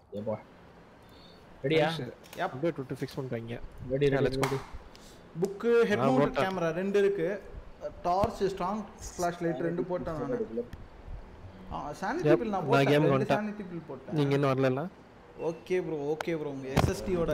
ஏப்பா ரெடியா Yep. Update விட்டு ஃபிக்ஸ் பண்ணிட்டாங்க ready Yeah, ready let's go. Book head ஆ, மவுண்ட் போட்டேன். கேமரா ரெண்டு இருக்கு டார்ச் ஸ்ட்ராங் ஃபிளாஷ் லைட் ரெண்டு போட்டேன் நான் ஆ சானிட்டி Yep, பில் நான் நான் போட்டேன் game ரெண்டு வந்துட்டேன். சானிட்டி பில் போட்டேன் நீங்க இன்னும் வரல ஓகே ப்ரோ ஓகே ப்ரோ உங்க எஸ்எஸ்டியோட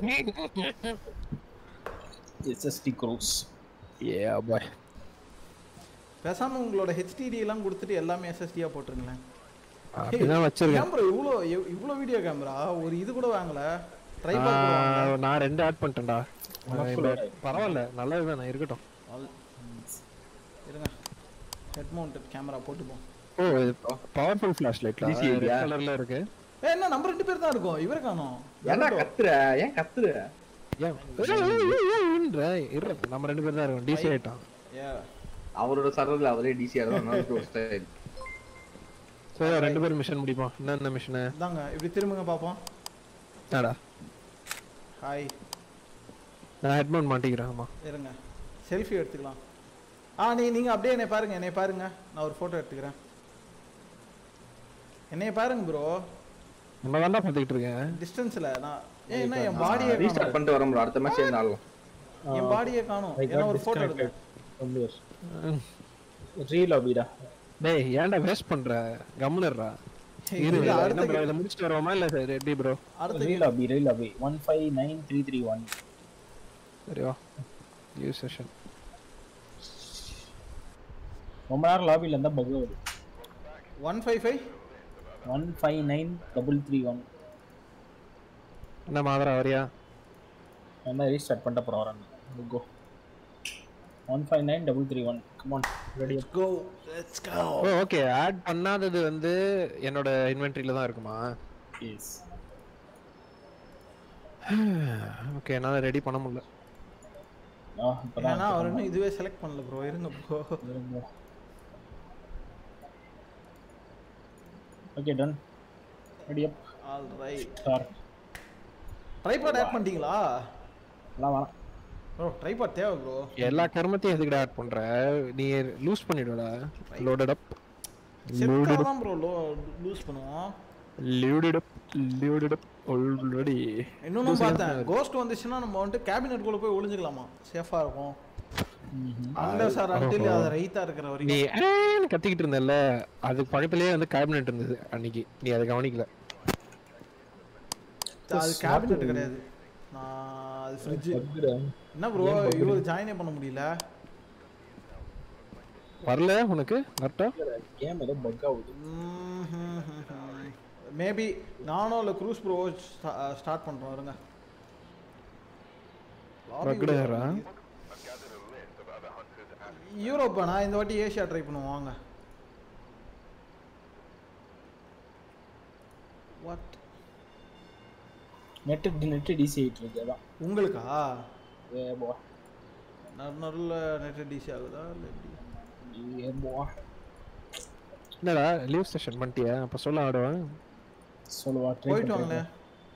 எஸ்எஸ்டி க்ரூஸ் ஏ பாய் பேசாம உங்களோட ஹெச்டிடி எல்லாம் கொடுத்துட்டு எல்லாமே எஸ்எஸ்டியா போட்டுருங்களேன் அப்படிதான் வச்சிருக்கேன் ஏன் ப்ரோ இவ்வளோ எவ்- இவ்வளோ வீடியோ கேமரா ஒரு இது கூட வாங்கல ஆ, ட்ரைபாட் நான் ரெண்டு ஆட் பண்ணிட்டேன்டா உனக்கு இப்ப பரவாயில்ல நல்லதுதான் நான் இருக்கட்டும் இருங்க ஹெட் மவுண்டட் கேமரா போட்டுப்போம் ஓ இது பவர்ஃபுல் ஃபிளாஷ் லைட்ல DC ரெட் இல்லையா? கலர்ல இருக்கு ஏ என்ன நம்ம ரெண்டு பேர் தான் இருக்கோம் இவரை காணோம் ஏன்டா கத்துற ஏன் கத்துற ஏன் ஏன்ற இரு நம்ம ரெண்டு பேர் தான் இருக்கோம் டிசி ஆயிட்டோம் ஏ அவரோட சர்வர்ல அவரே டிசிஆர் தான் நமக்கு ஒரு ஸ்டைல் சோ ரெண்டு பேரும் மிஷன் முடிப்போம் என்ன என்ன மிஷன் இதாங்க இப்படி திரும்புங்க பார்ப்போம் என்னடா ஹாய் நான் ஹெட்மோன் மாட்டிக்கிறேன் ஆமா இருங்க செல்ஃபி எடுத்துக்கலாம் ஆ நீ நீங்க அப்படியே என்னை பாருங்க என்னை பாருங்க நான் ஒரு போட்டோ எடுத்துக்கிறேன் என்னைய பாருங்க ப்ரோ நம்ம தான்டா பார்த்துக்கிட்டு இருக்கேன் டிஸ்டன்ஸ்ல நான் ஏன் என்ன என் பாடியே ரீஸ்டார்ட் பண்ணிட்டு வரோம் bro. அடுத்த மேட்ச் சேர்ந்து ஆடலாம் என் பாடியே காணோம் ஏன்னா ஒரு போட்டோ எடுங்க ரீலாபிடா டேய் ஏன்டா வேஸ்ட் பண்ற கம்முனர்ரா இரு இல்ல, என்ன அடுத்த ப்ரோ இதை முடிச்சிட்டு வருவோமா இல்ல ரெடி ப்ரோ அடுத்த ரீலாபி ரீலாபி one five nine three three one சரியா நியூ செஷன் ரொம்ப நேரம் லாபியில் இருந்தால் பக் வருது one five five one five nine double three one என்ன மாதிரா வரியா என்ன ரீஸ்டார்ட் பண்ணிட்ட அப்புறம் வரேன் go one five nine double three one come on ready go let's go ஓ ஓகே ஆட் பண்ணாதது வந்து என்னோட இன்வென்ட்ரியில தான் இருக்குமா எஸ் ஓகே என்னால ரெடி பண்ண முடியல ஆ இப்போ ஏன்னா அவர் இன்னும் இதுவே செலக்ட் பண்ணல ப்ரோ இருங்க bro okay done ready up all right start tripod add பண்ணிட்டீங்களா எல்லாம் வேணாம் ப்ரோ ட்ரைபாட் தேவை ப்ரோ எல்லா கர்மத்தையும் எதுக்குடா ஆட் பண்ற நீ லூஸ் பண்ணிடுடா லோடட் அப் செட்டா தான் ப்ரோ லோ லூஸ் பண்ணுவோம் loaded up loaded up already இன்னொன்னு பார்த்தேன் கோஸ்ட் வந்துச்சுன்னா நம்ம வந்துட்டு கேபினெட் குள்ள போய் ஒளிஞ்சுக்கலாமா சேஃபா இருக்கும் அந்த சார் அன்டில் அது ரைட்டா இருக்கிற நீ வரைக்கும் ஏன்னு கத்திக்கிட்டு இருந்தல்ல அதுக்கு பக்கத்துலயே வந்து கேபினெட் இருந்தது அன்னைக்கு நீ அதை கவனிக்கல அது கேபினெட் கிடையாது நான் அது ஃப்ரிட்ஜ் என்ன ப்ரோ இவர் ஜாயினே பண்ண முடியல வரல உனக்கு கரெக்டா கேம் ஏதோ பக் ஆகுது மேபி நானும் இல்லை க்ரூஸ் ப்ரோ ஸ்டார்ட் பண்ணுறோம் இருங்க பக்குடாரா? யூரோப்பா நான் இந்த வாட்டி ஏஷியா ட்ரை பண்ணுவோம் வாங்க வாட் நெட்டு நெட்டு டிசி ஆகிட்டு இருக்கு அதான் உங்களுக்கா ஏ போ நல்ல நெட் டிசி ஆகுதா இல்லை எப்படி ஏ போ என்னடா லீவ் செஷன் பண்ணிட்டியா அப்ப சொல்ல ஆடுவேன் சொல்லுவா போயிட்டு வாங்களேன்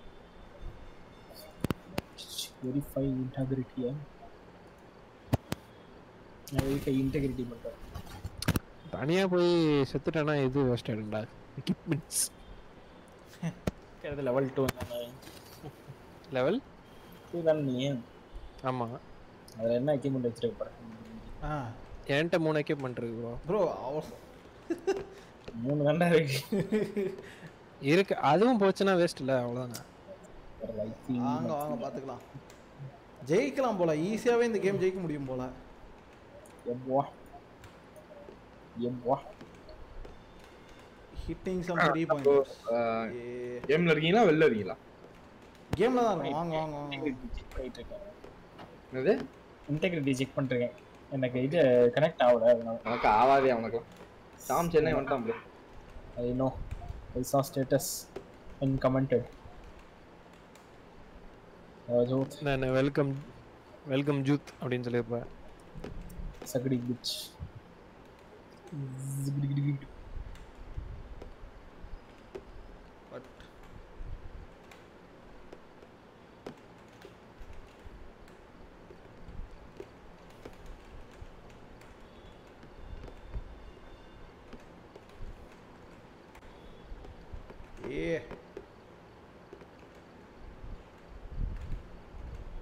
வெரிஃபை இன்டெகிரிட்டியா நான் வெரிஃபை இன்டெகிரிட்டி பண்ணுறேன் தனியா போய் செத்துட்டேன்னா இது வேஸ்ட் ஆயிடும்டா எக்யூப்மெண்ட்ஸ் அது லெவல் டூ லெவல் டூ தானே நீ ஆமா அதில் என்ன எக்யூப்மெண்ட் வச்சிருக்க போகிறேன் ஆ என்கிட்ட மூணு எக்யூப்மெண்ட் இருக்கு ப்ரோ ப்ரோ அவர் மூணு கண்டா இருக்கு இருக்கு அதுவும் போச்சுன்னா வேஸ்ட் இல்ல அவ்வளவுதானே வாங்க வாங்க பார்த்துக்கலாம் ஜெயிக்கலாம் போல ஈஸியாகவே இந்த கேம் ஜெயிக்க முடியும் போல எவ்வா எவ்வா ஹிட்டிங் சம் த்ரீ பாயிண்ட்ஸ் கேம்ல இருக்கீங்களா வெளில இருக்கீங்களா கேம்ல தான் இருக்கும் வாங்க வாங்க வாங்க செக் பண்ணிட்டு இருக்கேன் என்னது இன்டெகிரிட்டி செக் பண்ணிருக்கேன் எனக்கு இது கனெக்ட் ஆகல அதனால உனக்கு ஆவாதே அவனுக்குலாம் சாம் சென்னை வந்துட்டான் bro. ஐ நோ ஐ சா ஸ்டேட்டஸ் இன் கமெண்டட் ஜோத் நான் வெல்கம் வெல்கம் ஜூத் அப்படின்னு சொல்லியிருப்பேன் சகடி பிச் பட் ஏ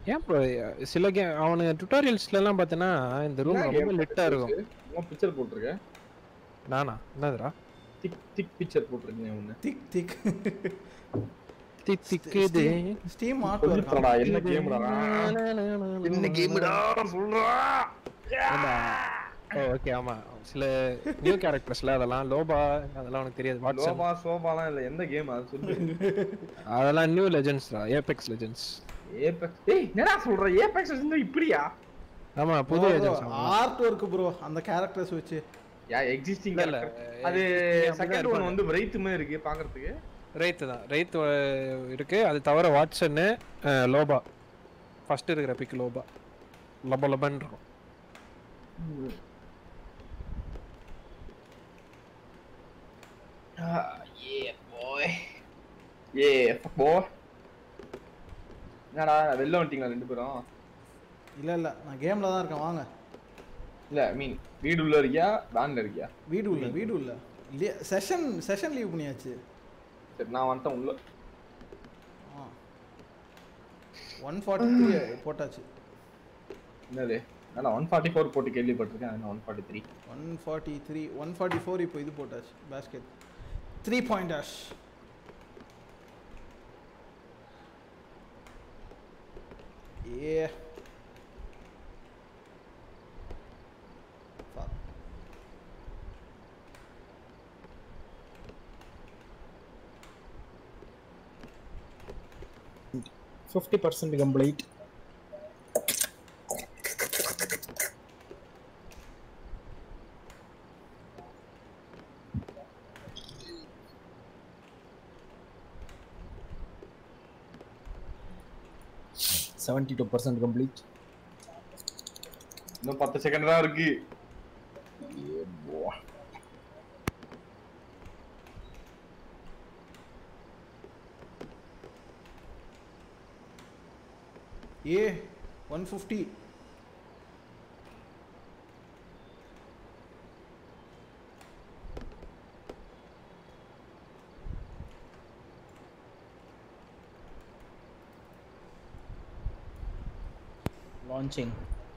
ஏன் ப்ரோ சில கேம் அவனுங்க டுட்டோரியல்ஸ்ல எல்லாம் பார்த்தனா இந்த ரூம் ரொம்ப லிட்டா இருக்கும் பிக்சர் போட்டிருக்கேன் நானா என்னதுடா திக் திக் பிக்சர் போட்டிருக்கீங்க ஒண்ணு திக் திக் திக் திக்குது ஸ்டீம் ஆர்ட் சொல்லிட்டடா என்ன கேம்டா என்ன கேம்டா சொல்றா ஓ ஓகே ஆமா சில நியூ கேரக்டர்ஸ்ல அதெல்லாம் லோபா அதெல்லாம் உனக்கு தெரியாது வாட்ஸ்அப் சோபா சோபாலாம் இல்ல எந்த கேம் அது சொல்லு அதெல்லாம் நியூ லெஜெண்ட்ஸ்டா ஏபெக்ஸ் லெஜெண்ட்ஸ் ஏபெக்ஸ் டேய் என்னடா சொல்ற ஏபெக்ஸ் வந்து இப்படியா ஆமா புது லெஜெண்ட்ஸ் ஆர்ட் ஒர்க் ப்ரோ அந்த கேரக்டர்ஸ் வச்சு யா எக்ஸிஸ்டிங் இல்ல, அது அப்படிதான் செகண்ட் ஒன் இருப்பாங்க. வந்து பிரைத் மாதிரி இருக்கு பாக்குறதுக்கு ரைத்து தான் ரைத்து இருக்கு அது தவிர வாட்சன்னு லோபா ஃபர்ஸ்ட் இருக்கிற பிக் லோபா லப லபன் இருக்கும் ஏ பாய் ஏ பாய் என்னடா வெளில வந்துட்டீங்களா ரெண்டு பேரும் இல்ல இல்ல நான் கேம்ல தான் இருக்கேன் வாங்க இல்ல ஐ மீன் வீடு உள்ள இருக்கியா வேன்ல இருக்கியா வீடு உள்ள வீடு உள்ள இல்லையா செஷன் செஷன் லீவ் பண்ணியாச்சு சரி நான் வந்துட்டேன் உள்ள ஒன் ஃபார்ட்டி த்ரீ போட்டாச்சு என்னது நான் ஒன் ஃபார்ட்டி ஃபோர் போட்டு கேள்விப்பட்டிருக்கேன் one forty three one forty three one forty four இப்போ இது போட்டாச்சு பேஸ்கெட் த்ரீ பாயிண்ட் டேஷ் ஏ Fuck. Fifty percent complete seventy two percent complete இன்னும் பத்து செகண்ட் தான் இருக்கு ஏ ஒன் ஃபிஃப்டி லான்ச்சிங்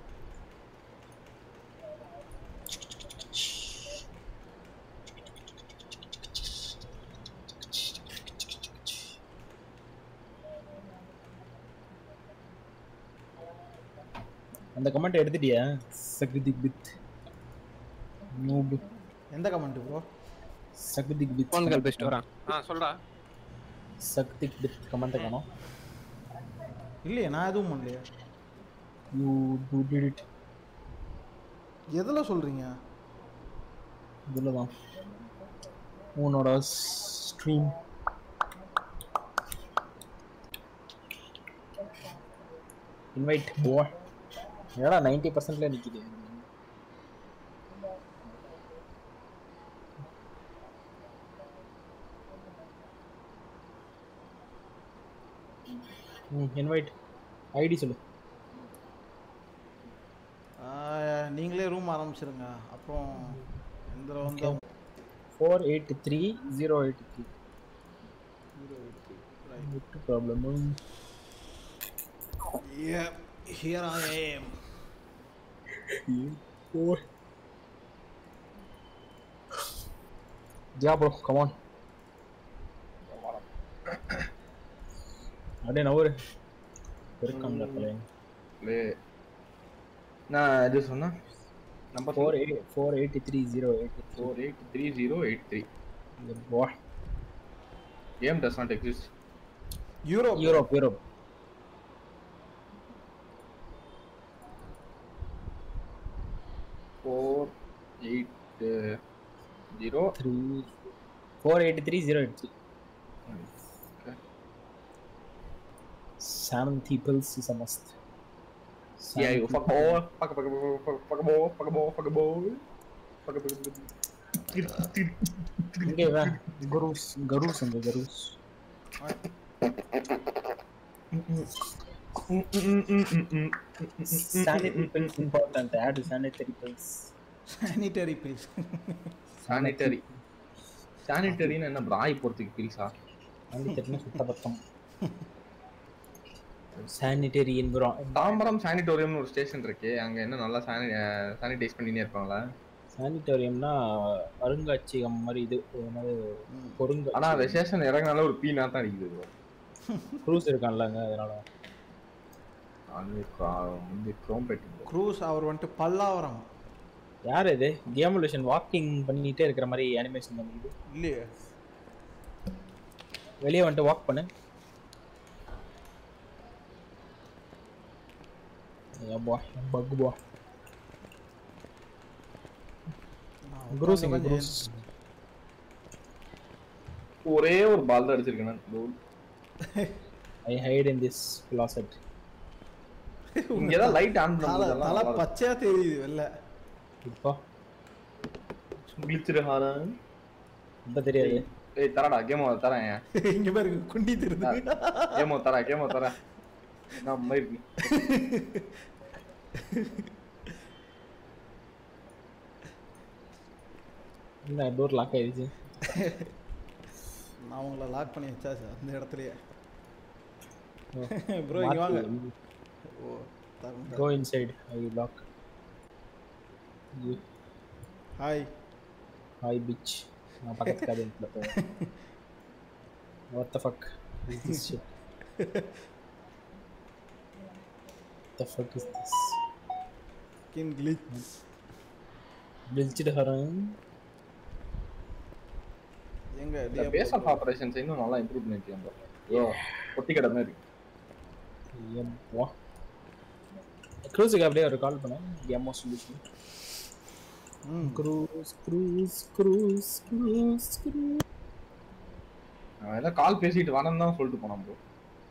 அந்த கமெண்ட் எடுத்துட்டியா சக்திக் பித் நூப் எந்த கமெண்ட் ப்ரோ சக்திக் பித் ஃபோன்கள் பெஸ்ட் வரான் ஆ சொல்றா சக்திக் பித் கமெண்ட் காணோம் இல்லையே நான் எதுவும் பண்ணலையே யூ டு டிட் இட் எதில் சொல்கிறீங்க இதில் தான் உன்னோட ஸ்ட்ரீம் இன்வைட் போ ஏடா நைன்டி பர்சன்ட்ல நிற்கிது ம் இன்வைட் ஐடி சொல்லு ஆஹ், நீங்களே ரூம் ஆரம்பிச்சிருங்க அப்புறம் எந்த வந்து four eight three zero eight three விட்டு ப்ராப்ளமும் here I am Four. Yeah, bro, come on. அப்படியே நவரு இருக்காங்க பழையன் லே நான் இது சொன்னா number four eight four eighty three zero eighty four eight three zero eight three போ game does not exist Europe Europe Europe four eight zero three four eighty three zero eight three seven peoples is a must Yeah, you fuck all, fuck fuck fuck fuck ball, fuck ball, fuck ball. Fuck fuck இங்கே இவன் cruise cruise அந்த cruise sanitary pills important add sanitary pills sanitary pills sanitary சானிட்டரின்னு என்ன பிராய் போறதுக்கு பிரிசா sanitary சுத்தபத்தம் sanitary என்விரா தாம்பரம் சானிட்டோரியம்னு ஒரு ஸ்டேஷன் இருக்கு அங்க என்ன நல்லா சானி சானிடைஸ் பண்ணினே இருப்பாங்களா சானிட்டோரியம்னா அருங்காட்சியகம் மாதிரி இது என்னது ம். பொருங்க ஆனா அந்த ஸ்டேஷன் இறங்கினால ஒரு பீ தான் அடிக்குது bro. க்ரூஸ் இருக்கான்லங்க அதனால அது கா- வந்து குரோம்பேட் க்ரூஸ் அவர் வந்துட்டு பல்லாவரம் யார் இது கேமுலேஷன் வாக்கிங் பண்ணிட்டே இருக்கிற மாதிரி அனிமேஷன் பண்ணிக்குது இல்லையே வெளியே வந்துட்டு வாக் பண்ணு ஏப்பா பக் பா நான் க்ரூஸ் உட்கார்ந்து இங்க க்ரூஸ் ஒரே ஒரு பால் தான் அடிச்சிருக்கேன் நான். goal. I hide in this closet இங்க தான் லைட் ஆன் தலை தலை பண்ணும்போது பச்சையா தெரியுது வெளில இப்போ கிழிச்சிரு ஹாரன் இப்போ தெரியாது ஏய் தரடா கேமோ தரேன் இங்க பாருங்க குண்டி தெரியுது கேமோ தரேன் கேமோ தரேன் நான் மாதிரி என்ன டோர் லாக் ஆயிடுச்சு நான் உங்களை லாக் பண்ணி வச்சாச்சு அந்த இடத்துலயே ஓ. ப்ரோ இங்க வாங்க ஓ தரம் go inside I lock hi hi bitch நான் பக்கத்து கேபின்ல போவேன் what the fuck is this shit the fuck is this கின் கிளிச் பில்ச்சிட் ஹரன் எங்க பேஸ் ஆஃப் ஆபரேஷன்ஸ் இன்னும் நல்லா இம்ப்ரூவ் பண்ணிருக்கேன் ஐயோ பொட்டி கடை மாதிரி வா க்ரூஸுக்கு அப்படியே ஒரு கால் பண்ணேன் கேமோ சொல்யூஷன் ம் cruise cruise cruise cruise cruise அவன் ஏதோ கால் பேசிட்டு வரேன்னு தான் சொல்லிட்டு போனான் ப்ரோ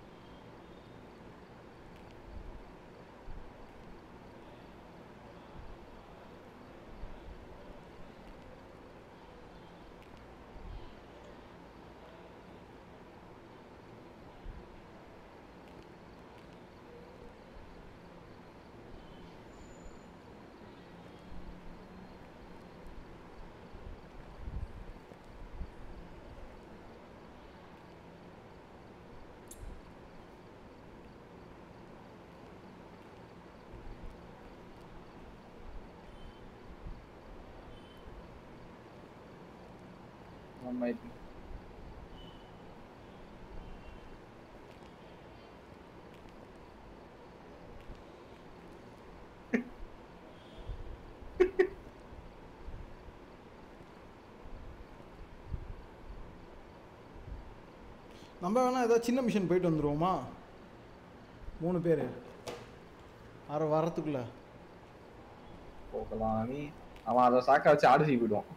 ஆமா இது நம்ம வேணா ஏதாவது சின்ன மிஷன் போயிட்டு வந்துருவோமா மூணு பேர் அரை வரத்துக்குள்ள போகலாம் நீ அவன் அதை சாக்க வச்சு ஆடிசி போயிடுவான்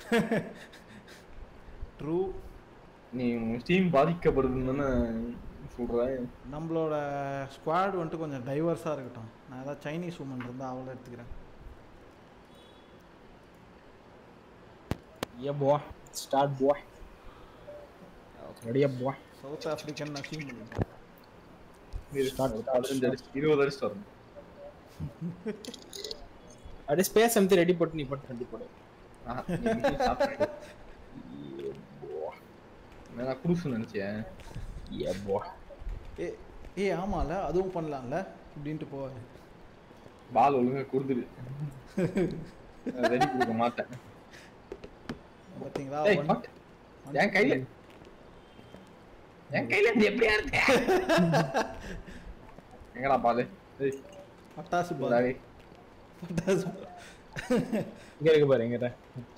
ட்ரூ நீ ஸ்டீம் பாதிக்கப்படுதுன்னு சொல்றேன் நம்மளோட ஸ்குவாட் வந்துட்டு கொஞ்சம் டைவர்ஸாக இருக்கட்டும் நான் ஏதாவது சைனீஸ் உமன் இருந்தால் அவளை எடுத்துக்கிறேன் Yeah, boy. Start, boy. Ready up, boy. South African achieve பண்ணிட்டேன் Start, start, பதினஞ்சு அடிச்சு இருபது அடிச்சு வரணும் அப்படியே ஸ்பேஸ் அமுத்தி ரெடி போட்டு நீ போட்டு ரெடி போடு ஆஹா, நீ மிஷின் சாப்பிட்டு நான் குரூஸ் நினைச்சேன் Yeah, boy. ஏ ஏ ஆமால அதுவும் பண்ணலாம்ல இப்படின்ட்டு போவாரு பால் ஒழுங்கா கொடுத்துரு ரெடி கொடுக்க மாட்டேன் பார்த்தீங்களா ஏய், one- fuck. என் கையில என் கையில இருந்து எப்படியா இருக்கு எங்கடா பாலு ஏய், பட்டாசு பால் இந்தாடி. பட்டாசு ball. இங்க இருக்கு பாரு இங்க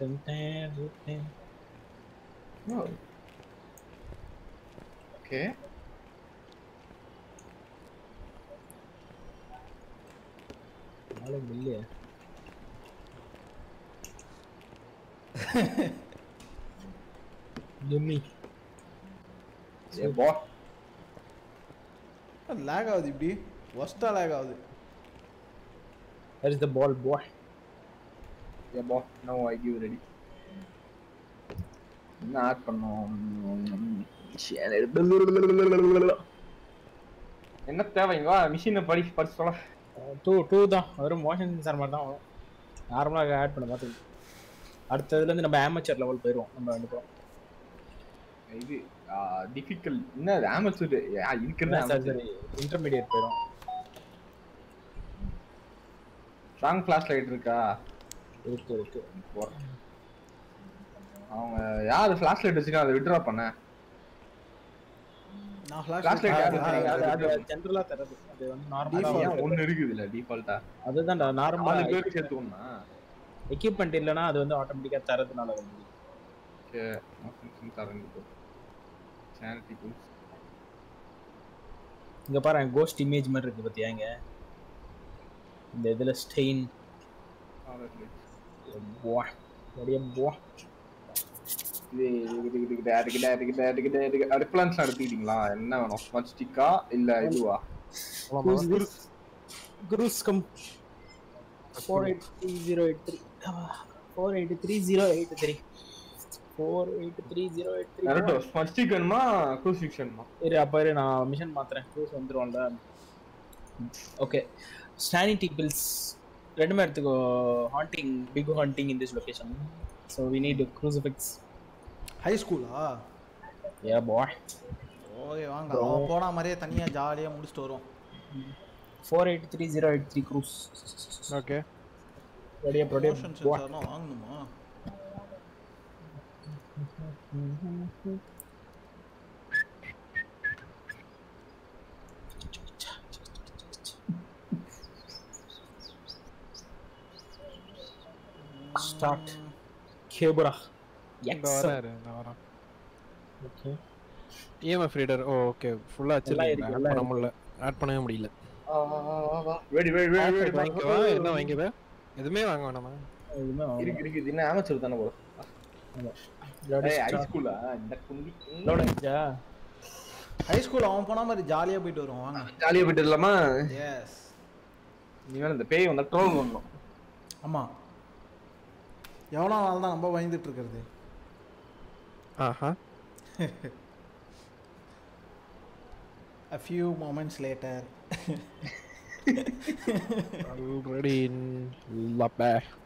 ஓகே நாலு மில்லியா Yummy. ஏ போ லேக் ஆகுது இப்படி ஒஸ்ட்டாக லேக் ஆகுது Where is the ball, boy? ஏ போ நோ ஐ கிவ் ரெடி என்ன ஆட் பண்ணோம் என்ன தேவைங்க மிஷினை படி படிச்சு சொல்ல டூ டூ தான் வெறும் மோஷன் சென்சார் மாதிரி தான் வரும் நார்மலாக ஆட் பண்ண பார்த்து அடுத்ததுலேருந்து நம்ம ஆமச்சர் லெவல் போயிடுவோம் நம்ம ரெண்டு பேரும் இது டிஃபிகல்ட் என்ன ஆமச்சூர் இருக்கிறது சரி சரி இன்டர்மீடியட் போயிடும் ஸ்ட்ராங் ஃபிளாஷ் லைட் இருக்கா இருக்கு இருக்கு போறேன். அவங்க யாரு ஃபிளாஷ் லைட் வச்சுக்கா அதை விட்ரா பண்ண நான் Flashlight ஃபிளாஷ் யாரு அது வச்சிருக்கா? அது ஜென்ரலா தரது அது வந்து நார்மலா Default. ஏன் ஒண்ணு இருக்குது இல்ல டிஃபால்ட்டா அதுதான்டா நார்மலா நாலு பேருக்கு சேர்த்துக்கணும்னா எக்யூப்மெண்ட் இல்லனா அது வந்து ஆட்டோமேட்டிக்கா தரதுனால வந்து சானிட்டி டூல்ஸ் இங்க பாரு கோஸ்ட் இமேஜ் மாதிரி இருக்கு பாத்தியா இங்க இந்த இதுல ஸ்டெயின் வா அப்படியே வா இது இது இது இது அது கிட்ட அது கிட்ட அது கிட்ட அது கிட்ட ரிப்ளன்ஸ் எடுத்துக்கிட்டீங்களா என்ன வேணும் ஸ்மச் ஸ்டிக்கா இல்ல இதுவா Who's this? Gurus come. Four eight three zero eight three. Four eight three zero eight three. Four eight three zero eight three. Naruto smudge stick வேணுமா க்ரூசிஃபிக்ஷன்மா இரு அப்ப இரு நான் மிஷன் மாத்துறேன் க்ரூஸ் வந்துருவோம்ல ஓகே ஸ்டானிட்டி பில்ஸ் ரெண்டுமே எடுத்துக்கோ hunting big hunting in this location so we need crucifix high ஸ்கூலா ஏ பாய் ஓகே வாங்க அவன் போன மாதிரியே தனியா ஜாலியா முடிச்சுட்டு வரும் four eight three zero eight three cruise okay ரெடியா ப்ரொடியூஸ் மோஷன் சென்சார்லாம் வாங்கணுமா ஸ்டார்ட் கேபுரா இந்த வராரு நான் வரேன் ஓகே இஎம்எஃப் ரீடர் ஓ ஓகே ஃபுல்லா எல்லாம் வச்சிருக்கேன் இருக்கு, ஆட் எல்லாம் பண்ண முடியல ஆட் பண்ணவே முடியல வெடி வெடி வெடி வெடி வாங்கிக்கவா என்ன வாங்கிக்கவே எதுவுமே வாங்க வேணாமா இதுமே இருக்கு இருக்கு இது என்ன ஆமச்சூர் தானே போல ஏய் ஹை ஸ்கூலா இந்த குண்டி லோட் ஆயிடுச்சா ஹை ஸ்கூல் அவன் போன மாதிரி ஜாலியா போயிட்டு வருவான் வாங்க ஜாலியா போயிட்டு இல்லாமா எஸ் நீ வேணா இந்த பேய் வந்தா ட்ரோல் பண்ணணும் ஆமா எவ்வளோ நாள் தான் நம்ம பயந்துட்டு இருக்கிறது ஆஹா a few moments later already in லப்பே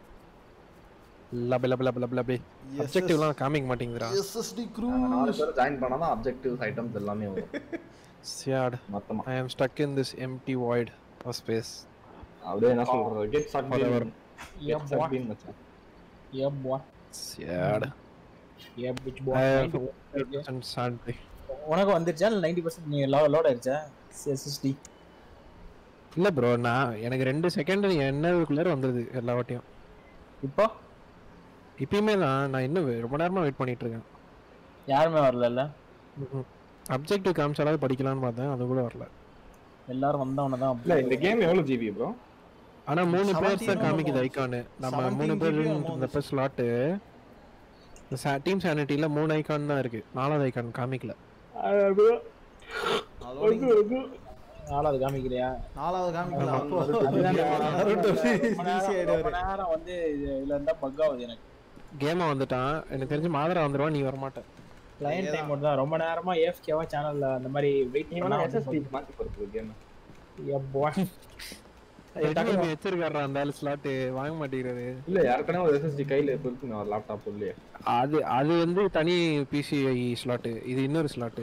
லபே லபே லபே லபே லபே அப்ஜெக்டிவ்லாம் காமிக்க மாட்டேங்குதுடா SSD நாலு cruise பேர் ஜாயின் பண்ணா தான் அப்ஜெக்டிவ்ஸ் ஐட்டம்ஸ் எல்லாமே வரும் சியாட் மொத்தமா I am stuck in this empty void of space அப்படியே என்ன சொல்றது get suck Forever. Yeah, get suck boy. பீன் மச்சான் Yeah, boy. சியாட் Yeah, bitch I boy. have 90% and சாண்டி உனக்கு வந்துருச்சா இல்லை நைன்டி பர்சன்ட் நீ லோட் ஆயிருச்சா எஸ்எஸ்டி இல்ல ப்ரோ நான் எனக்கு ரெண்டு செகண்ட் என்னதுக்குள்ளார வந்துருது எல்லா வாட்டியும் இப்போ இப்பயுமே தான் நான் இன்னும் ரொம்ப நேரமா வெயிட் பண்ணிட்டு இருக்கேன் யாருமே வரல அப்ஜெக்டிவ் காமிச்சாலாவது படிக்கலாம்னு பார்த்தேன் அது கூட வரல எல்லாரும் வந்தவன தான் இல்ல இந்த கேம் எவ்வளவு ஜிபி ப்ரோ ஆனா மூணு பேர் 17 தான் காமிக்குது என்னமோ ஐகானு நம்ம 17 மூணு பேர் GB என்னமோ இருந்தப்ப ஸ்லாட்டு டீம் சானிட்டில மூணு ஐகான் தான் இருக்கு நாலாவது ஐகான் காமிக்கல அதோட நாலாவது காமிக்கிறியா நாலாவது காமிக்கல அப்போ அதுதான் Naruto ரொம்ப easy நேரம் ஆயிடுவாரு. ரொம்ப நேரம் வந்து இது- இதுல இருந்தா பக் ஆகுது எனக்கு கேம வந்துட்டான் எனக்கு தெரிஞ்சு மாதரா வந்துருவான் நீ வரமாட்ட கிளையண்ட் டைம் தான் ரொம்ப நேரமா ஏஎஃப்கேவா சேனல்ல அந்த மாதிரி வெயிட் நீ வேணா எஸ்எஸ்டி மாத்தி போறது கேம் எதுவுமே வச்சிருக்காரா அந்த ஆளு ஸ்லாட் வாங்க மாட்டேங்கிறது இல்ல யாருக்கான ஒரு எஸ்எஸ்டி கையில இப்ப இருக்கு நான் லேப்டாப் இல்லையே அது அது வந்து தனி பிசிஐ ஸ்லாட் இது இன்னொரு ஸ்லாட்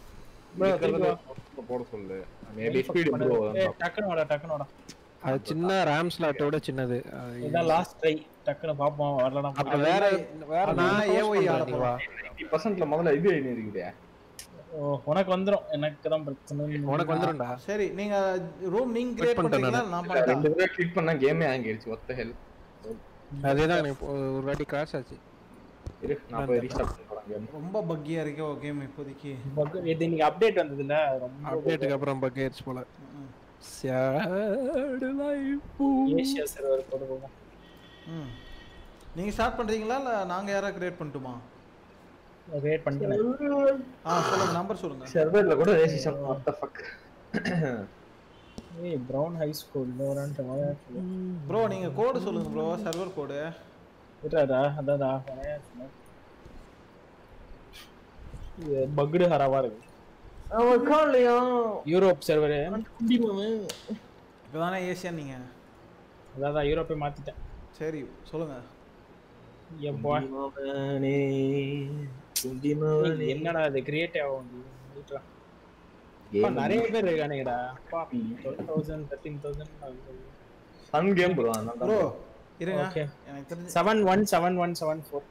போட சொல்லு மேபி ஸ்பீட் ப்ரோ டக்குனு வாடா டக்குனு வாடா அது சின்ன ரேம் ஸ்லாட்டோட சின்னது அது இதான் லாஸ்ட் ட்ரை டக்குனு பாப்போம் வரலனா அப்ப வேற வேற நான் நான் AOE ஏன் ஆட வா பர்சன்ட்ல முதல்ல இது எழுதி இருக்குதே ஓ, உனக்கு வந்துரும் எனக்கு தான் பிரச்சனை உனக்கு வந்துரும்டா சரி நீங்க ரூம் நீங்க கிரியேட் பண்ணிட்டேன் பண்றீங்களா நான் இல்ல, பண்ணட்டா ரெண்டு பேரும் கிளிக் பண்ணா கேமே ஆங்கிடுச்சு ஒத்த ஹெல் அதேதான் எனக்கு இப்போ ஒரு வாட்டி கிராஷ் ஆச்சு இரு நான் போய் ரீஸ்டார்ட் பண்றேன் கேம் ரொம்ப பக்கியா இருக்கே கேம் இப்போதைக்கு bug- இது இன்னைக்கு அப்டேட் வந்ததுல ரொம்ப அப்டேட்டுக்கு அப்புறம் பக் ஆயிடுச்சு போல ம், Sad life. ஏசியா சர்வர் போடுவோம் ம் நீங்க ஸ்டார்ட் பண்றீங்களா இல்ல நாங்க யாரா கிரியேட் பண்ணட்டுமா கிரியேட் பண்ணிட்டேன் ஆ சொல்லுங்க நம்பர் சொல்லுங்க சர்வர்ல கூட ரேசிசம் வாட் தி ஃபக் ஏய் பிரவுன் ஹை ஸ்கூல் நோரன்ட் மாதிரி ப்ரோ நீங்க கோடு சொல்லுங்க ப்ரோ சர்வர் கோடு விட்றாதா அதான்டா இது பக்டு ஹராவா இருக்கு அவன் காலையா யூரோப் சர்வர் இப்போதானே ஏசியா நீங்க அதான் யூரோப்பை மாத்திட்டேன் சரி சொல்லுங்க எப்பா ஏய், என்னடா இது கிரியேட் ஆகும் Wait-டா. அப்பா, நிறைய பேர் இருக்கானுங்கடா அப்பா twelve thousand thirteen thousand fun game bro bro இருங்க Okay. எனக்கு தெரிஞ்சு seven one seven one seven four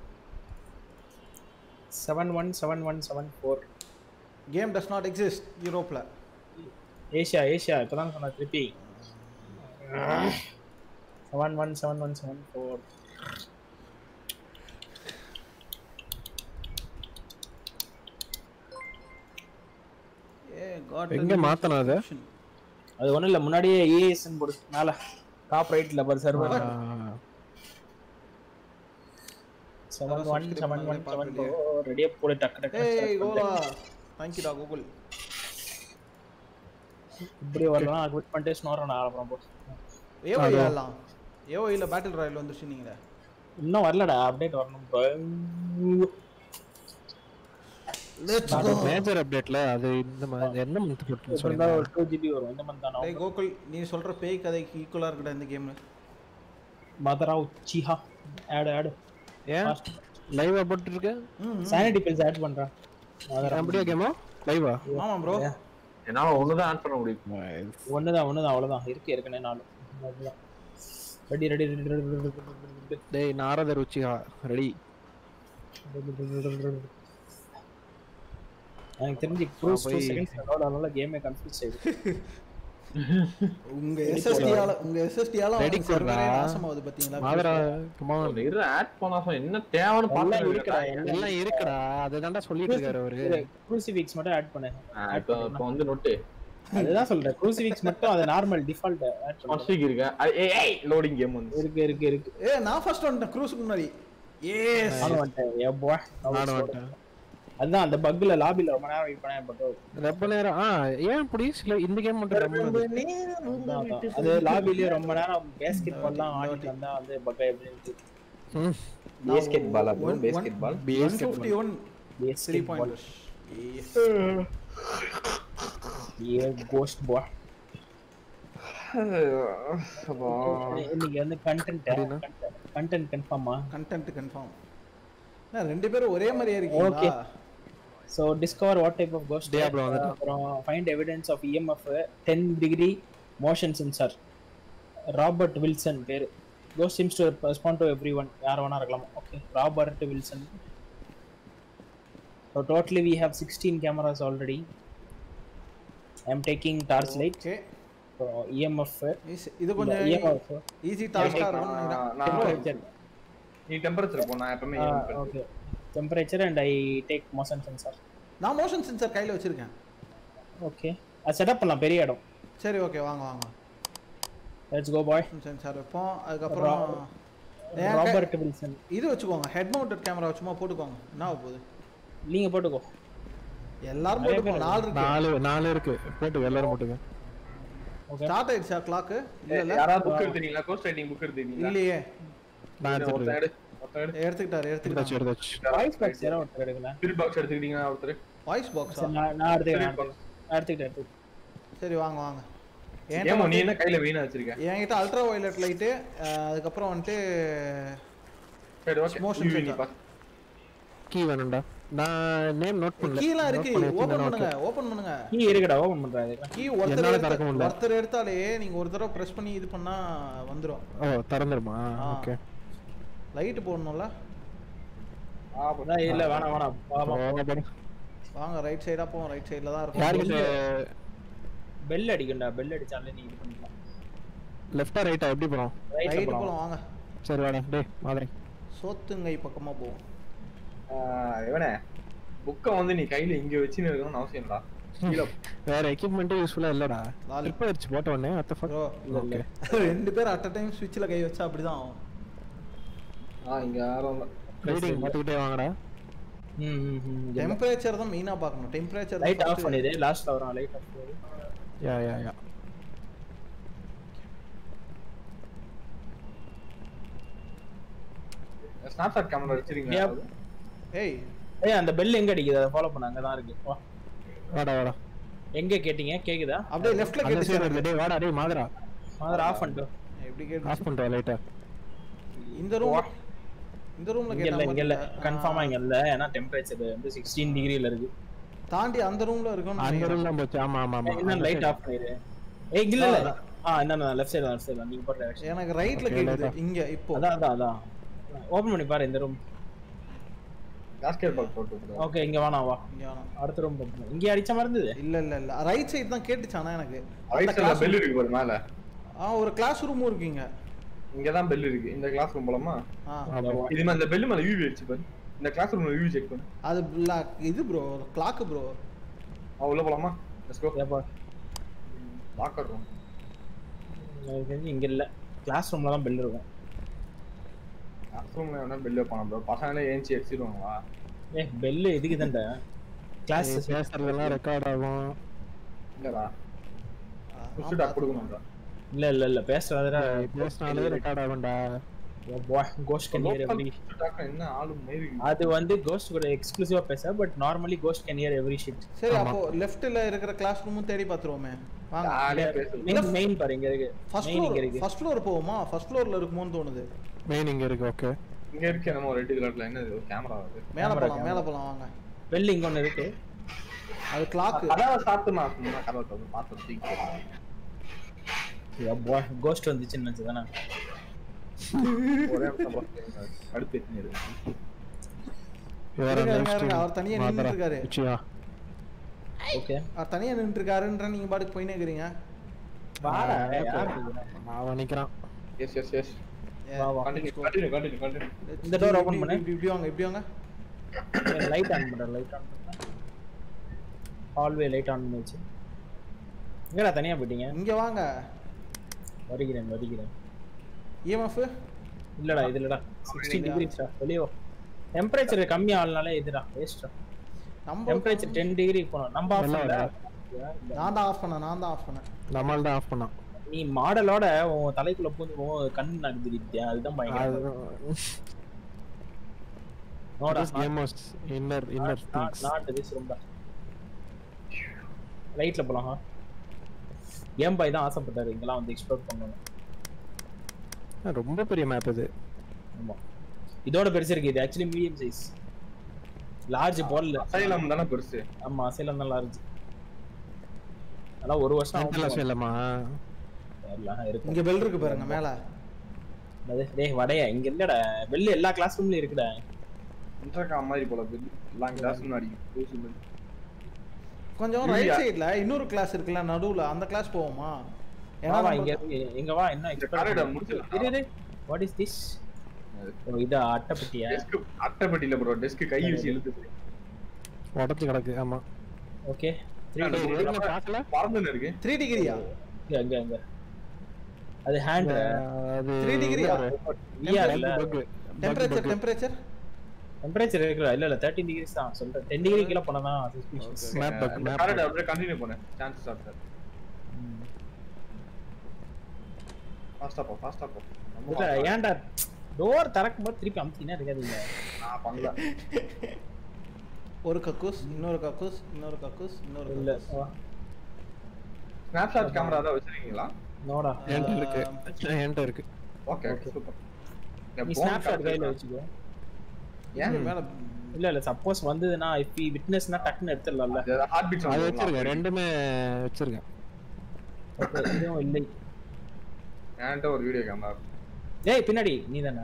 seven one seven one seven four game does not exist யூரோப்ல ஏஷியா ஏஷியா இப்பதான் சொன்ன திருப்பி seven one seven one seven four ஏ god எங்க மாத்தணும் அதை அது ஒண்ணும் இல்ல முன்னாடியே ஏஎஸ்ன்னு போடு மேல டாப் ரைட்ல பாரு server seven one seven one seven four ரெடியா போடு டக்கு டக்கு ஏய் கோலா தேங்க்யூடா கூகுள் இப்படி வரலாம் குவிட் பண்ணிட்டு ஸ்னோர் பண்ண ஆரம்பிறோம் போ ஏஓ ஏலாம் ஏஓ இல்ல பேட்டில் ராயல் வந்துருச்சு நீங்க இன்னும் வரலடா அப்டேட் வரணும் bro. லெட்ஸ் கோ மேஜர் அப்டேட்ல அது இந்த மாதிரி என்ன மந்த் போட்டு இப்ப இருந்தா சொல்லுங்க ஒரு டூ ஜிபி வரும் இந்த மந்த் தானே டேய் கோகுல் நீ சொல்ற பேய் கதைக்கு ஈக்குவலா இருக்குடா இந்த game Madara Uchiha add add ஏன் லைவா போட்டு இருக்க சானிட்டி பில்ஸ் ஆட் பண்றேன் மதரா அப்படியே கேமா லைவா ஆமா ப்ரோ என்னால ஒண்ணுதான் ஆட் பண்ண முடியும் ஒண்ணுதான் ஒண்ணுதான் அவ்வளவுதான் இருக்கு ஏற்கனவே நாலு அதுதான் ரெடி ரெடி ரெடி ரெடி டேய் நாரத ருச்சிகா ரெடி எனக்கு தெரிஞ்சு க்ரூஸ் டூ போய்- செகண்ட்ஸ் லோட் அதனால கேமே கன்ஃபியூஸ் ஆயிடுது உங்க எஸ்எஸ்டியால உங்க எஸ்எஸ்டியால Ready அவன் சர்வரே கொடுடா. நாசமாகுது பாத்தீங்களா மாதரா கமான் இரு ஆட் பண்ணா என்ன தேவைன்னு எல்லாம் பாத்து இருக்குடா எல்லாம் இருக்குடா அதுதான்டா சொல்லிட்டு இருக்காரு அவரு க்ரூசிஃபிக்ஸ் மட்டும் ஆட் பண்ணு இப்போ இப்போ வந்து நோட்டு அதுதான் சொல்றேன் க்ரூசிஃபிக்ஸ் மட்டும் அது நார்மல் டிஃபால்ட் ஆட் பண்ணு ஃபர்ஸ்ட் இருக்கு அது- ஏய், ஏய் லோடிங் கேம் வந்து இருக்கு இருக்கு இருக்கு ஏ நான் ஃபர்ஸ்ட் வந்துட்டேன் க்ரூஸ்க்கு முன்னாடி ஏஸ் நானும் வந்துட்டேன் ஏ boy. நானும் வந்துட்டேன் அதுதான் அந்த பக்ல லாபில ரொம்ப நேரம் வெயிட் பண்ணேன் பட் ரொம்ப நேரம் ஆ ஏன் அப்படி சில இந்த கேம் மட்டும் ரொம்ப அது லாபிலயே ரொம்ப நேரம் பேஸ்கெட் பால்லாம் ஆடிட்டு வந்தா வந்து பக்க எப்படி ம் பேஸ்கெட் பால் அப்போ basket ball one fifty one three basket ball point ஏ கோஸ்ட் பாய் இன்னைக்கு வந்து கண்டென்ட் கண்டென்ட் கன்ஃபார்மா கண்டென்ட் கன்ஃபார்ம் ரெண்டு பேரும் ஒரே மாதிரியே Okay. இருக்கீங்களா so discover what type of ghost Diablo வந்துட்டான். அப்புறம் find evidence of EMF ten degree motion sensor Robert Wilson பேர் ghost sims to respond to every one யார் வேணா இருக்கலாம் okay Robert Wilson so totally we have sixteen cameras already I am taking torch light okay EMF இது கொஞ்சம் EMF easy டாஸ்கா இருக்கும் நினைக்கிறேன். நான் temperature நீ டெம்பரேச்சர் போ நான் எப்பவுமே okay temperature and I take motion sensor நான் மோஷன் சென்சார் கையில வச்சிருக்கேன் ஓகே அது செட்டப் பண்ணலாம் பெரிய இடம் சரி ஓகே வாங்க வாங்க let's go boy motion sensor வைப்போம் அதுக்கப்புறம் என் கை- ராபர்ட் வில்சன் இது வச்சுக்கோங்க ஹெட் மவுண்டட் கேமரா சும்மா போட்டுக்கோங்க என்ன ஆக போகுது நீங்க போட்டுக்கோ எல்லாரும் நிறைய போட்டுக்கோங்க நாலு இருக்கு நாலு நாலு இருக்கு போட்டு எல்லாரும் போட்டுங்க ஓகே ஸ்டார்ட் ஆயிடுச்சா கிளாக்கு இல்ல இல்ல யாராவது புக் எடுத்தீங்களா கோஸ்ட் ரைட்டிங் புக் எடுத்தீங்களா இல்லையே நான் எடுத்துட்டு ஒருத்தன் எடு ஒருத்தன் எடு எடுத்துக்கிட்டாரு எடுத்தாச்சு எடுத்துக்கிட்டாரு எடுத்தாச்சு வாய்ஸ் பாக்ஸ் யாரோ ஒருத்தர் எடுக்கல ஸ்பிரிட் பாக்ஸ் எடுத்துக்கிட்டீங்களா ஒருத்தர் வாய்ஸ் பாக்ஸா சரி, நான் நான் எடுத்துக்கிறேன் Spirit box. நான் எடுத்துக்கிட்டேன் எடுத்துக்கிட்டேன் சரி வாங்க வாங்க ஏமா நீ என்கிட்ட என்ன கையில வீணா வச்சிருக்க என்கிட்ட அல்ட்ரா வயலட் லைட்டு அதுக்கப்புறம் வந்துட்டு சரி ஓகே Motion UV நீ sensor. பாரு. கீ வேணும்டா நான் நேம் நோட் பண்ணல கீலாம் Note இருக்கு பண்ணி ஓபன் வச்சிருந்தேன் பண்ணுங்க okay. ஓபன் பண்ணுங்க கீ இருக்குடா ஓபன் பண்றாரு கீ ஒருத்தர் என்னால எடுத்த- திறக்க முடியல. ஒருத்தர் எடுத்தாலே நீங்க ஒரு தடவை பிரஸ் பண்ணி இது பண்ணா வந்துரும் ஓ திறந்துருமா ஆ. ஓகே லைட் போடணும்ல அதான் இல்ல வேணாம் வேணாம் பாப்போம் வாங்க ரைட் சைடா போவோம் ரைட் சைடுல தான் இருக்கும் யாருக்கு பெல் அடிக்கண்டா பெல் அடிச்சாலே நீ இது பண்ணிக்கலாம் லெஃப்டா ரைட்டா எப்படி போறோம் ரைட்ல ரைட் போலாம் போலாம் வாங்க சரி வாடா டேய் மாதிரி சோத்துங்கை பக்கமா போவோம் இவனே புக்கை வந்து நீ கையில இங்க வச்சுன்னு இருக்கணும்னு அவசியம் இல்லடா கீழே வேற எக்யூப்மெண்ட்டே யூஸ்ஃபுல்லா இல்லடா லாலி. ட்ரிப் அடிச்சு போட்ட உடனே அத்த ஃபக் ப்ரோ ஓகே ரெண்டு பேர் அட் அ டைம் ஸ்விட்ச்ல கை வச்சா அப்படிதான் ஆகும் ஆ இங்க யாரும் இல்ல. ரீடிங் பார்த்துக்கிட்டே வாங்கடா ம் ம் ம் டெம்பரேச்சர் தான் மெயினா பார்க்கணும் டெம்பரேச்சர் லைட் ஆஃப் பண்ணிடு லாஸ்ட்ல வரும் லைட் ஆஃப் பண்ணிடு yeah yeah yeah Snapchat camera வச்சிருக்கீங்களா Yep. ஏய் ஏய் அந்த பெல் எங்க அடிக்குது அதை ஃபாலோ பண்ண அங்க தான் இருக்கு வா வாடா வாடா எங்க கேட்டீங்க கேக்குதா அப்படியே லெஃப்ட்ல அந்த சைடு கேட்டுச்சு டேய் வாடா டேய் மாதிரா மாதிரி ஆஃப் பண்ணிட்டு எப்படி கேட்டு ஆஃப் பண்ணிட்டு லைட்டா இந்த ரூம் இந்த ரூம்ல இங்க இல்ல இங்க இல்ல கேட்டா கன்ஃபார்மா இங்க இல்ல ஏன்னா டெம்பரேச்சர் வந்து 16 டிகிரில இருக்கு தாண்டி அந்த ரூம்ல இருக்கும்னு அந்த நினைக்கிறேன். ரூம் தான் போச்சு ஆமா ஆமா ஆமா என்ன அந்த லைட் side. ஆஃப் பண்ணிரு ஏய் இங்க இல்ல இல்ல ஆ என்ன லெஃப்ட் சைடு லெஃப்ட் சைடு நீங்க போற direction. எனக்கு ரைட்ல Okay, கேக்குது light இங்க இப்போ அதான் அதான் அதான் ஓபன் பண்ணி பாரு இந்த ரூம் பாஸ்கெட் பால் போட்டு bro. ஓகே இங்க வேணாம் வா இங்க வேணாம். அடுத்த ரூம் இங்க அடிச்ச மாதிரி இருந்தது இல்ல இல்ல இல்ல ரைட் சைடு தான் கேட்டுச்சானா எனக்கு ரைட் சைடுல பெல் இருக்கு பாரு மேல ஆ ஒரு கிளாஸ் ரூமும் இருக்குங்க இங்க தான் பெல் இருக்கு இந்த கிளாஸ் ரூம் போலாமா ஆ ஆமா. இது மேல இந்த பெல் மேல யூவி வச்சு பாரு இந்த கிளாஸ் ரூம்ல யூவி செக் பண்ணு அது black- இது ப்ரோ கிளாக் ப்ரோ ஆ உள்ள போலாமா லெட்ஸ் கோ ஏப்பா லாக்கர் ரூம் எனக்கு தெரிஞ்சு இங்க இல்ல கிளாஸ் ரூம்ல தான் பெல் இருக்கும் கிளாஸ் ரூம்ல வேணா பெல் வைப்பாங்க ப்ரோ பசங்களே ஏஞ்சி எக்ஸிடுவாங்களா ஏ பெல் எதுக்கு தான்டா கிளாஸ் நீ பேசுறதெல்லாம் ரெக்கார்ட் ஆகும் இல்லடா புஷ் டாக் கொடுக்கணும்டா இல்ல இல்ல இல்ல பேசுறதுல நீ பேசினாலே ரெக்கார்ட் ஆகும்டா ghost can hear every push talk என்ன ஆளு மயிரு அது வந்து கோஸ்ட் கூட எக்ஸ்க்ளூசிவா பேச but normally ghost can hear every shit சரி ஆமா. அப்போ லெஃப்ட்ல இருக்கிற கிளாஸ் ரூமும் தேடி பாத்துருவோமே வாங்க ஜாலியா பேசு மெயின் மெயின் பாரு இங்க இருக்கு ஃபர்ஸ்ட் மெயின் இங்க ஃப்ளோர் இருக்கு ஃபர்ஸ்ட் ஃப்ளோர் போவோமா ஃபர்ஸ்ட் ஃப்ளோர்ல இருக்குமோன்னு தோணுது மெயின் இங்க இருக்கு ஓகே இங்க இருக்கு நம்ம ரெட் கலர்ல என்ன இது கேமரா வருது மேல Camera, போலாம் camera. மேல போலாம் வாங்க பெல் இங்க ஒன்னு இருக்கு அது கிளாக் அதான் சாப்பிட்டு நான் சும்மா கதவை திறந்து பார்த்து தூக்கி கோஸ்ட் வந்துச்சுன்னு நினைச்சதானே ஒரே நிமிஷம் bro. அடுத்து எத்தனை இருக்கு வேற இருங்க, live இருங்க, stream அவர் தனியா மாத்தறா. நின்னுட்டு இருக்காரு. உச்சியா ஓகே அவர் தனியா நின்னுட்டு இருக்காருன்ற நீங்க பாட்டுக்கு போயினே இருக்கிறீங்க வாடா ஆ, யார் okay. இது? அவன் நிக்கிறான் எஸ் எஸ் எஸ் வா, வா. கண்டினியூ கண்டினியூ கண்டினியூ கண்டினியூ இந்த door open பண்ணு. இப்படி இப்படி வாங்க இப்படி வாங்க லைட் ஆன் பண்ற லைட் ஆன் பண்ற ஹால்வே லைட் ஆன் பண்ணி வச்சு எங்கடா தனியா போயிட்டீங்க இங்க வாங்க வருகிறேன் வருகிறேன் இஎம்எஃப் இல்லடா இது இல்லடா சிக்ஸ்டி டிகிரிஸ்டா வெளியே டெம்பரேச்சர் கம்மி ஆகலனாலே இதுடா வேஸ்டா நம்ம டெம்பரேச்சர் டென் டிகிரி போனோம் நம்ம ஆஃப் நல்லா பண்ணல நான் தான் ஆஃப் பண்ணேன் நான் தான் ஆஃப் பண்ணேன் நம்மால் தான் ஆஃப் பண்ணான் நீ மாடலோட உன் தலைக்குள்ள பூந்து உன் கண் நகுது வித்தியா அதுதான் பயங்கரம் நோடா game was inner inner things not this ரொம்ப ரைட்ல போலாம் கேம் பாய் தான் ஆசைப்பட்டாரு இங்கெல்லாம் வந்து எக்ஸ்ப்ளோர் பண்ணணும் ரொம்ப பெரிய மேப் இது ஆமா இதோட பெருசு இருக்கு இது ஆக்சுவலி மீடியம் சைஸ் லார்ஜ் போடல அசைலம் தானே பெருசு ஆமா அசைலம் தான் லார்ஜ் அதெல்லாம் ஒரு வருஷம் சென்ட்ரல் ஆகும். இல்லம்மா எல்லாம் இருக்கும் இங்க பெல் இருக்கு பாருங்க மேல அது, டேய் வடையா இங்க இல்லடா வெளில எல்லா கிளாஸ் ரூம்லயும் இருக்குடா இன்டர்காம் மாதிரி போல பெல் எல்லாம் கிளாஸ் முன்னாடி லூசு bell. கொஞ்சம் இல்லையா? ரைட் சைடுல இன்னொரு கிளாஸ் இருக்குல்ல நடுவுல அந்த கிளாஸ் போவோமா ஏன்னா வா, வா, நம்ம- இங்க இருக்கு. இங்க வா என்ன இந்த corridor முடிச்சிடலாம். வாட் இஸ் திஸ் அது. இது அட்டைப்பட்டியா டெஸ்க் அட்டைப்பட்டியில ப்ரோ டெஸ்க் கை வச்சு இழுத்து உடச்சு கிடக்கு ஆமா ஓகே த்ரீ அது டேய், இருங்க, பார்க்கல பறந்துன்னு இருக்கு த்ரீ டிகிரியா அங்க அங்க அது ஹேண்ட் அது த்ரீ டிகிரியா விஆர் இல்ல பக் டெம்பரேச்சர் டெம்பரேச்சர் டெம்பரேச்சர் இருக்குல்ல இல்ல இல்ல 13 டிகிரிஸ் தான் சொல்றேன் 10 டிகிரி கீழ போனா தான் suspicious Map bug, map corridor bug. அப்படியே கண்டினியூ பண்ணு சான்சஸ் ஆஃப் தட் ஃபாஸ்டா போ ஃபாஸ்டா போ ரொம்ப இல்ல fast ஆ. ஏன்டா டோர் திறக்கும் போது திருப்பி அமுத்தினா இருக்காதீங்க நான் பண்ணல ஒரு கக்கூஸ் இன்னொரு கக்கூஸ் இன்னொரு கக்கூஸ் இன்னொரு இல்ல கக்கூஸ் ஸ்னாப்ஷாட் கேமரா தான் வச்சிருக்கீங்களா நோடா என்கிட்ட இருக்கு என்கிட்ட இருக்கு ஓகே Okay. சூப்பர் நீ ஸ்னாப்ஷாட் கையில வச்சுக்கோ இங்க மேல இல்ல இல்ல சப்போஸ் வந்ததுன்னா இப் விட்னஸ்னா டக்குன்னு எடுத்துடலாம்ல ஹார்ட் பீட் அது வச்சிருக்கேன் ரெண்டுமே வச்சிருக்கேன் Okay, இதுவும் இல்லை என்கிட்ட ஒரு வீடியோ கேமரா டேய் பின்னாடி நீ தானே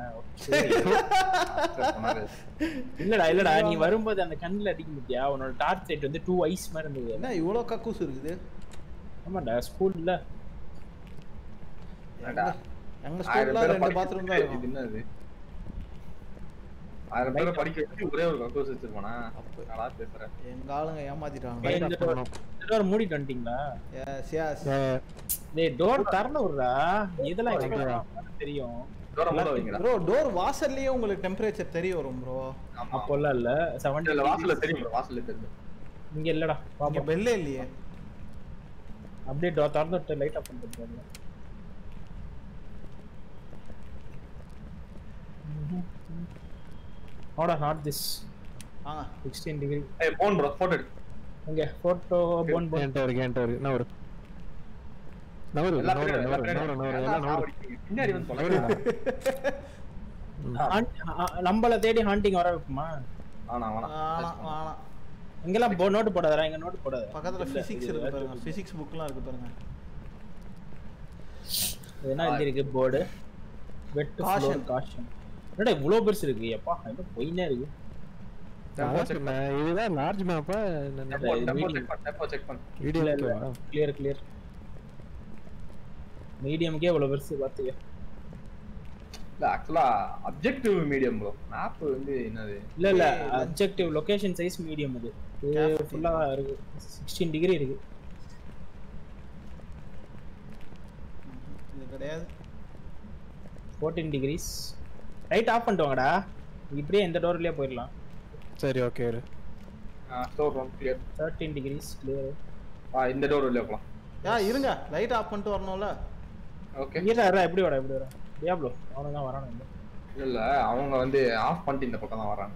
இல்லடா இல்லடா நீ வரும்போது அந்த கண்ணுல அடிக்க முடியா உன்னோட டார்ச் லைட் வந்து டூ ஐஸ் மாதிரி இருந்தது என்ன இவ்வளோ கக்கூஸ் இருக்குது ஆமாடா ஸ்கூல்ல எங்க ஸ்கூல்ல ரெண்டு பாத்ரூம் தான் இருக்கும் என்னது ஆயிரம் பேரை படிக்க வச்சு ஒரே ஒரு கக்கோஸ் வச்சிருப்பானா நல்லா பேசுறேன் எங்க ஆளுங்க ஏமாத்திட்டாங்க ஏய், Light இந்த off பண்ணணும். டோர் மூடிட்டு வந்துட்டீங்களா எஸ் எஸ் ஏ, டேய் டோர் திறந்து விடுறா இதெல்லாம் Okay. எக்ஸ்பெக்ட் தெரியும் தூரம் மூட வைங்கடா ப்ரோ டோர் வாசல்லயே உங்களுக்கு டெம்பரேச்சர் தெரிய வரும் ப்ரோ ஆமா அப்போல்லாம் இல்ல செவன்டி இல்ல வாசல்ல தெரியும் bro, வாசல்ல தெரியும் இங்க இல்லடா இங்க பாப்போம் பெல்லே இல்லையே அப்படியே டோர் திறந்து விட்டு லைட் ஆஃப் பண்ணிட்டு நோடா நாட் திஸ் ஆ 16 டிகிரி ஏய் போன் ப்ரோ போட்டோ எடு இங்க போட்டோ போன் போன் என்கிட்ட இருக்கு என்கிட்ட இருக்கு நவரு நவரு எல்லா நவரு பேரும் எல்லா நவரு பேரும் நவரு நவரு எல்லாம் எல்லாம் நவரு சாவடிக்கிறீங்க. பின்னாடி வந்து நவரு தொலைங்க Haunt- ஆ, நம்மள தேடி ஹாண்டிங் வர வைக்குமா வேணாம் வேணாம் வேணாம் வேணாம் இங்கெல்லாம் போ நோட்டு போடாதடா இங்க நோட்டு போடாத பக்கத்துல இல்ல, பிசிக்ஸ் இது இருக்கு வேற பாருங்க பிசிக்ஸ் புக்லாம் இருக்கு பாருங்க இது என்ன எழுதி இருக்கு board wet Caution. Caution caution என்னடா இவ்வளவு பெருசு இருக்கு எப்பா என்ன பொய்னே இருக்கு அதான் சொன்னேன். இதுதான் லார்ஜ் மேப்பா டெப்போ டெப்போ செக் பண்ணு டெப்போ செக் பண்ணு வீடியோ இல்ல, இல்ல. கிளியர் கிளியர் மீடியம்க்கே இவ்வளவு பெருசு பாத்துக்க இல்ல ஆக்சுவலா அப்ஜெக்டிவ் மீடியம் ப்ரோ மேப் வந்து என்னது இல்ல இல்ல ஏய், அப்ஜெக்டிவ் லொகேஷன் சைஸ் மீடியம் இது இது Careful. ஃபுல்லா இருக்கு 16 டிகிரி இருக்கு இது கிடையாது 14 டிகிரிஸ் ரைட் ஆஃப் பண்ணிட்டு வாங்கடா இப்படியே இந்த டோர்லயே போயிடலாம் சரி ஓகே இரு store room clear 13 degrees clear ஆ இந்த டோர் வெளியே போலாம் யா இருங்க லைட் ஆஃப் பண்ணிட்டு வரணும்ல ஓகே இங்க இருடா எப்படி வர எப்படி வர டியாப்ளோ அவன தான் வரானு இங்க. இல்ல இல்ல அவங்க வந்து ஆஃப் பண்ணிட்டு இந்த பக்கம் தான் வராங்க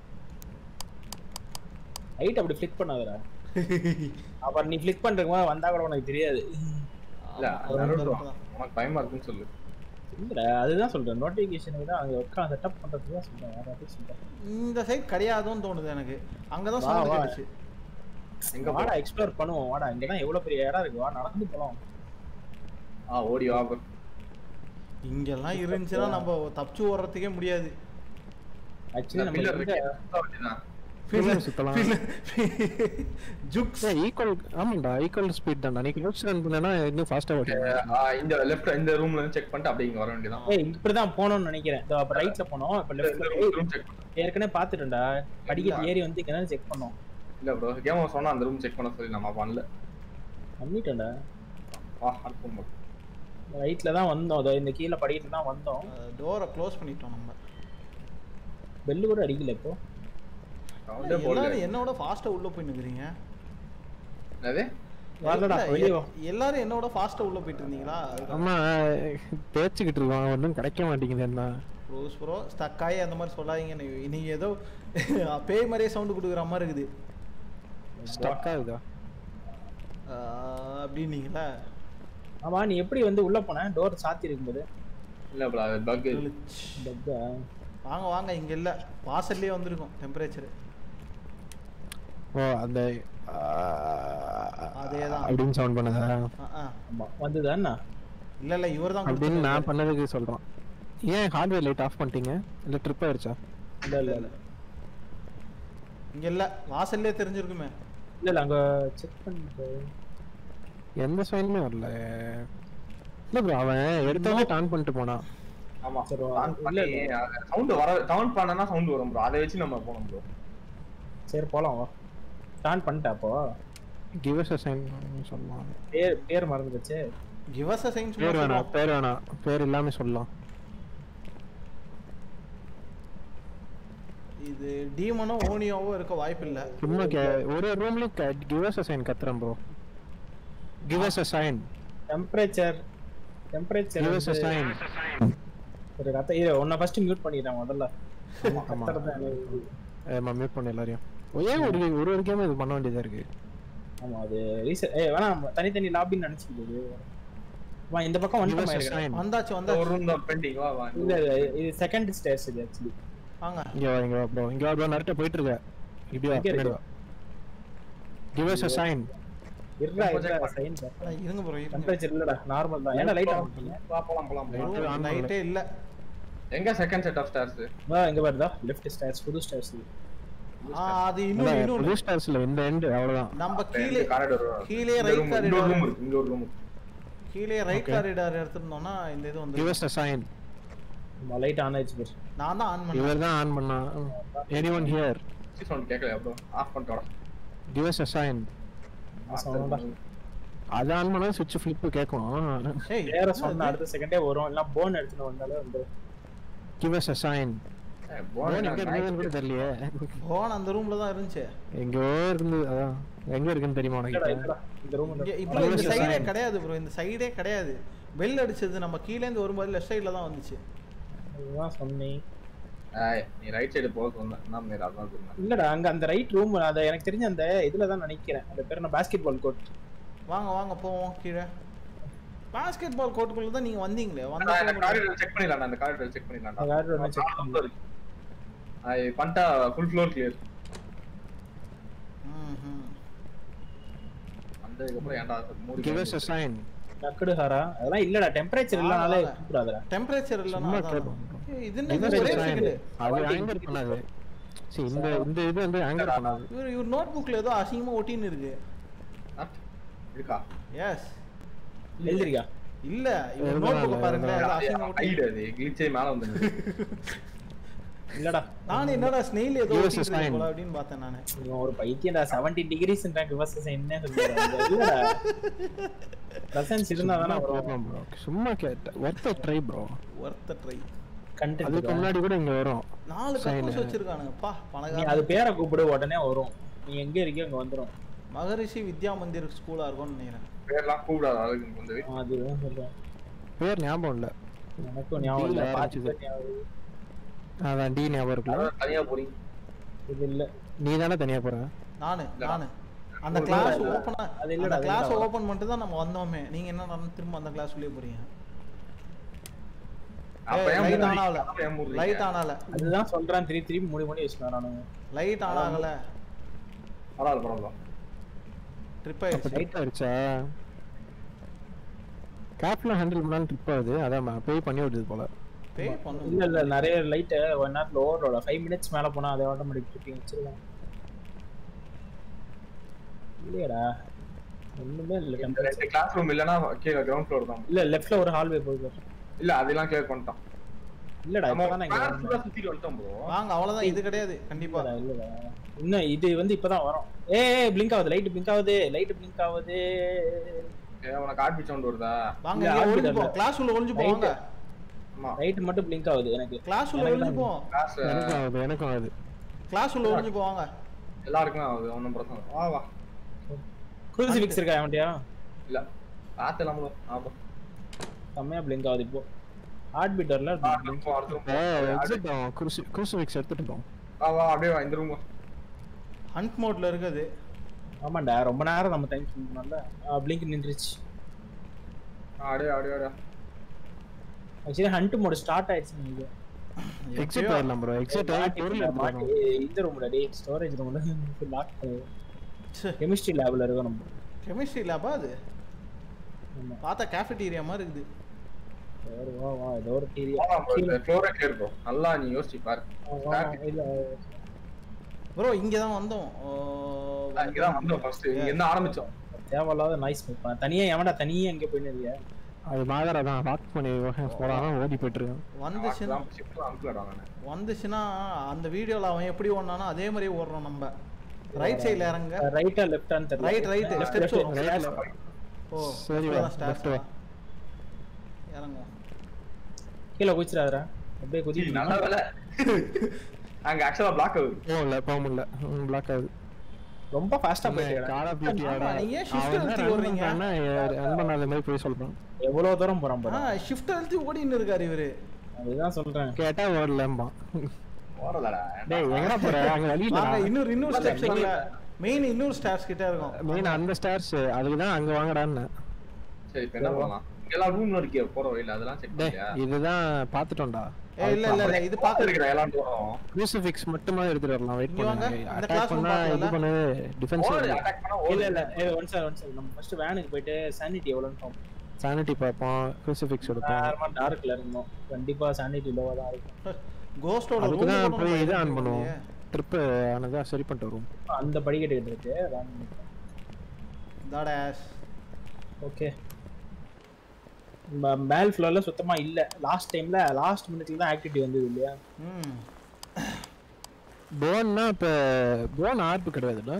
ரைட் அப்படி ஃபிளிக் பண்ணாதடா அப்புறம் நீ ஃபிளிக் பண்றதுக்கு முன்னாடி வந்தா கூட உனக்கு தெரியாது இல்ல ஆமா, அது நடுவுல வா. தான். உனக்கு பயமா இருக்குன்னு சொல்லு இல்லடா அதுதான் சொல்றேன் நோட்டிபிகேஷனுக்கு தான் அங்க உட்காந்து செட்டப் பண்றதுக்கு தான் சொல்றேன் வேற எதுவும் சொல்றேன் இந்த சைடு கிடையாதுன்னு தோணுது எனக்கு அங்கதான் வா, சவுண்ட் வா. கேட்டுச்சு எங்க வாடா எக்ஸ்ப்ளோர் பண்ணுவோம் வாடா இங்க தான் எவ்வளவு பெரிய இடம் இருக்கு வா நடந்து போலாம் ஆ ஓடி வா bro. இங்கெல்லாம் இருந்துச்சுன்னா நம்ம தப்பிச்சு ஓடுறதுக்கே முடியாது ஆக்சுவலி இந்த நம்ம pillar எங்க- இருக்கு சுத்த வேண்டியதுதான். Pillar சுத்தலாம். ஜுக்ஸ் ஈக்குவல் ஆமாண்டா ஈக்குவல் ஸ்பீட் தான்டா நீ க்ளோஸ் ரன் பண்ணனா இன்னும் ஃபாஸ்டா ஓடும் ஆ, இந்த லெஃப்ட் இந்த ரூம்ல இருந்து செக் பண்ணிட்டு அப்படியே இங்க வர வேண்டியதான் ஏய் இப்படிதான் போகணும்னு நினைக்கிறேன் இதோ அப்ப ரைட்ல போனோம் இப்ப இந்த லெஃப்ட்ல ரூம் செக் பண்ணு ஏற்கனவே பாத்துட்டேன்டா படிக்கட்டு ஏறி வந்து இங்க செக் பண்ணோம் இல்ல ப்ரோ கேம் சொன்னா அந்த ரூம் செக் பண்ண சொல்லி நம்ம பண்ணல பண்ணிட்டேன்டா வா அடுத்து bro. ரைட்ல தான் வந்தோம் அதோ இந்த கீழே படிக்கட்டு தான் வந்தோம் டோரை க்ளோஸ் பண்ணிட்டோம் நம்ம பெல்லு கூட அடிக்கல இப்போ Sound ஏ போடல. எல்லாரும் என்னோட ஃபாஸ்டா உள்ள போய் நிக்கிறீங்க என்னது வரலடா இல்ல, வெளியே வா எ- எல்லாரும் என்னோட ஃபாஸ்டா உள்ள போயிட்டு இருந்தீங்களா ஆமா பேச்சுக்கிட்டு இருக்கோம் ஒன்றும் கிடைக்க மாட்டேங்குது என்ன ரோஸ் ப்ரோ ஸ்டக் ஆகி அந்த மாதிரி சொல்லாதீங்க நீ- நீங்க ஏதோ பேய் மாதிரியே சவுண்ட் கொடுக்குற மாதிரி இருக்குது ஸ்டக் ஆகுதா ஆஹ் அப்படின்னீங்களா ஆமா நீ எப்படி வந்து உள்ள போன டோர் சாத்தி இருக்கும்போது இல்ல ப்ரோ அது பக் பக்கா வாங்க வாங்க இங்க இல்ல வாசல்லே வந்திருக்கும் டெம்பரேச்சர் ஓ அந்த அதேதான். அப்படின்னு சவுண்ட் பண்ணதா ஆமா வந்துதானா இல்ல இல்ல இவர் தான் அப்படின்னு நான் பண்ணதுக்கு சொல்றேன் ஏன் ஹார்ட்வேர் லைட் ஆஃப் பண்ணிட்டீங்க இல்ல ட்ரிப் ஆயிருச்சா இல்ல இல்ல இல்ல இங்க இல்ல வாசல்லே தெரிஞ்சிருக்குமே இல்ல இல்ல அங்க செக் பண்ணிட்டு எந்த சைனுமே வரல இல்ல ப்ரோ அவன் எடுத்தோடனே டான் பண்ணிட்டு போனான் ஆமா சரி, ஆன் இல்ல, பண்ணி சவுண்ட் வர டவுன் பண்ணனா சவுண்ட் வரும் ப்ரோ அதை வச்சு நம்ம போனோம் ப்ரோ சரி போலாம் வா ஸ்டார்ட் பண்ணிட்டா அப்போ கிவ் அஸ் அ சைன் சொல்லலாம் பேர் பேர் மறந்துடுச்சு கிவ் அஸ் அ சைன் பேர் வேணாம் பேர் வேணாம் பேர் இல்லாம சொல்லலாம் இது டீமனோ ஓனியோவோ இருக்க வாய்ப்பில்லை சும்மா கே ஒரு ரூம்லயும் கிவ் அஸ் அ சைன் கத்துறேன் bro give us a sign temperature temperature give us a sign ஒரு கத்த இரு உன்னை ஃபர்ஸ்ட் மியூட் பண்ணிடுறேன் முதல்ல ஆமா. கத்துறது எனக்கு- ஏமா மியூட் பண்ண எல்லாரையும் ஏன் ஒரு ஒரு ஒரு கேம் இது பண்ண வேண்டியதா இருக்கு ஆமா அது ரீசன் ஏய் வேணாம் தனித்தனி லாபின்னு நினைச்சிக்கிது வா இந்த பக்கம் Give us a வந்துட்டோம் sign. வந்தாச்சு ஒரு வந்தாச்சு ரூம் தான் பெண்டிங் வா வா இல்ல இல்ல, இது செகண்ட் ஸ்டேஜ் இது ஆக்சுவலி வாங்க இங்க வா இங்க வா ப்ரோ இங்க வா ப்ரோ நரட்ட போயிட்டு இருக்க இப்படி வா இங்க பின்னாடி இருக்கு. வா கிவ் அஸ் அ சைன் இருடா கொஞ்சம் இருடா check சைன் ஆ, இருங்க ப்ரோ இருங்க டெம்பரேச்சர் இல்லடா நார்மல் தான் ஏன்டா லைட் ஆன் பண்ணீங்க வா போலாம் போலாம் போலாம் Light on லைட்டே இல்ல எங்க செகண்ட் செட் ஆஃப் ஸ்டார்ஸ் வா இங்க பாருடா லெஃப்ட் ஸ்டேர்ஸ் புது ஸ்டேர்ஸ் ஆ அது இன்னும் இன்னும் புது ஸ்டார்ஸ்ல இந்த எண்ட் அவ்வளவுதான் நம்ம கீழே காரிடோர் கீழே இந்த ரைட் ரூம் இந்த காரிடார் ரூம் இருக்கு இங்க ஒரு ரூம் கீழே ரைட் Okay. காரிடார் எடுத்திருந்தோம்னா இந்த இது வந்து give us a sign light on ஆயிடுச்சு பேர் நான் தான் ஆன் பண்ணேன் இவர் தான் ஆன் பண்ணா எனிஒன் ஹியர் சவுண்ட் கேட்கலையா ப்ரோ ஆஃப் பண்ணிட்டு வரேன் கிவ் அஸ் அ சைன் சொன்னடா அது ஆன் பண்ணா சுவிட்ச் ஃபிளிப் கேட்கும் ஏய் வேற சொன்ன அடுத்த செகண்டே வரும் எல்லாம் போன் எடுத்துட்டு வந்தாலே வந்து கிவ் அஸ் அ சைன் ஏய், போன் போன எங்க இருக்குதுன்னு கூட தெரியலையே போன் அந்த ரூம்ல தான் இருந்துச்சு எங்கோ இருந்து அதான் எங்க இருக்குன்னு தெரியுமா இல்லடா, உனக்கு இல்லடா, இந்த ரூம் இங்க இப்போ Give இந்த us a சைடே sign. கிடையாது ப்ரோ இந்த சைடே கிடையாது பெல் அடிச்சது நம்ம கீழே இருந்து வரும்போது லெஃப்ட் சைடுல தான் வந்துச்சு இதுதான் சொன்னேன் ஏய், நீ ரைட் சைடு போக சொன்ன நான் மேல அதான் சொன்னேன் இல்லடா அங்க அந்த ரைட் ரூம் அத எனக்கு தெரிஞ்ச அந்த இதுல தான் நினைக்கிறேன் அந்த பேர் என்ன பாஸ்கெட் பால் கோர்ட் வாங்க வாங்க போவோம் கீழே பாஸ்கெட் பால் கோர்ட்டுக்குள்ள தான் நீங்க வந்தீங்களே வந்து நான் இந்த காரிடர் செக் பண்ணிடலாம் அந்த காரிடர் செக் பண்ணிடலாம் காரிடர் ஒண்ணு check பண்ணு. அது பண்ணிட்டா ஃபுல் ஃப்ளோர் கிளியர் ம்ஹும். வந்ததுக்கப்புறம் ஏன்டா மூடி கிவ் அஸ் a sign டக்குடு ஹாரா அதெல்லாம் இல்லடா டெம்பரேச்சர் இல்லனாலே ஆமா. கூப்பிடாதடா டெம்பரேச்சர் இல்லைன்னா சும்மா அதான். கேட்போம். ஏய், இது என்ன Give இது us a ஒரே sign. செகண்ட் அது ஆங்கர் பண்ணாது சரி இந்த இந்த இது வந்து ஆங்கர் பண்ணாது இவர் இவர் நோட் புக்ல ஏதோ அசிங்கமா ஒட்டின்னு இருக்கு இருக்கா எஸ் எழுதிருக்கா இல்ல இவர் எழுதலாம் நோட் புக் இல்ல, பாருங்களேன் ஏதோ அசிங்கமா ஒட்டி ஹைட் அது கிளிச்சே மேல வந்து இல்லடா நான் என்னடா ஸ்னெயில் ஏதோ Give us a ஒட்டிட்டு இருக்கு sign. போல அப்படின்னு பார்த்தேன் நானு இவன் ஒரு பைத்தியம்டா 70 டிகிரிஸ்ன்றாங்க விவசாயம் என்ன சொல்றாங்க இல்லடா பிரசன்ஸ் இருந்தா தானே சும்மா வரும் கேட்போம் bro. சும்மா கேட்ட worth a try bro worth a try content அதுக்கு முன்னாடி கூட இங்க வரும் நாலு Sign. கக்கூஸ் வச்சிருக்கானுங்க பா நீ பணக்கார அது பேரை கூப்பிடு உடனே வரும் நீ எங்க இருக்கியோ அங்க வந்துரும் மகரிஷி வித்யா மந்திர் ஸ்கூலா இருக்கும்னு நினைக்கிறேன் பேர்லாம் கூப்பிடாது அதுக்கு வந்து அதுதான் சொல்றேன் பேர் ஞாபகம் இல்ல எனக்கும் ஞாபகம் இல்ல D ல பாத்து ஆரம்பிச்சது. ஞாபகம் அதான் டி ஞாபகம் இருக்குல்ல அதான் தனியா போறீங்க இது இல்ல நீ தானே தனியா போற நானு இல்லடா. நானு அந்த ஒரு கிளாஸ் இல்ல. ஓபனா அது இல்லடா, அந்த அது கிளாஸ் இல்லடா. ஓபன் பண்ணிட்டு தான் நம்ம வந்தோமே நீங்க என்ன நடந்து திரும்ப அந்த கிளாஸ் உள்ளே போறீங்க அப்ப ஏன் லைட் மூடுறீங்க? ஆன் ஆகல அப்ப ஏன் மூடுறீங்க? லைட் ஆன் ஆகல அதுதான் சொல்றான் திருப்பி திருப்பி மூடி மூடி வச்சுக்கலாம் நானுங்க லைட் ஆன் ஆகல பரவாயில்ல பரவாயில்ல ட்ரிப் அப்ப ஆயிடுச்சு ட்ரிப் ஆயிடுச்சா கேப்ல ஹேண்டில் பண்ணாலும் ட்ரிப் ஆகுது அதான் பே பண்ணி விடுது போல பே பண்ணு இல்ல இல்ல நிறைய லைட் ஒன் ஹவர் ஓவரோட ஃபைவ் மினிட்ஸ் மேல போனா அதை ஆட்டோமேட்டிக் ட்ரிப்பிங் வச்சிருக்கேன் இல்லையடா ஒண்ணுமே இல்ல இந்த டெம்பரேச்சர் ரெண்டு கிளாஸ் ரூம் இல்லனா கீழ கிரவுண்ட் ஃப்ளோர் தான் இல்ல லெஃப்ட்ல ஒரு ஹால்வே போகுது இல்ல அதெல்லாம் கிளியர் பண்ணிட்டோம் இல்லடா நம்ம இப்பதான் இங்க class வரணும். full-ஆ சுத்திட்டு வந்துட்டோம் bro வாங்க அவ்வளவுதான் இது கிடையாது கண்டிப்பா இல்லடா, இல்லடா. இன்னும் இது வந்து இப்பதான் வரும் ஏய் பிளிங்க் ஆகுது லைட் பிளிங்க் ஆகுது லைட் பிளிங்க் ஆகுது ஏ, உனக்கு ஹார்ட் பீட் சவுண்ட் வருதா வாங்க இல்ல, இங்க ஆள் ஒளிஞ்சு கிட்ட போ இல்ல. கிளாஸ் உள்ள ஒளிஞ்சு Right. போவாங்க ஆமா லைட் மட்டும் பிளிங்க் ஆகுது எனக்கு கிளாஸ் உள்ள எனக்கு ஒளிஞ்சு போ கிளாஸ் எனக்கும் ஆகுது எனக்கும் ஆகுது கிளாஸ் உள்ள ஒளிஞ்சு போவாங்க எல்லாருக்குமே ஆகுது ஒன்றும் பிரச்சனை இல்லை. வா வா குரூசிஃபிக்ஸ் இருக்கா அவன்ட்டியா இல்ல பார்த்துலாம் bro ஆமா செம்மையா பிளிங்க் ஆகுது இப்போ ஹார்ட் பீட் வரல வா, blink. போ, அடுத்த room போ. எக்ஸிட் ஆகும் குருசி குருசிஃபிக்ஸ் எடுத்துட்டு இருக்கோம் வா வா அப்படியே வா இந்த ரூம் ஹண்ட் மோட்ல இருக்குது ஆமாண்டா ரொம்ப நேரம் நம்ம டைம் ஸ்பெண்ட் பண்ணல பிளிங்க் நின்றுச்சு அப்படியே அப்படியே அப்படியே ஆக்சுவலி ஹண்ட் மோட் ஸ்டார்ட் ஆயிடுச்சு நினைக்கிறேன் எக்ஸிட் ஆயிடலாம் ப்ரோ எக்ஸிட் ஆகி பொருள் எடுத்துட்டு மாட்டி, வரணும் இந்த ரூம்ல டேய் ஸ்டோரேஜ் ரூம்ல லாக் ச்சே. கெமிஸ்ட்ரி லேப்ல இருக்கோம் நம்ம கெமிஸ்ட்ரி லேபா அது ஆமா. பார்த்தா கேஃபெட்டீரியா மாதிரி இருக்குது சரி, வா வா ஏதோ ஒரு டீரியா ஆமா bro இந்த ஃப்ளோரே கிளியர் ப்ரோ நல்லா நீ யோசிச்சு பாரு இல்ல ப்ரோ இங்க தான் வந்தோம் ஓ, இங்க தான் வந்தோம் ஃபர்ஸ்ட் இங்க என்ன ஆரம்பிச்சோம் தேவையில்லாத நாய்ஸ் மேக் பண்ண தனியா எவன்டா தனியா எங்க போயின்னு இருக்கியா அது மாதரா தான் லாக் பண்ணி போறான் ஓடி போயிட்டு இருக்கான் வந்துச்சுன்னா ஷிஃப்ட் அனுப்பிடா நானு வந்துச்சுன்னா அந்த வீடியோல அவன் எப்படி ஓடனானோ அதே மாதிரி ஓடுறோம் நம்ம ரைட் சைடுல இறங்க ரைட்டா லெஃப்டான்னு தெரியல right right Left, steps left, வரும் right. ஓ சரி சரி வா, ஸ்டார்ஸ் left வா. இறங்க கீழே குதிச்சிடாதடா அப்படியே குதி ஜி, நல்ல வேலை அங்க ஆக்சுவலா பிளாக் ஆகுது போக இல்ல போக முடியல பிளாக் ஆகுது ரொம்ப ஃபாஸ்டா போயிட்டு கால் ஆஃப் டியூட்டி ஆமா, ஆடா நீங்க ஏன் shift அழுத்தி ஓடுறீங்க? ரன் பண்ணாத மாதிரி போய் சொல்றான் எவ்வளவு தூரம் போறான் ஆ பாரு ஷிஃப்ட் அழுத்தி ஓடின்னு இருக்காரு இவரு அதுதான் சொல்றேன் கேட்டா ஓடலம்பான் ஓடலடா டேய் எங்கடா போற அங்க வழி வாங்க இல்லடா இன்னொரு இன்னொரு ஸ்டெப்ஸ் இருக்குல்ல மெயின் இன்னொரு ஸ்டார்ஸ் கிட்ட இருக்கும் மெயின் அந்த ஸ்டார்ஸ் அதுக்கு தான் அங்க வாங்கடான்னு சரி இப்ப என்ன பண்ணலாம் இங்கெல்லாம் ரூம்ல இருக்கே போற வழியில அதெல்லாம் செக் டேய் பண்ணியா இதுதான் பாத்துட்டோம்டா ஏ இல்ல இல்ல இல்ல இது பாத்து இருக்கிற எல்லாம் போறோம் க்ரூசிஃபிக்ஸ் மட்டுமா எடுத்துட்டு வரலாம் வெயிட் இங்க வாங்க, பண்ணுங்க இந்த அட்டாக் classroom பண்ணா இது பார்க்கலாம்ல? பண்ணு டிஃபென்ஸ் அட்டாக் பண்ணா இல்ல ஓடு இல்ல ஏ ஒன் சார் ஒன் சார் நம்ம ஃபர்ஸ்ட் வேனுக்கு போயிட்டு சானிட்டி எவ்வளவுன்னு பார்ப்போம் சானிட்டி பார்ப்போம் க்ரூசிஃபிக்ஸ் எடுப்போம் நேரமா டார்க்ல இருக்கணும் கண்டிப்பா சானிட்டி லோவா தான் இருக்கும் கோஸ்டோட அதுக்கு ரூம் தான் போய் இது ஆன் பண்ணுவோம் ட்ரிப்பு ஆனதா சரி பண்ணிட்டு வருவோம் அந்த படிக்கட்டு கிட்ட இருக்கு தாடாஸ் ஓகே மேல் ஃப்ளோர்ல சுத்தமா இல்ல லாஸ்ட் டைம்ல லாஸ்ட் மினிட்ல தான் ஆக்டிவிட்டி வந்தது இல்லையா ம் போன்னா இப்ப போன் ஆர்பு கிடையாதுல்ல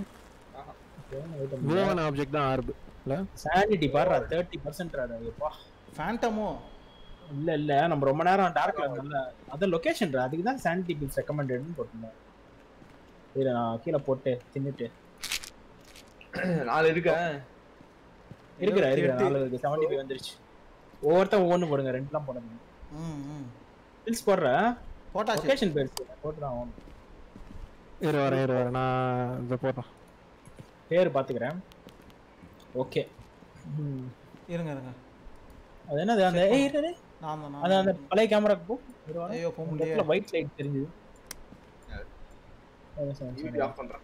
போன் ஆப்ஜெக்ட் தான் ஆர்பு இல்ல சானிட்டி பாருடா தேர்ட்டி பர்சன்ட் எப்பா ஃபேண்டமோ இல்ல இல்ல நம்ம ரொம்ப நேரம் டார்க்ல இருந்தோம்ல அதான் லொகேஷன் அதுக்கு தான் சானிட்டி பில்ஸ் ரெக்கமெண்டட்னு போட்டிருந்தேன் இரு நான் கீழே போட்டு தின்னுட்டு நாலு இருக்கேன் இருக்கிற இருபத்தி இருக்கிற எட்டு. நாலு இருக்கு செவன்டி ஃபைவ் வந்துருச்சு ஒவ்வொருத்தன் ஒவ்வொன்று போடுங்க ரெண்டுலாம் போடுங்க ம் ம் பில்ஸ் போடுற போட்டாச்சு லொகேஷன் பேர்ஸ் போட்டு தான் ஆகணும். இரு வரேன் இரு வரேன் நான் இதை போடுறேன் பேர் பாத்துக்கிறேன் ஓகே இருங்க இருங்க அது என்னது அந்த ஏய் இரு, இரு. நான் தான் அது அந்த நான் பழைய கேமராக்கு போ ஒரு ஐயோ போக முடியாது ஒயிட் லைட் தெரிஞ்சது டிவி ஆஃப் பண்றேன்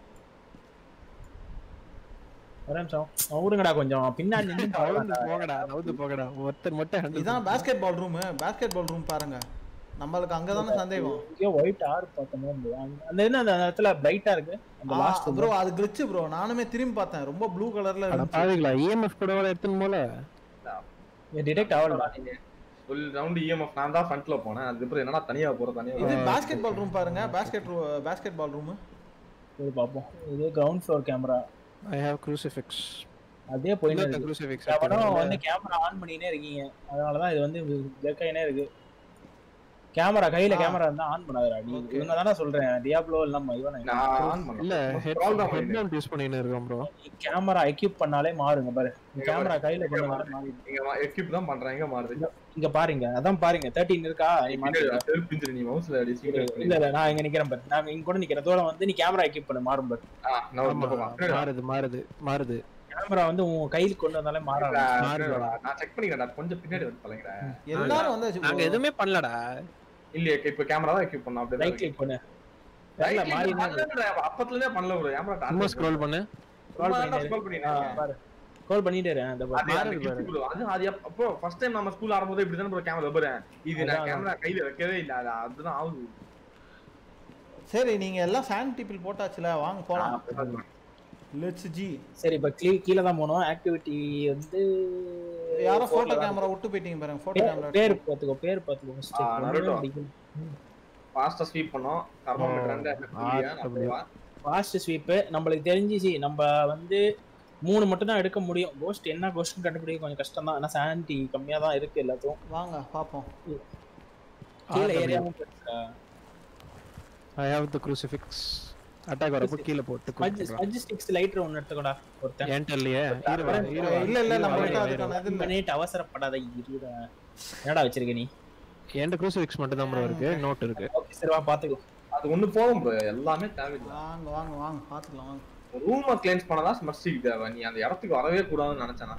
ஒரு நிமிஷம் விடுங்கடா கொஞ்சம் பின்னாடி நின்று நவுந்து போங்கடா நவுந்து போங்கடா ஒருத்தர் மட்டும் handle இதான் basketball room basketball room பாருங்க நம்மளுக்கு அங்கதானே சந்தேகம் இங்கேயோ ஒயிட் ஆறு பார்த்த மாதிரி இருந்தது அந்த- அந்த என்ன அந்த இடத்துல பிரைட்டா இருக்கு அந்த லாஸ்ட் ப்ரோ அது கிளிச் ப்ரோ நானுமே திரும்பி பார்த்தேன் ரொம்ப ப்ளூ கலர்ல அட பாவிங்களா இஎம்எஃப் கூட வர எடுத்துன்னு போல டிடெக்ட் ஆகலடா ஃபுல் ரவுண்ட் இஎம்எஃப் நான் தான் ஃப்ரண்ட்ல போனேன் அதுக்கப்புறம் என்னடா தனியா போற தனியா இது போற. பாஸ்கெட் பால் ரூம் பாருங்க பாஸ்கெட் பாஸ்கெட் பால் ரூம் இது பாப்போம் இது ground floor camera I have crucifix அதே போயிட்டு இன்னொரு இருக்கு crucifix எவனோ வந்து கேமரா ஆன் பண்ணினே இருக்கீங்க அதனால தான் இது வந்து ஜெர்க்காயினே இருக்கு கேமரா கையில ஆ. கேமரா இருந்தா ஆன் பண்ணாதடா நீ Okay. இவங்க தானே சொல்றேன் டியாப்லோ இல்லாம இவன் நான் ஆன் இல்ல பண்ணல ஹெட் Scroll தான் ஹெட் பண்ணிட்டு மவுண்ட் யூஸ் பண்ணின்னு இருக்கோம் ப்ரோ கேமரா எக்யூப் பண்ணாலே மாறுங்க பாரு இங்க கேமரா பாரு. கையில கொண்டு இங்க வந்தாலே மாறிடும். இங்க எக்யூப் தான் பண்றேன் எங்க மாறுது இங்க பாருங்க அதான் பாருங்க 13 இருக்கா நீ மாத்திக்க. செல்ஃப் இன்ஜிரி நீ மவுஸ்ல அடி சீக்கிரம் இல்ல இல்ல நான் இங்க நிக்கிறேன் பாரு நான் இங்க கூட நிக்கிறேன் தூரம் வந்து நீ கேமரா எக்யூப் பண்ணு மாறும் பாரு ஆ நான் ஒரு ஆமா, பக்கம் வா. மாறுது மாறுது மாறுது கேமரா வந்து உன் கையில் கொண்டு வந்தாலே மாறாது நான் மாறுதுடா. நான் செக் பண்ணிக்கிறேன்டா கொஞ்சம் பின்னாடி வந்து பழகிறேன் எல்லாரும் வந்தாச்சு நாங்க bro. எதுவுமே பண்ணலடா இல்லையே இப்ப கேமரா தான் எக்யூப் பண்ணோம் அப்படியே ரைட் கிளிக் பண்ணு தெரியல மாறி அப்பத்துல இருந்தே பண்ணல ப்ரோ ஏன் சும்மா ஸ்க்ரோல் பண்ணு Scroll பண்ணிட்டு ஸ்க்ரோல் பண்ணிட்டேன் பாரு ஸ்க்ரோல் பண்ணிட்டே இரு அந்த பாரு. அது அந்த gift bro. அது அது எப்ப- அப்போ ஃபர்ஸ்ட் டைம் நம்ம ஸ்கூல் ஆரம்பிச்சது இப்படி தானே ப்ரோ கேமரா வெப்பறேன் இது நான் அதான், கேமரா கையில வைக்கவே இல்ல அது அதுதான் ஆகுது சரி நீங்க எல்லாம் சாண்ட் டிபில் போட்டாச்சுல வாங்க போலாம் லெட்ஸ் ஜி சரி இப்ப கீழ கீழ தான் போனோம் ஆக்டிவிட்டி வந்து யாரோ photo போட்டோ தான். கேமரா விட்டு போயிட்டீங்க பாருங்க போட்டோ பேர் கேமரா பேர் பாத்துக்கோ பேர் பாத்துக்கோ first. ஆ, Naruto. ஒண்ணுமே அடிக்கல. ஃபாஸ்டா ஸ்வீப் பண்ணோம் தெர்மோமீட்டர் ரெண்டு RW. ஃபாஸ்ட் ஸ்வீப் நம்மளுக்கு தெரிஞ்சிச்சு நம்ம வந்து மூணு மட்டும் தான் எடுக்க முடியும் கோஸ்ட் என்ன கோஸ்ட்னு கண்டுபிடிக்க கொஞ்சம் கஷ்டம் தான் ஆனா சானிட்டி கம்மியா தான் இருக்கு எல்லாத்துக்கும் வாங்க பாப்போம் கீழே RW. ஏரியாவும் பெருசா I have the crucifix attack வரப்போ கீழ போட்டு கொடுத்துறேன். ஸ்பஞ்ச் ஸ்டிக்ஸ் லைட்டர் ஒன்னு எடுத்துக்கோடா ஒருத்தன் என்கிட்ட இல்லையே இரு வா, இரு வா. இல்ல இல்ல நம்ம இரு கிட்ட வா, இரு அதுக்கான வா. இது இல்ல பண்ணிட்டு அவசரப்படாத இருடா என்னடா வச்சிருக்க நீ என்கிட்ட crucifix மட்டும் தான் ப்ரோ இருக்கு நோட் இருக்கு ஓகே சரி வா பாத்துக்கோ அது ஒண்ணு போதும் ப்ரோ எல்லாமே தேவையில்லை வாங்க வாங்க வாங்க பாத்துக்கலாம் வாங்க ரூமை கிளீன்ஸ் பண்ணதான் ஸ்மர்ஸ்டிக் தேவை நீ அந்த இடத்துக்கு வரவே கூடாதுன்னு நினைச்சேனா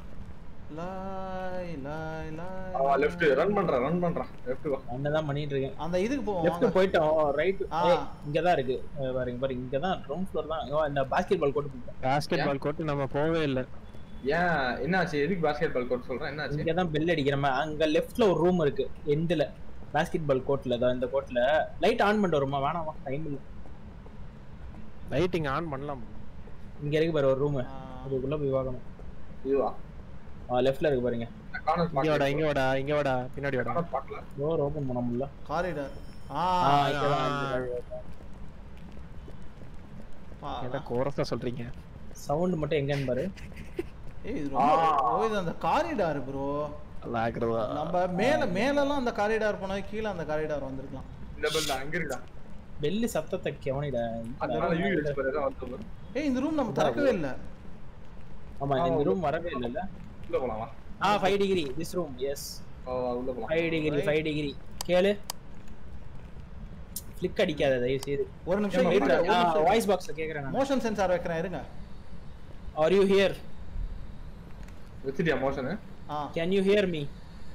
லாய் லாய் லாய் லெஃப்ட் ரன் பண்றேன் ரன் பண்றேன் லெஃப்ட் வா அண்ணதான் பண்ணிட்டு இருக்கேன் அந்த இதுக்கு போவோம் லெஃப்ட் வாங்க போயிட்டோம் ரைட் ஆ. இங்க தான் இருக்கு அஹ் பாருங்க பாருங்க இங்க தான் கிரவுண்ட் ஃப்ளோர் தான் இங்க வா, இந்த பாஸ்கெட் பால் கோர்ட் போயிட்டோம் பாஸ்கெட் பால் கோர்ட் நம்ம போவே இல்ல ஏன் என்னாச்சு எதுக்கு பாஸ்கெட் பால் கோட் சொல்றேன் என்னாச்சு இங்க தான் பெல் அடிக்கிற மாதிரி அங்க லெஃப்ட்ல ஒரு ரூம் இருக்கு எண்ட்ல பாஸ்கெட் பால் கோர்ட்ல தான் இந்த கோர்ட்ல லைட் ஆன் பண்ணிட்டு வருமா வேணாமா டைம் இல்ல லைட்டிங் ஆன் பண்ணலாம் இங்க இருக்கு பாரு ஒரு ரூம் ஆ, அதுக்குள்ள போய் பார்க்கணும் இதுவா லெஃப்ட்ல இருக்கு பாருங்க கார்னர் இங்க வாடா பாக்கல இங்க வாடா இங்க வாடா பின்னாடி வாடா கார்னர் பாக்கல டோர் ஓபன் பண்ண முடியல காரிடார் ஆ ஆ, ஆ, இங்க தான் ஆ. இருக்கு. பா- என்ன கோரஸா சொல்றீங்க சவுண்ட் மட்டும் எங்கன்னு பாரு ஏய் இது ரொம்ப ஓ, இது அந்த காரிடார் ப்ரோ லாக்குறதா நம்ம மேல மேலலாம் அந்த காரிடார் போனா கீழ அந்த காரிடார் வந்திருக்கலாம் இந்த பெல் அங்க இருக்குடா பெல்லு சத்தத்தை கவனிட அதனால யூ எஸ் பேர் ஏதாவது வந்து பாரு. ஏய் இந்த ரூம் நம்ம திறக்கவே இல்ல ஆமா இந்த ரூம் வரவே இல்லைல்ல உள்ள போலாம் வா ஆ five degree this room yes வா, வா, உள்ள போலாம் ஃபைவ் டிகிரி ஃபைவ் டிகிரி கேளு ஃபிளிக் அடிக்காத தயவு செய்து ஒரு நிமிஷம் இருங்க, ஒரு நிமிஷம் வாய்ஸ் பாக்ஸ்ல கேக்குறேன் நான் மோஷன் சென்சார் வைக்கிறேன் இருங்க ஆர் யூ ஹியர் வச்சிட்டியா மோஷனு ஆ கேன் யூ ஹியர் மீ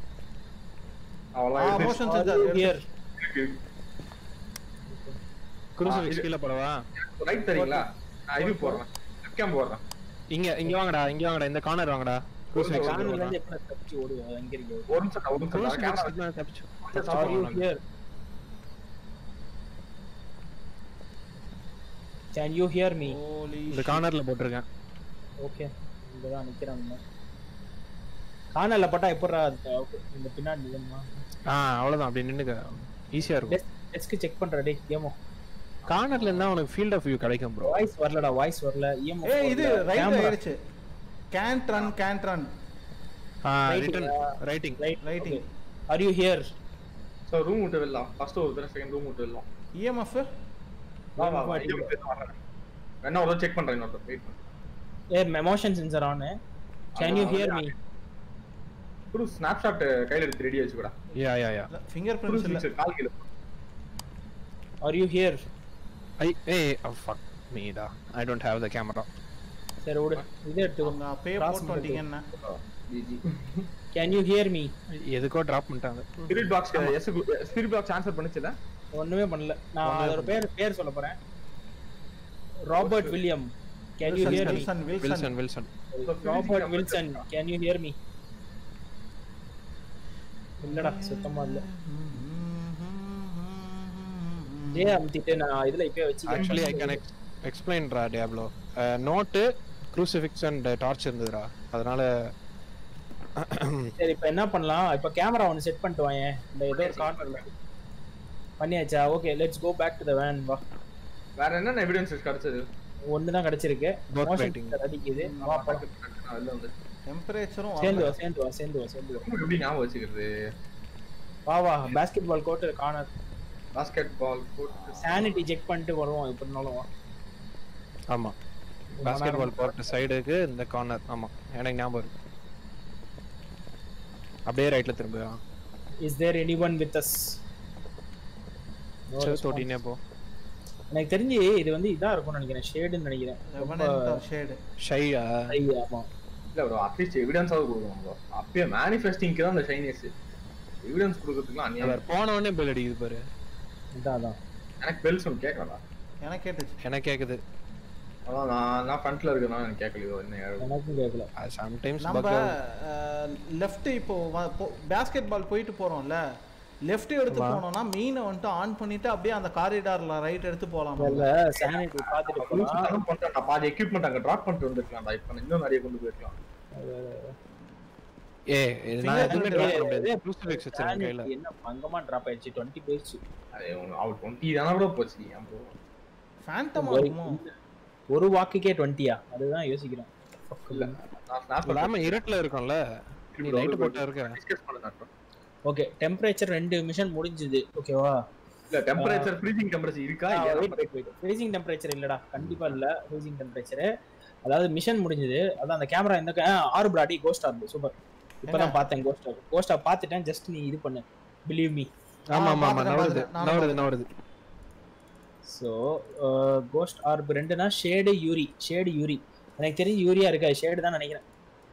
ஆ அவ்வளவு motion are you sensor here இருக்கு குருசிஃபிக்ஸ் கீழ போடவா ரைட் தரீங்களா நான் இது போடுறேன் லெஃப்ட் கேம் போடுறேன் இங்க இங்க வாங்கடா இங்க வாங்கடா இந்த கார்னர் வாங்கடா குருசிஃபிக்ஸ் கார்னர்ல இருந்து எப்படி தப்பிச்சு ஓடுவ அங்க இருக்கு ஒரு நிமிஷம் ஒரு நிமிஷம் கேமரா குருசிஃபிக்ஸ் தப்பிச்சு are you here can you hear me ஹோலி இந்த கார்னர்ல போட்டிருக்கேன் ஓகே இங்க தான் நிக்கிறாங்க கார்னர்ல பட்டா எப்படிடா அது? இந்த பின்னாடி நிலமா ஆ அவ்வளவுதான் அப்படி நின்னுக்க ஈஸியா இருக்கும் டெஸ்க் செக் பண்ற டேய் ஏமோ கார்னர்ல இருந்தா உனக்கு ஃபீல்ட் ஆஃப் வியூ கிடைக்கும் ப்ரோ வாய்ஸ் வரலடா வாய்ஸ் வரல EMF ஏய் இது வரல. Right Camera. ஆயிடுச்சு கேன்ட் ரன் கேன்ட் ரன் ஆ Writing. Written writing Right, Writing. okay. Are you here? So room விட்டு வரலாம் ஃபர்ஸ்ட் ஒரு தடவை செகண்ட் ரூம் விட்டு வரலாம் இஎம்எஃப் வா வா வா இங்க விட்டு வரேன் வேணா ஒரு செக் பண்றேன் இன்னொரு வெயிட் பண்ணு ஏய் motion sensor on. Can you hear me? குரு ஸ்னாப்ஷாட் கையில எடுத்து ரெடி வச்சுக்கடா யா யா யா ஃபிங்கர் குரு பிரிண்ட்ஸ் இல்ல switch கால் கீழ Are you here? ஐ ஏய் ஃபக் மீடா I don't have the camera சரி விடு இது எடுத்துக்கோ அவங்க அப்பயே Cross போட்டு வந்துட்டீங்க என்ன ஜிஜி கேன் யூ ஹியர் மீ எதுக்கோ டிராப் பண்ணிட்டாங்க spirit box yes spirit box answer பண்ணுச்சுல ஒண்ணுமே பண்ணல நான் அதோட பேர் பேர் சொல்ல போறேன் Robert William can you hear me Wilson Wilson Wilson Wilson Robert Wilson can you hear me இல்லடா சுத்தமா இல்ல ஜே அமுத்திட்டு நான் இதுல இப்பயே ஆக்சுவலி ஐ கேன் வச்சு எக்ஸ்பிளைன்ரா டேப்லோ நோட்டு க்ரூசிஃபிக்ஸ் அண்ட் டார்ச் இருந்ததுடா அதனால சரி இப்போ என்ன பண்ணலாம் இப்போ கேமரா ஒன்னு செட் பண்ணிட்டு வாயேன் இந்த ஏதோ ஒரு கார்னர்ல பண்ணியாச்சா okay let's go back to the van வா வேற என்னென்ன எவிடன்ஸ் கிடைச்சது ஒன்று தான் கிடைச்சிருக்கு Both Motion fighting. sensor அடிக்குது வா போலாம். நான் வெளில வந்து டெம்பரேச்சரும் சேர்ந்து வா சேர்ந்து வா சேர்ந்து வா சேர்ந்து வா எப்படி ஞாபகம் வச்சுக்கிறது வா வா basketball court corner basketball போட்டு சானிட்டி செக் பண்ணிட்டு வருவோம் எப்படினாலும் வா ஆமா பாஸ்கெட் பால் கோர்ட் சைடுக்கு இந்த கார்னர் ஆமா எனக்கு ஞாபகம் இருக்கு அப்படியே ரைட்ல திரும்ப is there anyone with us தொட்டினே போ எனக்கு தெரிஞ்சு இது வந்து இதா இருக்கும்னு நினைக்கிறேன் ஷேடுன்னு நினைக்கிறேன் ரொம்ப ஷேடு ஷையா high, ஆமா இல்ல ப்ரோ அட்லீஸ்ட் எவிடன்ஸாவது கொடுக்கணும் ப்ரோ அப்பயே மேனிஃபெஸ்டிங்க்கு தான் அந்த ஷைனஸ் எவிடன்ஸ் கொடுக்கறதுக்குலாம் அநியாயம் அவர் போன உடனே பெல் அடிக்குது பாரு இதான் அதான் எனக்கு பெல் சவுண்ட் கேட்கலடா எனக்கு கேட்டுச்சு எனக்கு கேக்குது அதான் நான் நான் ஃப்ரண்ட்ல இருக்கேன் எனக்கு கேட்கலையோ என்ன எனக்கும் கேட்கல சம்டைம்ஸ் நம்ம லெஃப்ட் இப்போ பேஸ்கெட் பால் போயிட்டு போறோம்ல லெஃப்ட் எடுத்து போனோம்னா மீனை வந்துட்டு ஆன் பண்ணிட்டு அப்படியே அந்த காரிடார்ல ரைட் எடுத்து போலாம் இல்ல சானிட்டி பார்த்துட்டு போலாம் பண்ணிட்டேன் பாதி எக்யூப்மெண்ட் அங்க டிராப் பண்ணிட்டு வந்துருக்கலாம்டா இப்போ இன்னும் நிறைய கொண்டு போயிருக்கலாம் ஏ இது நான் எதுவுமே Fingerprint ட்ராப் பண்ண ஏய், முடியாது க்ரூசிஃபிக்ஸ் வச்சிருக்கேன் கையில Sanity என்ன பங்கமா டிராப் ஆயிடுச்சு 20 போயிடுச்சு அது அவர் டுவெண்ட்டி தானே ப்ரோ போச்சு ஏன் ப்ரோ ஃபேண்டமா இருக்குமோ ஒரு வாக்குக்கே 20யா அதுதான் யோசிக்கிறேன் இல்ல நான் ஸ்னாப் இல்லாம இருட்டுல இருக்கோம்ல நீ லைட் போட்டா இருக்க டிஸ்கஸ் பண்ணலாம் ஓகே டெம்பரேச்சர் ரெண்டு மிஷன் முடிஞ்சது ஓகேவா இல்ல டெம்பரேச்சர் ஃப்ரீசிங் டெம்பரேச்சர் இருக்கா இல்லையா ஃப்ரீசிங் டெம்பரேச்சர் இல்லடா கண்டிப்பா இல்ல ஃப்ரீசிங் டெம்பரேச்சர் அதாவது மிஷன் முடிஞ்சது அதான் அந்த கேமரா இந்த ஆறு பிளாடி கோஸ்ட் ஆர்பு சூப்பர் இப்பதான் பார்த்தேன் கோஸ்ட் ஆர் கோஸ்ட் ஆர் பார்த்துட்டேன் ஜஸ்ட் நீ இது பண்ணு பிலீவ் மீ ஆமா ஆமா ஆமா பாத்துட்டேன், நவருது பாத்துட்டேன். நானும் நவருது நவருது ஸோ கோஸ்ட் ஆர்ப் ரெண்டுனா ஷேடு யூரி ஷேடு யூரி எனக்கு தெரிஞ்சு யூரியா இருக்கா ஷேடு தான் நினைக்கிறேன்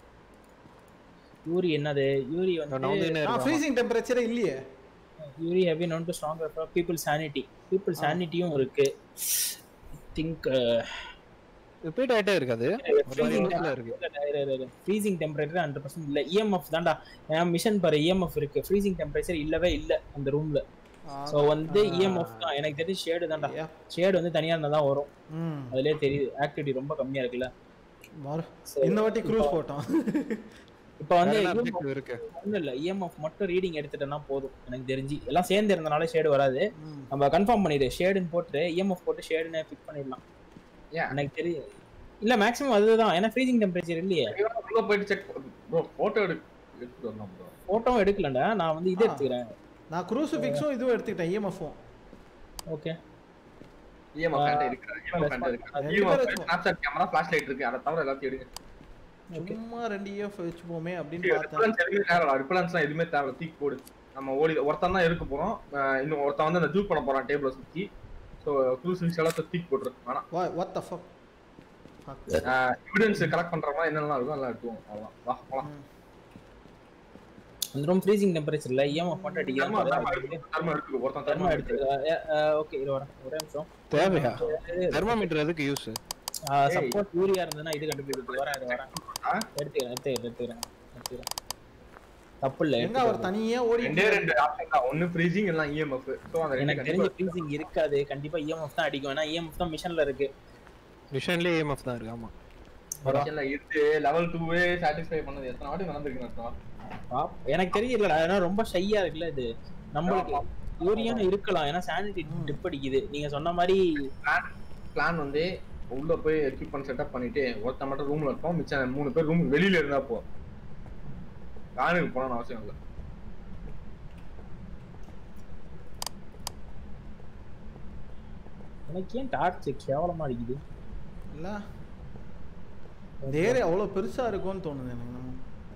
யூரி என்னது யூரி வந்து நவந்துனே ஆ இருக்கு ஃப்ரீசிங் டெம்பரேச்சரே இல்லையே Yurei have been known to stronger for people sanity people சானிட்டியும் இருக்கு திங்க் ரிப்பீட் ஆயிட்டே இருக்காது ஒரு மாதிரி இடத்துல இருக்கு ஃப்ரீசிங் டெம்பரேச்சர் ஹண்ட்ரட் பர்சன்ட் இல்ல இஎம்எஃப் தான்டா என் மிஷன் பாரு இஎம்எஃப் இருக்கு ஃப்ரீசிங் டெம்பரேச்சர் இல்லவே இல்ல அந்த ரூம்ல சோ வந்து இஎம்எஃப் தான் எனக்கு தெரிஞ்சு ஷேடு தான்டா Yeah. ஷேடு வந்து தனியா இருந்தா தான் வரும் ம் அதுலயே தெரியுது ஆக்டிவிட்டி ரொம்ப கம்மியா இருக்குல்ல வரும். So, இந்த வாட்டி க்ரூஸ் போட்டோம் இப்போ வந்து வேற என்ன EMF objective இருக்கு ஒண்ணும் இல்ல இஎம்எஃப் மட்டும் ரீடிங் எடுத்துட்டேன்னா போதும் எனக்கு தெரிஞ்சு எல்லாம் சேர்ந்து இருந்தனால ஷேடு வராது ம். நம்ம கன்ஃபார்ம் பண்ணிடு ஷேடுன்னு போட்டு இஎம்எஃப் போட்டு ஷேடுன்னு ஃபிக்ஸ் பண்ணிடலாம் ஏன் எனக்கு தெரியும் இல்ல மேக்ஸிமம் அதுதான் ஏன்னா ஃப்ரீசிங் டெம்பரேச்சர் இல்லையே உள்ள போயிட்டு செக் ப்ரோ போட்டோ எடு எடுத்துட்டு வரணும் ப்ரோ போட்டோவும் எடுக்கலடா நான் வந்து இது ஆ. எடுத்துக்கிறேன் நான் க்ரூசிஃபிக்ஸும் இதுவும் எடுத்துக்கிட்டேன் இஎம்எஃப்பும் ஓகே இஎம்எஃப் ஃபேண்ட் இருக்கு இஎம்எஃப் ஃபேண்ட் இருக்கு ரெண்டு இஎம்எஃப் பேரும் வச்சுப்போம். ஸ்னாப்சாட் கேமரா ஃபிளாஷ் லைட் இருக்கு அதை தவிர எல்லாத்தையும் எடுங்க சும்மா ரெண்டு இஎஃப் வச்சுப்போமே அப்படின்னு பார்த்தேன் ரிப்பலன்ஸ் எதுவுமே தேவை ரிப்பலன்ஸ்லாம் எதுவுமே தேவை தூக்கி போடு நம்ம ஓடி ஒருத்தன் தான் இருக்க போறோம் அஹ் இன்னும் ஒருத்தன் வந்து அந்த ஜூக் பண்ண போறான் டேபிள சுத்தி ஸோ க்ரூஸ் எல்லாத்தையும் தூக்கி போட்டுரு வேணாம் வா what the fuck evidence collect பண்ற மாதிரி என்னெல்லாம் இருக்கும் எல்லாம் எடுத்துவோம் அவ்வளோதான் வா போலாம் அந்த ரூம் ஃப்ரீசிங் டெம்பரேச்சர் இல்ல இஎம்எஃப் மட்டும் தர்மா தர்மா அடிக்கலாம் எடுத்துக்கோ, தர்மா எடுத்துக்கோ ஒருத்தன் தர்மா தர்மா எடுத்து எடுத்து ஓகே இது வரேன் ஒரே நிமிஷம் தேவையா தெர்மாமீட்டர் எதுக்கு யூஸ் சப்போஸ் யூரியா இருந்ததுன்னா இது கண்டுபிடிக்கிறது வரேன் இது வரேன் ஆ? எடுத்துக்கிறேன் எடுத்துக்கிறேன் எடுத்துக்கிறேன் எடுத்துக்கிறேன் தப்பு இல்ல எங்க அவர் எடுத்துக்கிறேன். தனியா ஓடி ரெண்டே ரெண்டு ஆப்ஷன் தான் ஒன்னு ஃப்ரீசிங் இல்ல இஎம்எஃப் ஸோ அந்த ரெண்டு எனக்கு தெரிஞ்ச ஃப்ரீசிங் இருக்காது கண்டிப்பா இஎம்எஃப் தான் அடிக்கும் ஏன்னா இஎம்எஃப் தான் மிஷன்ல இருக்கு மிஷன்லயே ஏஎம்எஃப் தான் இருக்கு ஆமா கண்டிஷன்ல இருந்து லெவல் டூவே சாட்டிஸ்ஃபை பண்ணது எத்தனை வாட்டி நடந்திருக்கு நான் பாப்- எனக்கு தெரியல ஏன்னா ரொம்ப ஷையா இருக்குல்ல இது நம்மளுக்கு யூரியான்னு இருக்கலாம் ஏன்னா சானிட்டி டிப் அடிக்குது நீங்க சொன்ன மாதிரி பிளான் வந்து உள்ள போய் எக்யூப்மெண்ட் செட்டப் பண்ணிட்டு ஒருத்தன் மட்டும் ரூம்ல இருப்போம் மிச்சம் மூணு பேர் ரூம் வெளியில இருந்தா போ கானுக்கு போகணும்னு அவசியம் இல்லை எனக்கு ஏன் டார்ச் கேவலமா அடிக்குது இல்ல இந்த ஏரியா அவ்வளவு பெருசா இருக்கும்னு தோணுது எனக்கு நம்ம.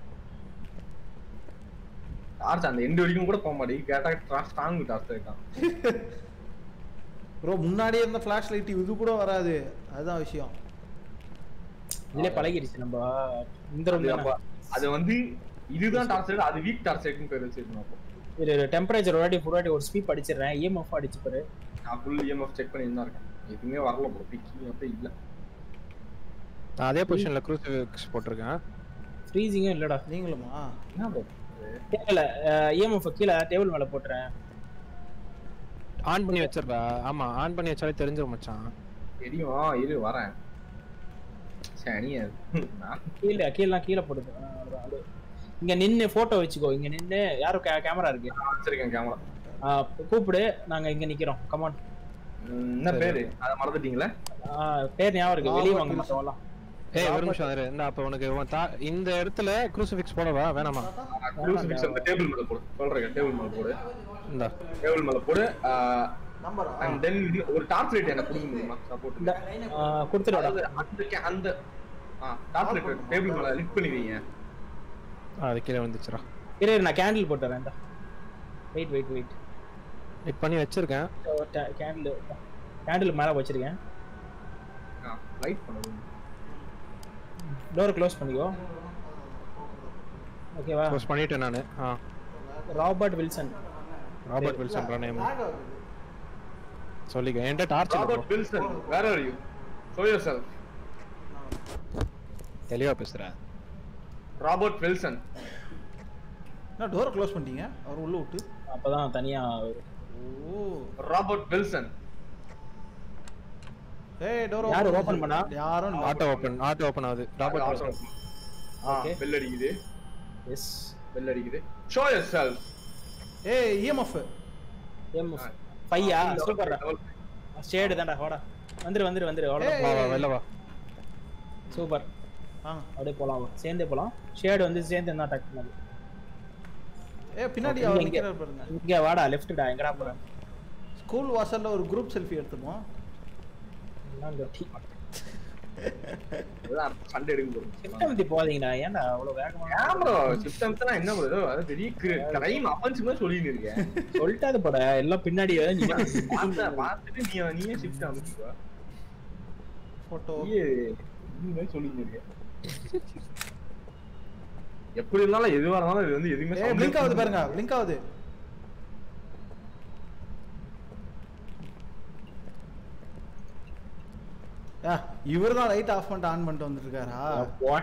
டார்ச் அந்த எண்டு வரைக்கும் கூட போக மாட்டேங்குது கேட்டா ஸ்ட்ராங் டார்ச் இருக்கான் ப்ரோ முன்னாடியே இருந்த ஃபிளாஷ் லைட் இது கூட வராது அதுதான் விஷயம் இதுல பழகிடுச்சு நம்ம இந்த ரூம் அது வந்து இதுதான் டார்ச் லைட் அது வீக் டார்ச் லைட்னு பேர் வச்சிருக்கணும் அப்போ இது டெம்பரேச்சர் ஒரு வாட்டி ஒரு வாட்டி ஒரு ஸ்வீப் அடிச்சிடுறேன் இஎம்எஃப் அடிச்சு பாரு நான் ஃபுல் இஎம்எஃப் செக் பண்ணி தான் இருக்கேன் எதுவுமே வரல ப்ரோ பிக்கி அப்படியே இல்ல நான் அதே பொசிஷன்ல க்ரூசிஃபிக்ஸ் போட்டிருக்கேன் ஃப்ரீசிங்கும் இல்லடா நீங்களுமா என்ன ப்ரோ இல்ல இஎம்எஃப் கீழே டேபிள் மேல போட்டுறேன் ஆன் பண்ணி வச்சிருடா ஆமா ஆன் பண்ணி வச்சாலே தெரிஞ்சிரும் மச்சான் தெரியும் இரு வரேன் சனியா நான் கீழே கீழலாம் கீழே போடுது ஆ, அவ்வளவுதான், அப்படியே. இங்க நின்னு போட்டோ வச்சுக்கோ இங்க நின்னு யாரும் கேமரா இருக்கு வச்சிருக்கேன் கேமரா ஆ, கூப்பிடு நாங்க இங்க நிக்கிறோம் கமான் என்ன பேரு அதை மறந்துட்டீங்களா பேர் ஞாபகம் இருக்கு வெளிய வாங்க Robert மத்தவங்க ஏய் ஒரு நிமிஷம் இரு இந்த அப்ப உனக்கு உன் தா- இந்த இடத்துல க்ரூசிஃபிக்ஸ் போடவா வேணாமா க்ரூசிஃபிக்ஸ் அந்த டேபிள் மேல போடு சொல்றேன் டேபிள் மேல போடு இந்தா டேபிள் மேல போடு நம்பரா அண்ட் தென் ஒரு டார்ச் லைட் எனக்கு கொடுக்க முடியுமா சப்போர்ட் இந்த கொடுத்துடா அதாவது அந்த ca- அந்த டார்ச் லைட் டேபிள் மேல லிட் பண்ணி வைங்க ஆ, அது கீழே வந்துச்சுடா இரு இரு, நான் கேண்டில் போட்டுறேன் வெயிட் வெயிட் வெயிட் ஹிட் பண்ணி வச்சிருக்கேன் கேண்டில் கேண்டில் மேல வச்சிருக்கேன் லைட் பண்ணுங்க டோர் க்ளோஸ் பண்ணிக்கோ ஓகேவா க்ளோஸ் பண்ணிட்டேன் நானு ஆ Robert Wilson Robert Wilson name சொல்லிக்க என்கிட்ட டார்ச் இல்ல bro. Robert Wilson where are you show yourself தெளிவா பேசுறேன் ராபர்ட் வில்சன் என்ன டோரை க்ளோஸ் பண்ணிட்டீங்க அவர் உள்ள விட்டு அப்பதான் தனியா ஓ ராபர்ட் வில்சன் ஏய் டோர் யாரு open பண்ணா? யாரும் இல்ல. ஆட்டோ ஓபன் ஆட்டோ ஓபன் ஆகுது ராபர்ட் வில்சன் Okay. பெல் அடிக்குது எஸ் பெல் அடிக்குது ஷோ யுவர் செல்ஃப் ஏய் இஎம்எஃப் எம் பையா சூப்பர் ஷேடு தான்டா வாடா வந்துரு வந்துரு வந்துரு அவ்வளவுதான் வா வா வெளில வா சூப்பர் வாங்க அப்படியே போலாம் சேர்ந்தே போலாம் ஷேடு வந்து சேர்ந்து என்ன அட்டாக் பண்ணது ஏய் பின்னாடி இங்க, அவர் இங்க. நிக்கிறார் பாருங்க இங்க வாடா லெஃப்ட்டா எங்கடா போற ஸ்கூல் வாசல்ல ஒரு குரூப் செல்ஃபி எடுத்துப்போம் எல்லாம் கட்டி சண்டை எடுக்க போறோம் சிஸ்டமத்தி போதீங்கடா ஏன்டா அவ்வளவு வேகமா கேமரா சிஸ்டம்ஸ்னா என்ன ப்ரோ அது பெரிய கிரைம் அஃபென்ஸ் மாதிரி சொல்லிட்டு இருக்கேன் சொல்லிட்டாது போட எல்லாம் பின்னாடி நீ பார்த்த பார்த்துட்டு நீ நீயே ஷிஃப்ட் அமைச்சிக்கோ போட்டோ நீயே நீ மாதிரி சொல்லிட்டு இருக்க எப்படி இருந்தாலும் எதுவா இருந்தாலும் இது வந்து எதுவுமே ஏய் பிளிங்க் ஆகுது பாருங்க பிளிங்க் ஆகுது ஆ இவர் தான் லைட் ஆஃப் பண்ணிட்டு ஆன் பண்ணிட்டு வந்துருக்காரா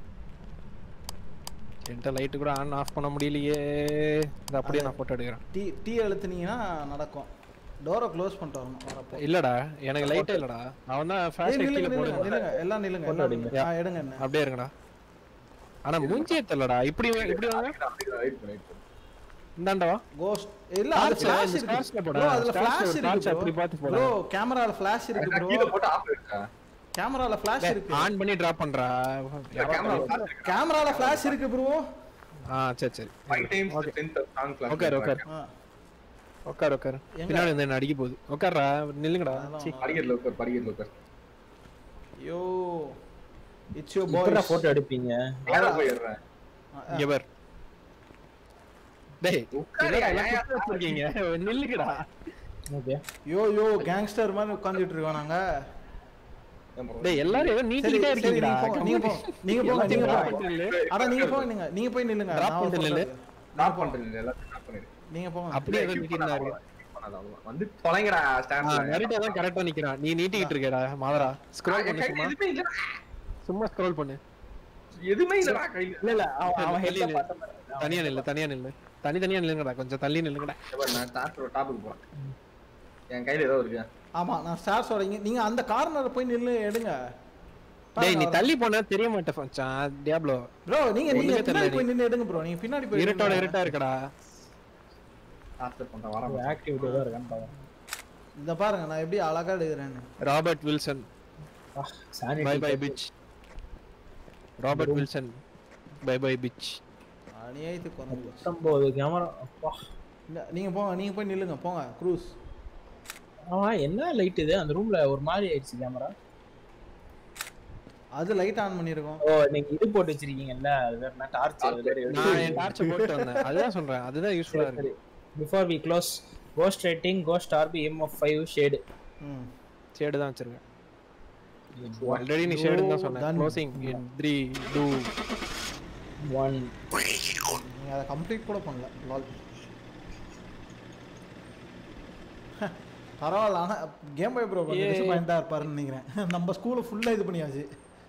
என்கிட்ட லைட் கூட ஆன் ஆஃப் பண்ண முடியலையே இது அப்படியே நான் போட்டோ எடுக்கிறேன் டீ டீ அழுத்துனீங்கன்னா நடக்கும் டோரை க்ளோஸ் பண்ணிட்டு வரணும் வரப்போ இல்லடா எனக்கு லைட்டே இல்லடா அவன் தான் ஏய் ஃபிளாஷ் நில்லுங்க கீழே நில்லுங்க போடுங்க நில்லுங்க எல்லாம் நில்லுங்க Photo எல்லாம் எடுங்க. நில்லுங்க. ஆ எடுங்க என்ன அப்படியே இருங்கடா ஆனா மூஞ்சியே தெரியலடா இப்படி வா- இப்படி வாங்க இந்தாண்டவா கோஸ்ட் இல்ல அது Torch, ஃபிளாஷ் இந்த இருக்கு torchல போடா. ப்ரோ அதுல torchல ஃபிளாஷ் ஒரு torch அப்படி இருக்கு பார்த்து ப்ரோ போடா. ப்ரோ கேமரால ஃபிளாஷ் இருக்கு ப்ரோ கீழே போட்டு ஆஃப் இருக்கா கேமரால ஃபிளாஷ் இருக்கு ஆன் பண்ணி டிராப் பண்றா கேமரா கேமரால ஃபிளாஷ் இருக்கு ப்ரோ ஆ சரி சரி five times tenth song class உட்காரு உட்காரு உட்காரு உட்காரு எங்க? பின்னாடி வந்து என்ன அடிக்க போகுது உட்கார்றா நில்லுங்கடா அதெல்லாம் சீ. படிக்கட்டுல உட்கார் படிக்கட்டுல உட்கார் யோ இட்ஸ் யுவர் எப்படா பாய் போட்டோ எடுப்பீங்க மேல போயிடுறேன் இங்க பார் டேய் உட்காரு, என்னடா எல்லாம் ஏன் குத்து வச்சிருக்கீங்க நில்லுங்கடா ஓகே யோ யோ கேங்ஸ்டர் மாதிரி உட்கார்ந்துட்டு இருக்கோம் நாங்க டேய் எல்லாரும் ஏதோ சரி நீட்டிட்டே சரி இருக்கீங்கடா நீங்க போங்க நீங்க போங்க நீங்க போங்க நீங்க போங்க அட நீங்க போங்க நீங்க நீங்க போய் நில்லுங்க Drop நான் ஒரு பண்ணிட்டு நில்லு. photo ட்ராப் பண்றேன் எல்லாத்தையும் ட்ராப் பண்ணிடு நீங்க போங்க அப்படியே ஏதோ நீட்டிட்டு இருக்கு பண்ணாத அவ்வளவுதான். வந்து தொலைங்கடா ஸ்டாண்ட்ல நரிட்டா தான் கரெக்டா நிக்கிறான் நீ நீட்டிக்கிட்டு இருக்கடா மாதரா ஸ்க்ரோல் பண்ணு சும்மா எதுவுமே இல்லடா சும்மா ஸ்க்ரோல் பண்ணு எதுவுமே இல்லடா கையில இல்ல இல்ல அவன் அவன் தள்ளி ஹெட் நில்லு. தனியா நில்லு தனியா நில்லு தனி தனியா நில்லுங்கடா கொஞ்சம் தள்ளி நில்லுங்கடா இங்க பாரு, நான் டாப் டாப்புக்கு போறேன் என் கையில ஏதோ இருக்கு ஆமா நான் ஸ்டார்ஸோட இங்க நீங்க அந்த கார்னர்ல போய் நில்லு எடுங்க டேய் நீ தள்ளி போனா தெரிய மாட்டே மச்சான் டியாப்லோ ப்ரோ நீங்க நீங்க ஒண்ணுமே பின்னாடி தெரியல போய் நின்னு எடுங்க ப்ரோ நீங்க பின்னாடி போய் இருட்டோட நில்லுங்க. இருட்டா இருக்கடா டார்ச்சர் பண்றேன் வரேன் ஆக்டிவிட்டி தான் இருக்கான்னு பாருங்க இந்த பாருங்க நான் எப்படி அழகா எடுக்கிறேன்னு Robert Wilson bye bye bitch Robert Wilson bye bye bitch அநியாயத்துக்கு குறைஞ்சு போச்சு. பத்தொன்பது கேமரா அப்பா இல்ல நீங்க போங்க நீங்க போய் நில்லுங்க போங்க க்ரூஸ் அவன் என்ன லைட் இது அந்த ரூம்ல ஒரு மாதிரி ஆயிடுச்சு கேமரா அது லைட் ஆன் பண்ணிருக்கோம் ஓ நீங்க இது போட்டு வச்சிருக்கீங்கல்ல அது வேற என்ன டார்ச் நான் என் டார்ச் போட்டு வந்தேன் அதுதான் சொல்றேன் அதுதான் யூஸ்ஃபுல்லா இருக்கு before we close ghost rating ghost ஆர்பி எம் ஆஃப் ஃபைவ் ஷேடு ம் ஷேடு தான் வச்சிருக்கேன் ஆல்ரெடி நீ ஷேடு தான் சொன்ன Done. க்ளோசிங் இன் 3 2 ஒன் நீ அதை கம்ப்ளீட் கூட பண்ணல லால் பரவாயில்ல ஆனால் கேம் பாய் ப்ரோ கொஞ்சம் ஏய். டிசப்பாயிண்டாக இருப்பாருன்னு நினைக்கிறேன் நம்ம ஸ்கூலை ஃபுல்லாக இது பண்ணியாச்சு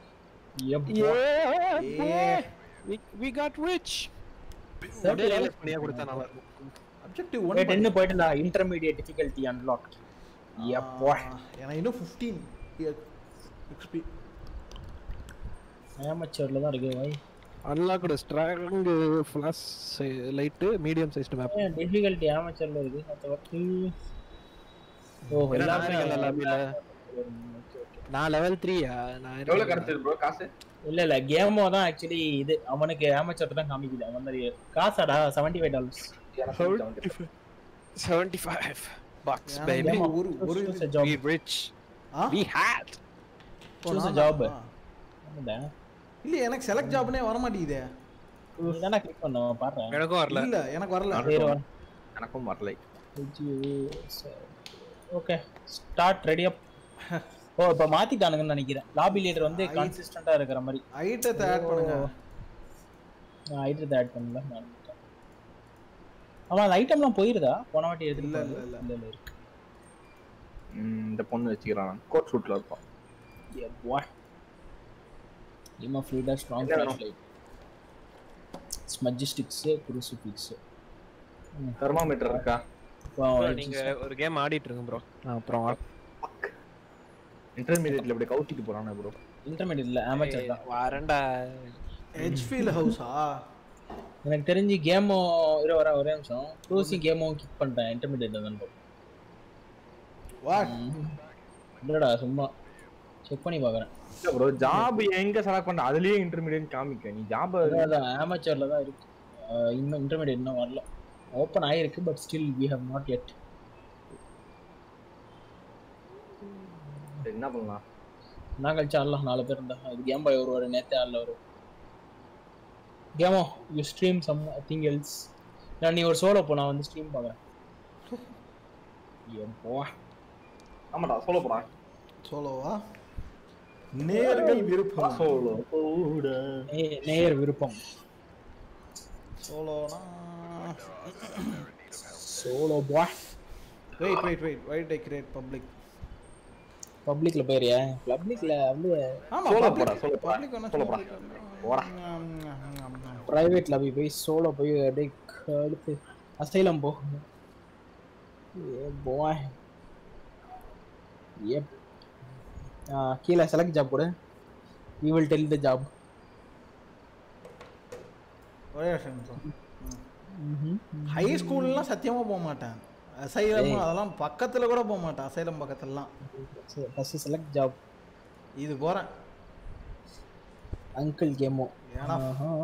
Yeah, Yeah. we, we got rich. Thirty அப்படியே levels. realize பண்ணியா கொடுத்தா நல்லா இருக்கும். அப்ஜெக்டிவ் ஒன் டென்னு போயிட்டு நான் இன்டர்மீடியட் டிஃபிகல்ட்டி அன்லாக்ட் எப்போ எனக்கு இன்னும் ஃபிஃப்டீன் எக்ஸ்பி ஏமச்சர்ல தான் இருக்கு why Unlocked strong flash si- light, medium sized map. Difficulty ஏமச்சர்ல இருக்கு மற்றபடி ஓ ஏன்னா நான் எல்லாமே இருக்கேன்ல lobbyல. நான் லெவல் த்ரீயா நான் எவ்வளவு இருக்கேன். கிடைச்சது ப்ரோ காசு இல்ல இல்ல கேமோ தான் ஆக்சுவலி இது அவனுக்கு ஏமச்சர் தான் காமிக்குது அவன் தான் காசாடா செவன்டி ஃபைவ் டாலர்ஸ் எனக்கு 75. 75 bucks, எனக்கு baby. ஏமா ஒரு ஒரு இது ஜாப் We rich. ஆ We had. choose a நான் job. தான். இல்ல எனக்கு செலக்ட் ஜாப்னே வர மாட்டேங்குதே தானே கிளிக் பண்ண பாடுறேன் எனக்கும் வரல இல்ல எனக்கு வரல சரி வா எனக்கும் வரலை ஓகே ஸ்டார்ட் ரெடி அப் ஓ இப்போ மாத்திட்டானுங்கன்னு நினைக்கிறேன் லாபி லீடர் வந்து I- கன்சிஸ்டன்ட்டா இருக்கிற மாதிரி ஐட்டத்தை ஆட் பண்ணுங்க நான் ஐட்டத்தை ஆட் பண்ணல மறந்துட்டேன். ஆமா அந்த ஐட்டம்லாம் போயிருதா போன வாட்டி எடுத்துட்டு இல்ல, போனது? இல்ல, இல்ல இல்ல இருக்கு ம், இந்த பொண்ணு வச்சுக்கிறான் கோட் ஷூட்ல இருப்பான் எப்பா இமா ஃப்ளூடா ஸ்ட்ராங் என்ன வேணும்? Flash light smudge sticks crucifix thermometer இருக்கா Bro, நீங்க ஒரு கேம் ஆடிட்டு இருங்க ப்ரோ அப்புறம் வா- இன்டர்மீடியட்ல இப்படி கவுத்திட்டு போறானே ப்ரோ இன்டர்மீடியட் இல்ல amateur தான் வரேன்டா எட்ஜ் ஃபீல் ஹவுஸா எனக்கு தெரிஞ்சு கேமோ இரு வர ஒரே நிமிஷம் க்ரூசிங் கேமோ கிக் பண்ணிட்டேன் இன்டர்மீடியட் தான் வாட் இல்லடா சும்மா செக் பண்ணி பார்க்குறேன் இல்ல ப்ரோ ஜாப் எங்க செலக்ட் பண்ண அதுலயே இன்டர்மீடியட் காமிக்க நீ ஜாப் அதான் ஆமச்சர்ல தான் இருக்கு அஹ் இன்னும் இன்டர்மீடியட் இன்னும் வரல ஓப்பன் ஆயிருக்கு but still we have not yet என்ன பண்ணலாம் நான் கழிச்சு ஆடலாம் நாலு பேர் இருந்தா இது கேம் பாய் வருவாரு நேத்தே ஆடல வரும் கேமோ you stream something else நான் நீ ஒரு சோலோ போ நான் வந்து ஸ்ட்ரீம் பார்க்குறேன் எப்போ ஆமாடா சொல்ல போறான் சோலோவா நேர்கள் விருப்பம் சோலோ நே- நேயர் விருப்பம் சோலோனா சோலோ பா wait wait wait wait I create public பப்ளிக்ல போயிறியா பப்ளிக்ல வந்து ஆமா Solo பப்ளிக் போடா, solo போடா. பப்ளிக் வேணா Solo சும்மா போடா. போயிட்டு போடா. பிரைவேட்ல போய் போய் சோலோ போய் அப்படியே அடுத்து அசைலம் போ ஏ பாய் ஏப் கீழே செலக்ட் ஜாப் போடு we will tell the job ஒரே நிமிஷம் ஹை ஸ்கூல்லாம் சத்தியமா போக மாட்டேன் அசைலம் அதெல்லாம் பக்கத்துல கூட போக மாட்டேன் அசைலம் பக்கத்துலலாம் ஃபர்ஸ்ட் செலக்ட் ஜாப் இது போறேன் அங்கிள் கேமோ ஏன்னா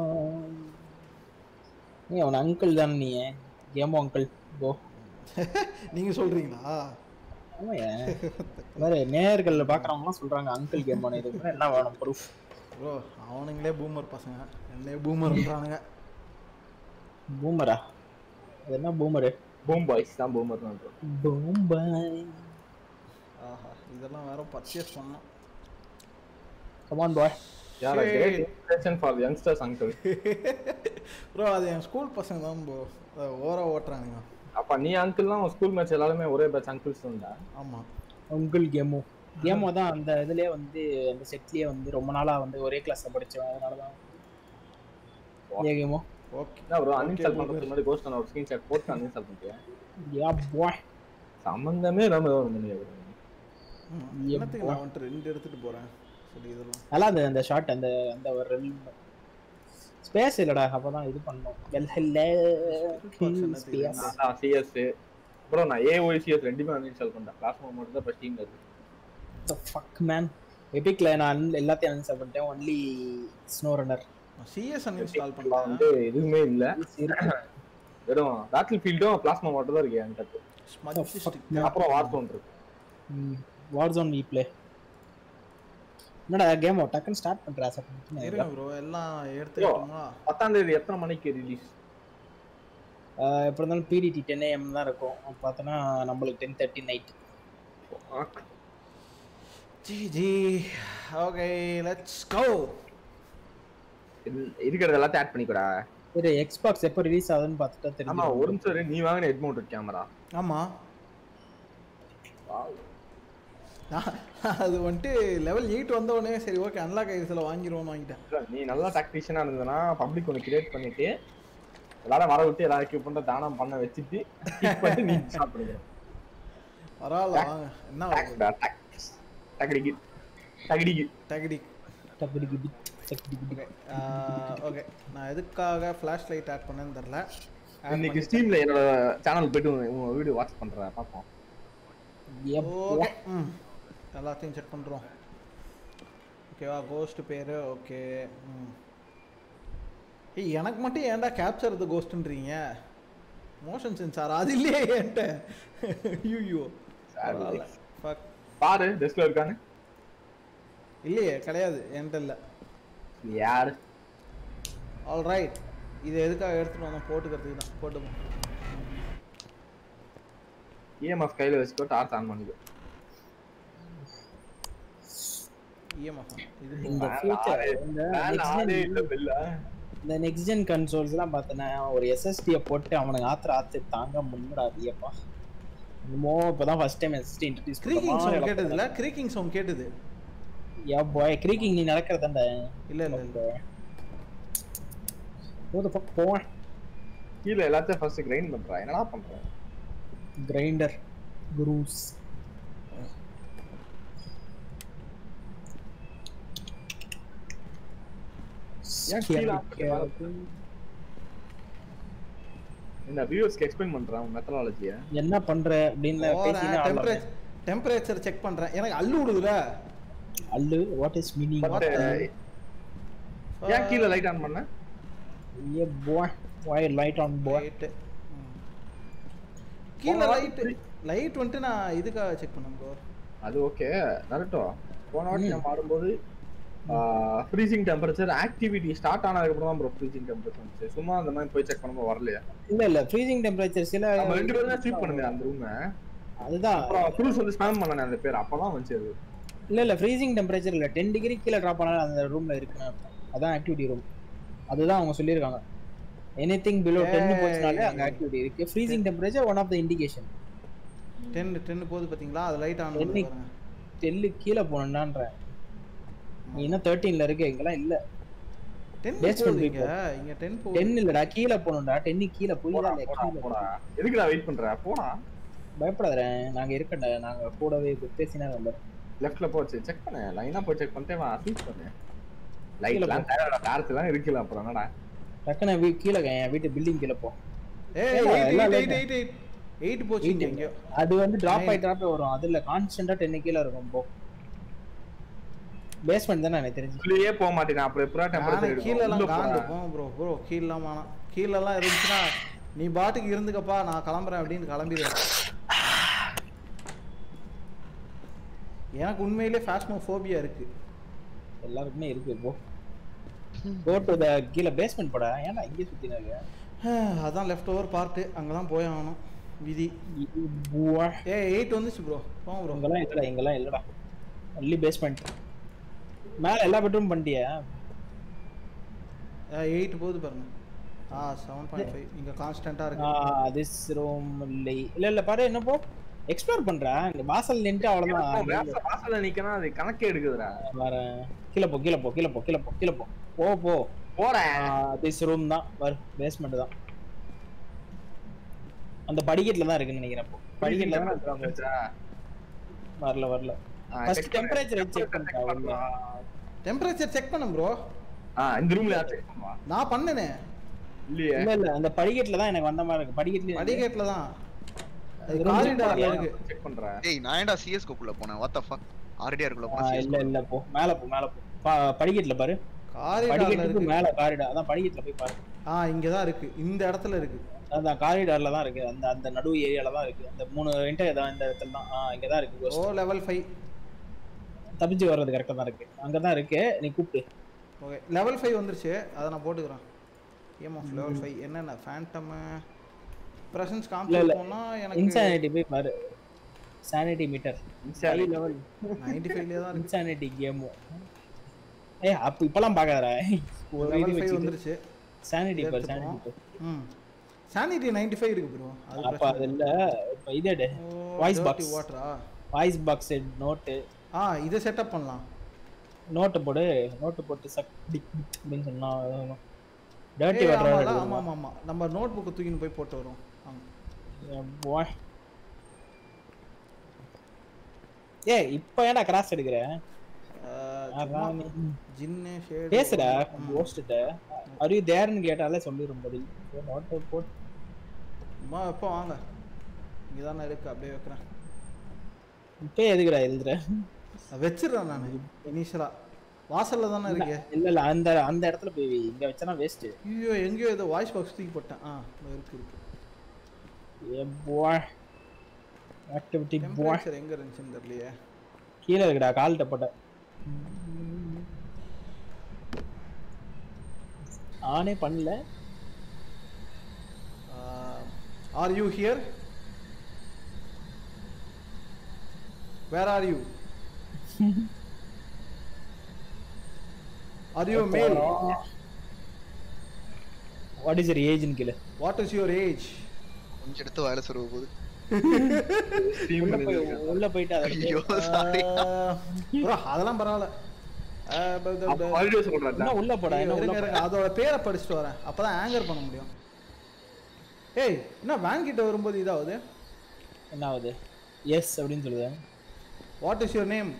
நீ அவன் அங்கிள் தானே நீ கேமோ அங்கிள் போ நீங்க சொல்றீங்களா ஆமா வேற நேயர்கள் பாக்குறவங்கலாம் சொல்றாங்க அங்கிள் கேமோ இது என்ன வேணும் ப்ரூஃப் ப்ரோ அவனுங்களே பூமர் பசங்க என்னையே பூமர்ன்றானுங்க பூமரா அது என்ன பூமரு பூம் பாய்ஸ் தான் பூமர் தான் bro. பூம்பாய் ஆஹா இதெல்லாம் வேற பர்ச்சேஸ் பண்ணோம் கமான் பாய் யாரா Shit. Great inspiration for youngsters uncle bro அது என் ஸ்கூல் பசங்க தான் ப்ரோ ஓரா ஓட்டுறானுங்க அப்ப நீ அங்கிள்லாம் ஸ்கூல் மேட்ச் எல்லாருமே ஒரே பேட்ச் அங்கிள்ஸ் இருந்தா ஆமா அங்கிள் கேமோ கேமோ தான் அந்த இதுலயே வந்து அந்த செட்லயே வந்து ரொம்ப நாளா வந்து ஒரே கிளாஸ்ல படிச்சோம் அதனால தான் ஏ கேமோ ஓகே என்ன ப்ரோ அன்இன்ஸ்டால் பண்றதுக்கு முன்னாடி கோஸ்ட் ஒரு ஸ்கிரீன்ஷாட் போட்டு அன்இன்ஸ்டால் பண்ணிட்டியா யா பாய் சம்பந்தமே இல்லாம ஒரு மணி என்னத்துக்கு நான் வந்துட்டு ரெண்டு எடுத்துட்டு போறேன் சரி இதெல்லாம் நல்லா அந்த அந்த ஷாட் அந்த அந்த ஒரு ரெண்டு ஸ்பேஸ் இல்லடா அப்பதான் இது பண்ணோம் வெல் ஸ்பேஸ் சிஎஸ் ப்ரோ நான் ஏஓசிஎஸ் ரெண்டுமே அன்இன்ஸ்டால் பண்ணிட்டேன் கிளாஸ் மட்டும் தான் இப்போ ஸ்டீம்ல இருக்கு த ஃபக் மேன் எபிக்ல நான் un- எல்லாத்தையும் அன்இன்ஸ்டால் பண்ணிட்டேன் only snow runner CS uninstall இப்ப பண்ணேன் வந்து எதுவுமே இல்ல வெறும் பேட்டில் ஃபீல்டும் பிளாஸ்மா மட்டும் தான் இருக்கு என்கிட்ட ஸ்மஜ் அப்புறம் வார் தோன் இருக்கு வார் ஜோன் வி ப்ளே என்னடா கேம் டக்குன்னு ஸ்டார்ட் பண்றா இருங்க ப்ரோ எல்லாம் எடுத்துக்கிட்டோமா பத்தாம் தேதி எத்தனை மணிக்கு ரிலீஸ் எப்படி இருந்தாலும் பிடிடி டென் ஏஎம் தான் இருக்கும் பார்த்தோன்னா நம்மளுக்கு ten thirty night G G okay let's go இருக்கிறது எல்லாத்தையும் ஆட் பண்ணிக்கூடா சரி எக்ஸ்பாக்ஸ் எப்போ ரிலீஸ் ஆகுதுன்னு பார்த்துட்டா ஆமா தெரியும் ஒரு நிமிஷம் இரு, நீ வாங்கின ஹெட் மவுண்ட் கேமரா ஆமா அது வந்துட்டு லெவல் எயிட் வந்த உடனே சரி ஓகே அன்லாக் ஆயிடுச்சுல வாங்கிடுவோம்னு வாங்கிட்டேன் நீ நல்லா டாக்டிஷியனா இருந்ததுன்னா பப்ளிக் ஒன்று கிரியேட் பண்ணிட்டு எல்லாரும் வர விட்டு எல்லாரும் கியூப் பண்ண தானம் பண்ண வச்சுட்டு kick பண்ணிட்டு நீ ஸ்டார்ட் பண்ணிக்கணும் பரவாயில்ல வாங்க என்ன டாக்டா டாக் டகடிக்கு டகடிக்கு டகடி டக்குடி கிடி டக்குடி கிடி ஓகே நான் எதுக்காக ஃப்ளாஷ் லைட் ஆட் பண்ணேன்னு தெரில இன்னைக்கு ஸ்ட்ரீம்ல என்னோட சேனல் போயிட்டு உங்க வீடியோ வாட்ச் பண்றேன் பாப்போம் ஓகே ம் எல்லாத்தையும் செக் பண்ணுறோம் ஓகேவா கோஸ்ட் பேர் ஓகே ம் ஏய் எனக்கு மட்டும் ஏன்டா கேப்சர் த கோஸ்ட்ன்றீங்க மோஷன் சென்சார் அது இல்லையே என்கிட்ட ஐயோ ஃபக் பாரு டெஸ்க்ல இருக்கான்னு இல்லையே கிடையாது என்கிட்ட இல்லை யாரு ஆல் ரைட் இது எதுக்காக எடுத்துட்டு வந்தோம் போட்டுக்கிறதுக்கு தான் போட்டுப்போம் இஎம்எஃப் கையில வச்சுக்கோ டார்ச் ஆன் பண்ணிக்கோ இஎம்எஃப் இது இந்த ஃபியூச்சர் இந்த மேல next ஆளே gen- இல்ல பில்ல இந்த நெக்ஸ்ட் ஜென் கன்சோல்ஸ்லாம் பார்த்தேன்னா ஒரு எஸ்எஸ்டியை போட்டு அவனுக்கு ஆத்திர ஆத்து தாங்க முன்னாடியப்பா என்னமோ இப்போதான் first time SST introduce creaking sound கேட்டதுல கிரீக்கிங் சவுண்ட் கேட்டது யா பாய் கிரீக்கிங் நீ நடக்கிறதாண்டா இல்ல இல்ல இல்ல போத பக்கம் போவேன் கீழ எல்லாத்தையும் ஃபர்ஸ்ட் கிரைண்ட் பண்றா என்னடா பண்ற கிரைண்டர் குரூஸ் ஏன் கீழ ஆப்பு? இந்த வியூவர்ஸ்க்கு எக்ஸ்பிளைன் பண்றேன் உன் மெத்தடாலஜிய என்ன பண்ற அப்படின்னு பேசினா டெம்பரேச்சர் டெம்பரேச்சர் செக் பண்றேன் எனக்கு அள்ளு விடுதுல அல்லு வாட் இஸ் மீனிங் பட் ஏன் கீழ லைட் ஆன் பண்ண a boy why light on boy Light. ம். கீழ லைட் லைட் வந்துட்டு நான் இதுக்காக செக் பண்ணேன் ப்ரோ அது ஓகே நரட்டோ போன வாட்டி நம்ம ஆடும்போது ஃப்ரீசிங் டெம்பரேச்சர் ஆக்டிவிட்டி ஸ்டார்ட் ஆனதுக்கு அப்புறம் தான் ப்ரோ ஃப்ரீசிங் டெம்பரேச்சர் வந்துச்சு சும்மா அந்த மாதிரி போய் செக் பண்ணும்போது வரலையா இல்ல இல்ல ஃப்ரீசிங் டெம்பரேச்சர் சில நம்ம ரெண்டு பேரும் தான் ஸ்வீப் பண்ணுமே அந்த ரூம் அதுதான் அப்புறம் க்ரூஸ் வந்து ஸ்பேம் பண்ணனே அந்த பேர் அப்பதான் வந்துச்சு அது இல்ல இல்ல ஃப்ரீசிங் டெம்பரேச்சர் இல்ல டென் டிகிரி கீழே ட்ராப் ஆனாலும் அந்த ரூம்ல இருக்குன்னு அர்த்தம். அதான் ஆக்டிவிட்டி ரூம் அதுதான் அவங்க சொல்லியிருக்காங்க எனி திங் பிலோ டென் ஏய். போச்சுனாலே அங்க ஆக்டிவிட்டி இருக்கு freezing temperature one of the indication ten ten போகுது பாத்தீங்களா அது லைட் ஆன் Ten. பண்ணுங்க டெல்லு கீழே போனேன்டான்ற நீ இன்னும் தேர்ட்டீன்ல இருக்க இங்கெல்லாம் இல்ல டென் Basement போகுது இங்க இங்க டென் போகுது டென் இல்லடா கீழே போகணும்டா டென்னு கீழே போய் போடா தான் போடா போடா எதுக்குடா வெயிட் பண்ற போடா பயப்படாதே நாங்க இருக்கண்டா நாங்க கூடவே பேசினா நம்ம லெஃப்ட்ல போச்சு செக் பண்ணு லைனா போய் செக் பண்ணிட்டே வா ஸ்வீப் பண்ணு கீழ லைட்லாம் தேவைடா டார்ச் எல்லாம் இருக்குல்ல அப்புறம் என்னடா டக்குனு வீ கீழே என் வீட்டு பில்டிங் கீழே போ ஏய் ஏய், எயிட் எல்லாம் eight light. Eight eight eight போச்சு இங்க எங்கேயோ அது வந்து டிராப் Nine. ஆகி டிராப் வரும் அதுல கான்ஸ்டன்டா டென் கீழே இருக்கும் போ பேஸ்மெண்ட் தானே எனக்கு தெரிஞ்சு உள்ளேயே போக மாட்டேன் அப்புறம் எப்படா நானே டெம்பரேச்சர் கீழ எல்லாம் இருக்கும் காண்டு போம் ப்ரோ ப்ரோ கீழலாம் வேணாம் கீழ எல்லாம் இருந்துச்சுன்னா நீ பாட்டுக்கு இருந்துக்கப்பா நான் கிளம்புறேன் அப்படின்னு கிளம்பிடுவேன் எனக்கு உண்மையிலே ஃபேஸ்மோஃபோபியா இருக்கு எல்லாருக்குமே இருக்கு போ கோ டு த கீழே பேஸ்மெண்ட் போடா ஏன்டா இங்கே சுத்தினாங்க அதான் லெஃப்ட் ஓவர் பார்ட்டு அங்கே தான் போய் ஆகணும் விதி பூவா ஏ எயிட் வந்துச்சு ப்ரோ போங்க ப்ரோ இங்கெல்லாம் இல்லடா இங்கெல்லாம் இல்லடா ஒன்லி பேஸ்மெண்ட் மேல எல்லா பெட்ரூம் பண்ணிட்டியா எயிட் போகுது பாருங்க ஆ செவன் பாயிண்ட் ஃபைவ் இங்கே கான்ஸ்டண்ட்டாக இருக்கு திஸ் ரூம் இல்லை இல்ல இல்ல பாரு என்ன போ எக்ஸ்ப்ளோர் பண்றா இங்க வாசல் நின்று அவ்வளவுதான் வாச- வாசல்ல நிக்கணும் அது கணக்கே எடுக்குதுடா வரேன் கீழே போ கீழே போ கீழே போ கீழே போ கீழே போ போ போ போறேன் திஸ் ரூம் தான் வரு பேஸ்மெண்ட் தான் அந்த படிக்கட்டுல தான் இருக்குன்னு நினைக்கிறேன் அப்போ. படிக்கட்டுல தான் இருக்காங்க. வரல வரல ஃபர்ஸ்ட் டெம்பரேச்சர் செக் பண்ணிட்டா டெம்பரேச்சர் செக் பண்ணேன் ப்ரோ ஆ இந்த ரூம்ல யார் செக் பண்ணுவா நான் பண்ணனே இல்லையே இல்ல இல்ல அந்த படிக்கட்டுல தான் எனக்கு வந்த மாதிரி இருக்கு படிக்கட்டுல படிக்கட்டில் தான் அது room check காரிடாரில் இருக்கு செக் பண்றேன் ஏய் நான் ஏன்டா சிஎஸ்கோ குள்ள போனேன் வாட் த ஃபக் ஆர்டிஆர் குள்ள ஆ, போனேன் இல்ல இல்ல போ மேல போ மேல போ பா- படிக்கட்டுல பாரு காரிடாரில் படிக்கட்டுக்கு இருக்கு மேல காரிடார் அதான் படிக்கட்டுல போய் பாரு ஆ இங்கே தான் இருக்கு இந்த இடத்துல இருக்கு அதான் காரிடார்ல தான் இருக்கு அந்த அந்த நடு ஏரியால தான் இருக்கு அந்த மூணு இன்டர் தான் இந்த இடத்துல தான் ஆ இங்க தான் இருக்கு ஓ லெவல் ஃபைவ் தப்பிச்சு வர்றது கரெக்டா தான் இருக்கு அங்க தான் இருக்கு நீ கூப்பிட்டு ஓகே லெவல் ஃபைவ் வந்துருச்சு அதை நான் போட்டுக்கிறேன் ஏமாஃப் லெவல் ஃபைவ் என்னென்ன ஃபேண்டம் ப்ரெசன்ஸ் இல்ல, காமிச்சு இல்ல. போனா எனக்கு இன்சானிட்டி போய் பாரு sanity meter high level ninety ஃபைவ்லேயே தான் இருக்கு இன்சானிட்டி கேம் ஏய் அப்ப இப்பலாம் பாக்காதடா ஒரு இது லெவல் ஃபைவ் வச்சு வந்துருச்சு சானிட்டி பர் எடுத்துப்போம். சானிட்டி ம் சானிட்டி நைன்டி ஃபைவ் இருக்கு ப்ரோ அப்ப அது இல்ல இப்ப இது எடு Voice box. வாட்டரா வாய்ஸ் பாக்ஸ் நோட்டு ஆ இதை செட்டப் பண்ணலாம் நோட்டு போடு நோட்டு போட்டு சக் டிக் டிக் அப்படின்னு சொன்னா டர்ட்டி ஏய், ஆமால, வாட்டர் ஆமா ஆமா ஆமா நம்ம நோட் புக்கு தூக்கின்னு போய் போட்டு வரோம் ஆமா பாய் ஏய் இப்போ ஏன்டா கிராஸ் எடுக்கிற அஹ், அதான் சும்மா நீ- ஜின்னு ஷேடு பேசுடா கோஸ்ட்ட அறிவு தேர்ன்னு கேட்டாலே சொல்லிடும் பதில் நோட்டு போட்டு அம்மா எப்போ வாங்க இங்கே தானே இருக்கு அப்படியே வைக்கிறேன் இப்போ எதுக்குடா எழுதுற நான் வச்சிடுறேன் நான் இனிஷியலா வாசல்ல தானே இருக்கு இல்ல இல்ல அந்த அந்த இடத்துல போய் வை. இங்க வச்சனா வேஸ்ட் ஐயோ எங்கேயோ ஏதோ வாய்ஸ் பாக்ஸ் தூக்கி போட்டேன் ஆ இதோ இருக்கு இருக்கு ஏ பாய் ஆக்டிவிட்டி பாய் டெம்பரேச்சர் எங்க இருந்துச்சுன்னு தெரியலையே கீழே இருக்குடா கால்கிட்ட போட்ட ஆனே பண்ணல are you here where are you are you மேல் வாட் இஸ் யர் ஏஜ்னு கீழே வாட் இஸ் யுவர் ஏஜ் கொஞ்சம் எடுத்து வாயில சொருக போகுது உள்ள போய் உள்ள போயிட்டு அதை எடுத்து- ஐயோ சாரி ப்ரோ அதெல்லாம் பரவாயில்ல அஹ், ப- ப- ப- ஹாலிடேஸ் சொல்றாங்க இன்னும் உள்ள போடா இன்னும் உள்ள இருங்க, இருங்க. அதோட பேரை படிச்சுட்டு வரேன் அப்பதான் ஆங்கர் பண்ண முடியும் ஏய் என்ன வேன் கிட்ட வரும்போது இதாகுது என்ன ஆகுது எஸ் அப்படின்னு சொல்லுது வாட் இஸ் யுவர் நேம்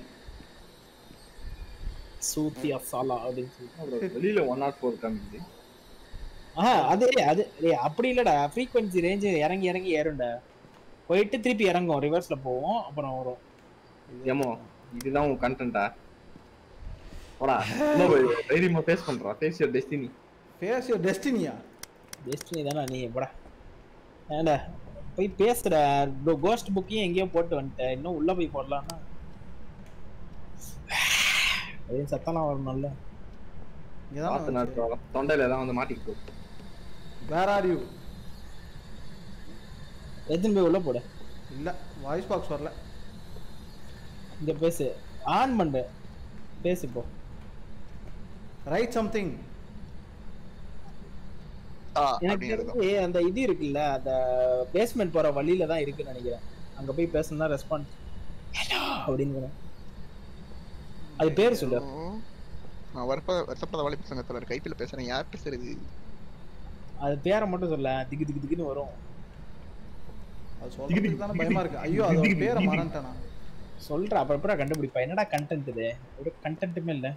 சூத்தி அசாலா அப்படின்னு சொல்லி வெளியில ஒன் நாட் ஃபோர் காமிக்குது ஆஹா அது அது டேய், அப்படி இல்லடா ஃப்ரீக்வன்சி ரேஞ்ச் இறங்கி இறங்கி ஏறும்டா போயிட்டு திருப்பி இறங்கும் ரிவர்ஸ்ல போவோம் அப்புறம் வரும் ஏமோ இதுதான் உன் கண்டென்ட்டா போடா இன்னும் போய் தைரியமா ஃபேஸ் பண்றா face your destiny face your டெஸ்டினியா டெஸ்டினி தானே நீ போடா ஏன்டா போய் பேசுடா கோஸ்ட் புக்கையும் எங்கேயோ போட்டு வந்துட்டேன் இன்னும் உள்ள போய் போடலாம்னா அதே சத்தம்லாம் வரணும்ல பார்த்து இங்கதான் நாட்டு தொண்டையில தான் வந்து மாட்டிக்கிட்டு வேர் ஆர் யூ எத்தனை போய் உள்ள போடு இல்ல வாய்ஸ் பாக்ஸ் வரல இங்க பேசு ஆன் பண்ணு பேசு இப்போ ரைட் சம்திங் ஆ எனக்கு அப்படின்னு இருக்கும் தெரிஞ்சு அந்த இது இருக்குல்ல அந்த பேஸ்மெண்ட் போற வழியில தான் இருக்குன்னு நினைக்கிறேன் அங்க போய் பேசணும்னா ரெஸ்பான்ஸ் ஹலோ அப்படின்னு வரும். அது பேர் சொல்லு நான் வரப்ப வருத்தப்படாத வாழை சங்கத்தில் கைப்பில் பேசுறேன் யார் பேசுறது அது பேரை மட்டும் சொல்ல திக்கு திக்கு திக்குன்னு வரும் அது சொல்றதுக்கு தானே பயமா இருக்கு ஐயோ அதோட பேரை மறந்துட்டேனா சொல்ற அப்புறம் அப்புறம் கண்டுபிடிப்பா என்னடா கண்டென்ட் இது ஒரு கண்டென்ட்டுமே இல்ல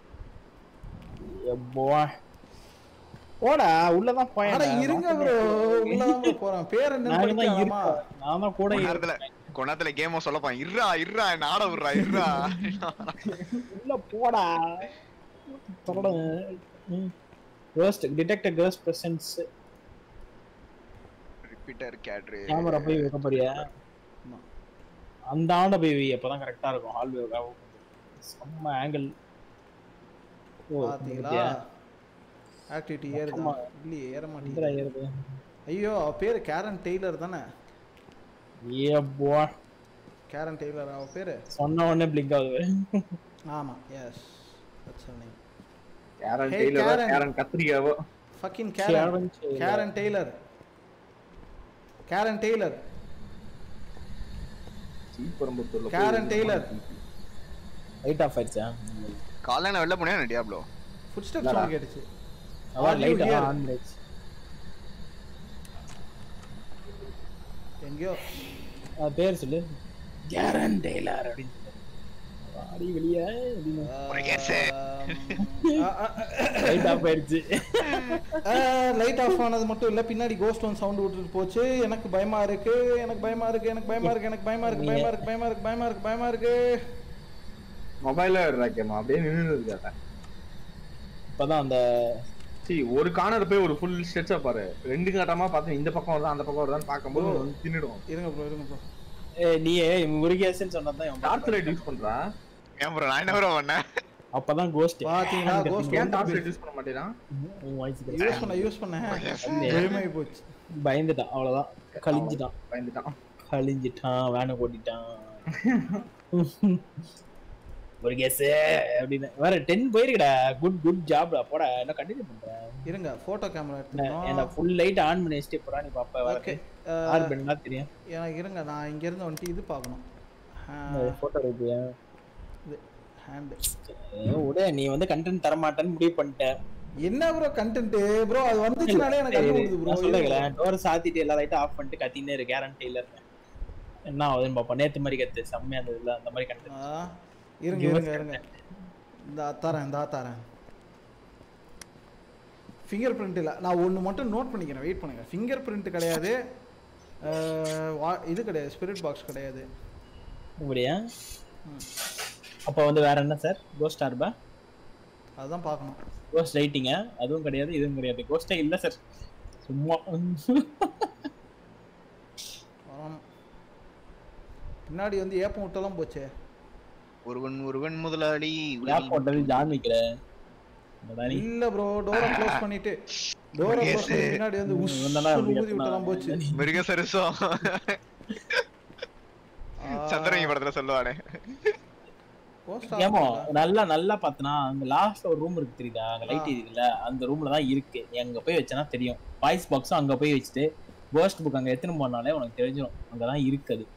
எப்போ போடா உள்ளதான் போய் அட இருங்க ப்ரோ உள்ளதான் bro போறேன் பேர் என்னன்னு நான் தான் படிக்கலாமா இருக்கேன் நான் தான் கூட கொஞ்ச நேரத்துல கொஞ்ச நேரத்துல கேம சொல்லப்பான் இருறா இருறா என்ன ஆட விடுறா இருறா உள்ள போடா தொடட ghost detect ghost presence repeater கேட்ரு கேமரா போய் வைக்க போறியா ஆமா. அந்த ஆண்ட போய் வை அப்பதான் கரெக்டா இருக்கும் ஹால்வே செம்ம ஆங்கிள் ஓ பாத்தீங்களா ஆக்டிவிட்டி ஏறுதா ஆமா. இல்லையே ஏற இந்திரா மாட்டேங்குது ஏறுது ஐயோ அவ பேரு கேரன் டெய்லர் தானே ஏ போ கேரன் டெய்லர் அவ பேரு சொன்ன உடனே பிளிங்க் ஆகுது ஆமா yes that's her name Karen Hey, டெய்லரோ Karen. கேரன் கத்திரிக்காவோ fucking Karen Karen Taylor. Karen Taylor Karen Taylor சீப்பரம்பத்தூர்ல Karen Taylor. லைட் ஆஃப் ஆயிடுச்சா காலையில வெளில போனேன் டியாப்ளோ ஃபுட் ஸ்டெப் சவுண்ட் கேட்டுச்சு அதான் Are you light here? On பண்ணிடுச்சு எங்கேயோ அது பேர் சொல்லு கேரன் டெய்லர் அப்படின்னு சொல்லு அடி வெளியே அப்படின்னு ஒரு guess. லைட் ஆஃப் ஆயிடுச்சு லைட் ஆஃப் ஆனது மட்டும் இல்ல பின்னாடி கோஸ்ட் ஒன் சவுண்ட் விட்டுட்டு போச்சு எனக்கு பயமா இருக்கு எனக்கு பயமா இருக்கு எனக்கு பயமா இருக்கு எனக்கு பயமா இருக்கு பயமா இருக்கு பயமா இருக்கு பயமா இருக்கு பயமா இருக்கு மொபைல்ல கேமா அப்படியே நின்று இருக்காத இப்பதான் அந்த சீ ஒரு கார்னர் போய் ஒரு ஃபுல் ஸ்ட்ரெச்சா பாரு ரெண்டு காட்டமா பார்த்து இந்த பக்கம் வருதா அந்த பக்கம் வருதான்னு பார்க்கும்போது Bro. வந்து தின்னுடும் இருங்க ப்ரோ இருங்க ப்ரோ ஏய், நீயே முருகேசன் சொன்னதான் இவன் டார்ச் லைட் யூஸ் பண்றா ஏன் ப்ரோ நான் என்ன ப்ரோ பண்ணேன் அப்பதான் கோஸ்ட் பாத்தீங்களா கோஸ்ட் ஏன் டார்ச் லைட் யூஸ் பண்ண மாட்டேறான் யூஸ் பண்ண யூஸ் பண்ண பயமாயி போச்சு பயந்துட்டான் அவ்வளவுதான் கழிஞ்சிட்டான் பயந்துட்டான் கழிஞ்சிட்டான் வேனை ஓட்டிட்டான் ஒரு கெஸ் அப்படின்னு வேற டென் போயிருக்கடா குட் குட் ஜாப்டா போடா என்ன கண்டினியூ பண்றேன் இருங்க போட்டோ கேமரா என்ன எடுத்துக்கணும் ஃபுல் லைட் ஆன் பண்ணி வச்சுட்டு போறா நீ பாப்ப வர ஓகே ஆர் பண்ணா தெரியும் எனக்கு இருங்க நான் இங்க இருந்து வந்துட்டு இது பார்க்கணும் போட்டோ எடுப்பியா ஹேண்ட் விட நீ வந்து கண்டென்ட் தர மாட்டேன்னு முடிவு பண்ணிட்டேன் என்ன ப்ரோ கண்டென்ட் ப்ரோ அது வந்துச்சுனாலே எனக்கு கண்டு விடுது ப்ரோ நான் சொல்லுங்களேன் டோர் சாத்திட்டு எல்லா லைட்டும் ஆஃப் பண்ணிட்டு கத்தினே இரு கேரண்டில என்ன ஆகுதுன்னு பாப்போம் நேத்து மாதிரி கத்து செம்மையா இருந்ததுல அந்த மாதிரி கண்டென்ட் இருங்க இருங்க இருங்க இந்த தரேன் இந்த தரேன் ஃபிங்கர் பிரிண்ட் இல்லை நான் ஒன்று மட்டும் நோட் பண்ணிக்கிறேன் வெயிட் பண்ணுங்க ஃபிங்கர் பிரிண்ட் கிடையாது அஹ், வா- இது கிடையாது ஸ்பிரிட் பாக்ஸ் கிடையாது இப்படியா அப்போ வந்து வேற என்ன சார் கோஸ்ட் ஆர்பா அதுதான் பார்க்கணும் கோஸ்ட் லைட்டிங்க அதுவும் கிடையாது இதுவும் கிடையாது கோஸ்டே இல்ல சார் சும்மா வரோம் பின்னாடி வந்து ஏப்பம் விட்டெல்லாம் போச்சே ஒருவன் ஒருவன் முதலாளி லேப் போட்டது ஜான் வைக்கல இல்ல ப்ரோ டோரை க்ளோஸ் பண்ணிட்டு டோரை க்ளோஸ் பண்ணி பின்னாடி வந்து உஸ் இவன்தானா அப்படி ஊதி கத்துனா? விட்டெல்லாம் போச்சு மிருக சரசம் ஆ, சந்திரங்க படத்துல சொல்லுவானே ghost ஏமோ ஆ- நல்லா நல்லா பார்த்தனா அங்க லாஸ்ட்ல ஒரு ரூம் இருக்கு தெரியுதா அங்க லைட் ஆ. இருக்குல்ல அந்த ரூம்ல தான் இருக்கு நீ அங்க போய் வச்சனா தெரியும் வாய்ஸ் பாக்ஸும் அங்க போய் வச்சுட்டு கோஸ்ட் புக் அங்க எத்தனை போனாலே உனக்கு தெரிஞ்சிடும் அங்கதான் இருக்குது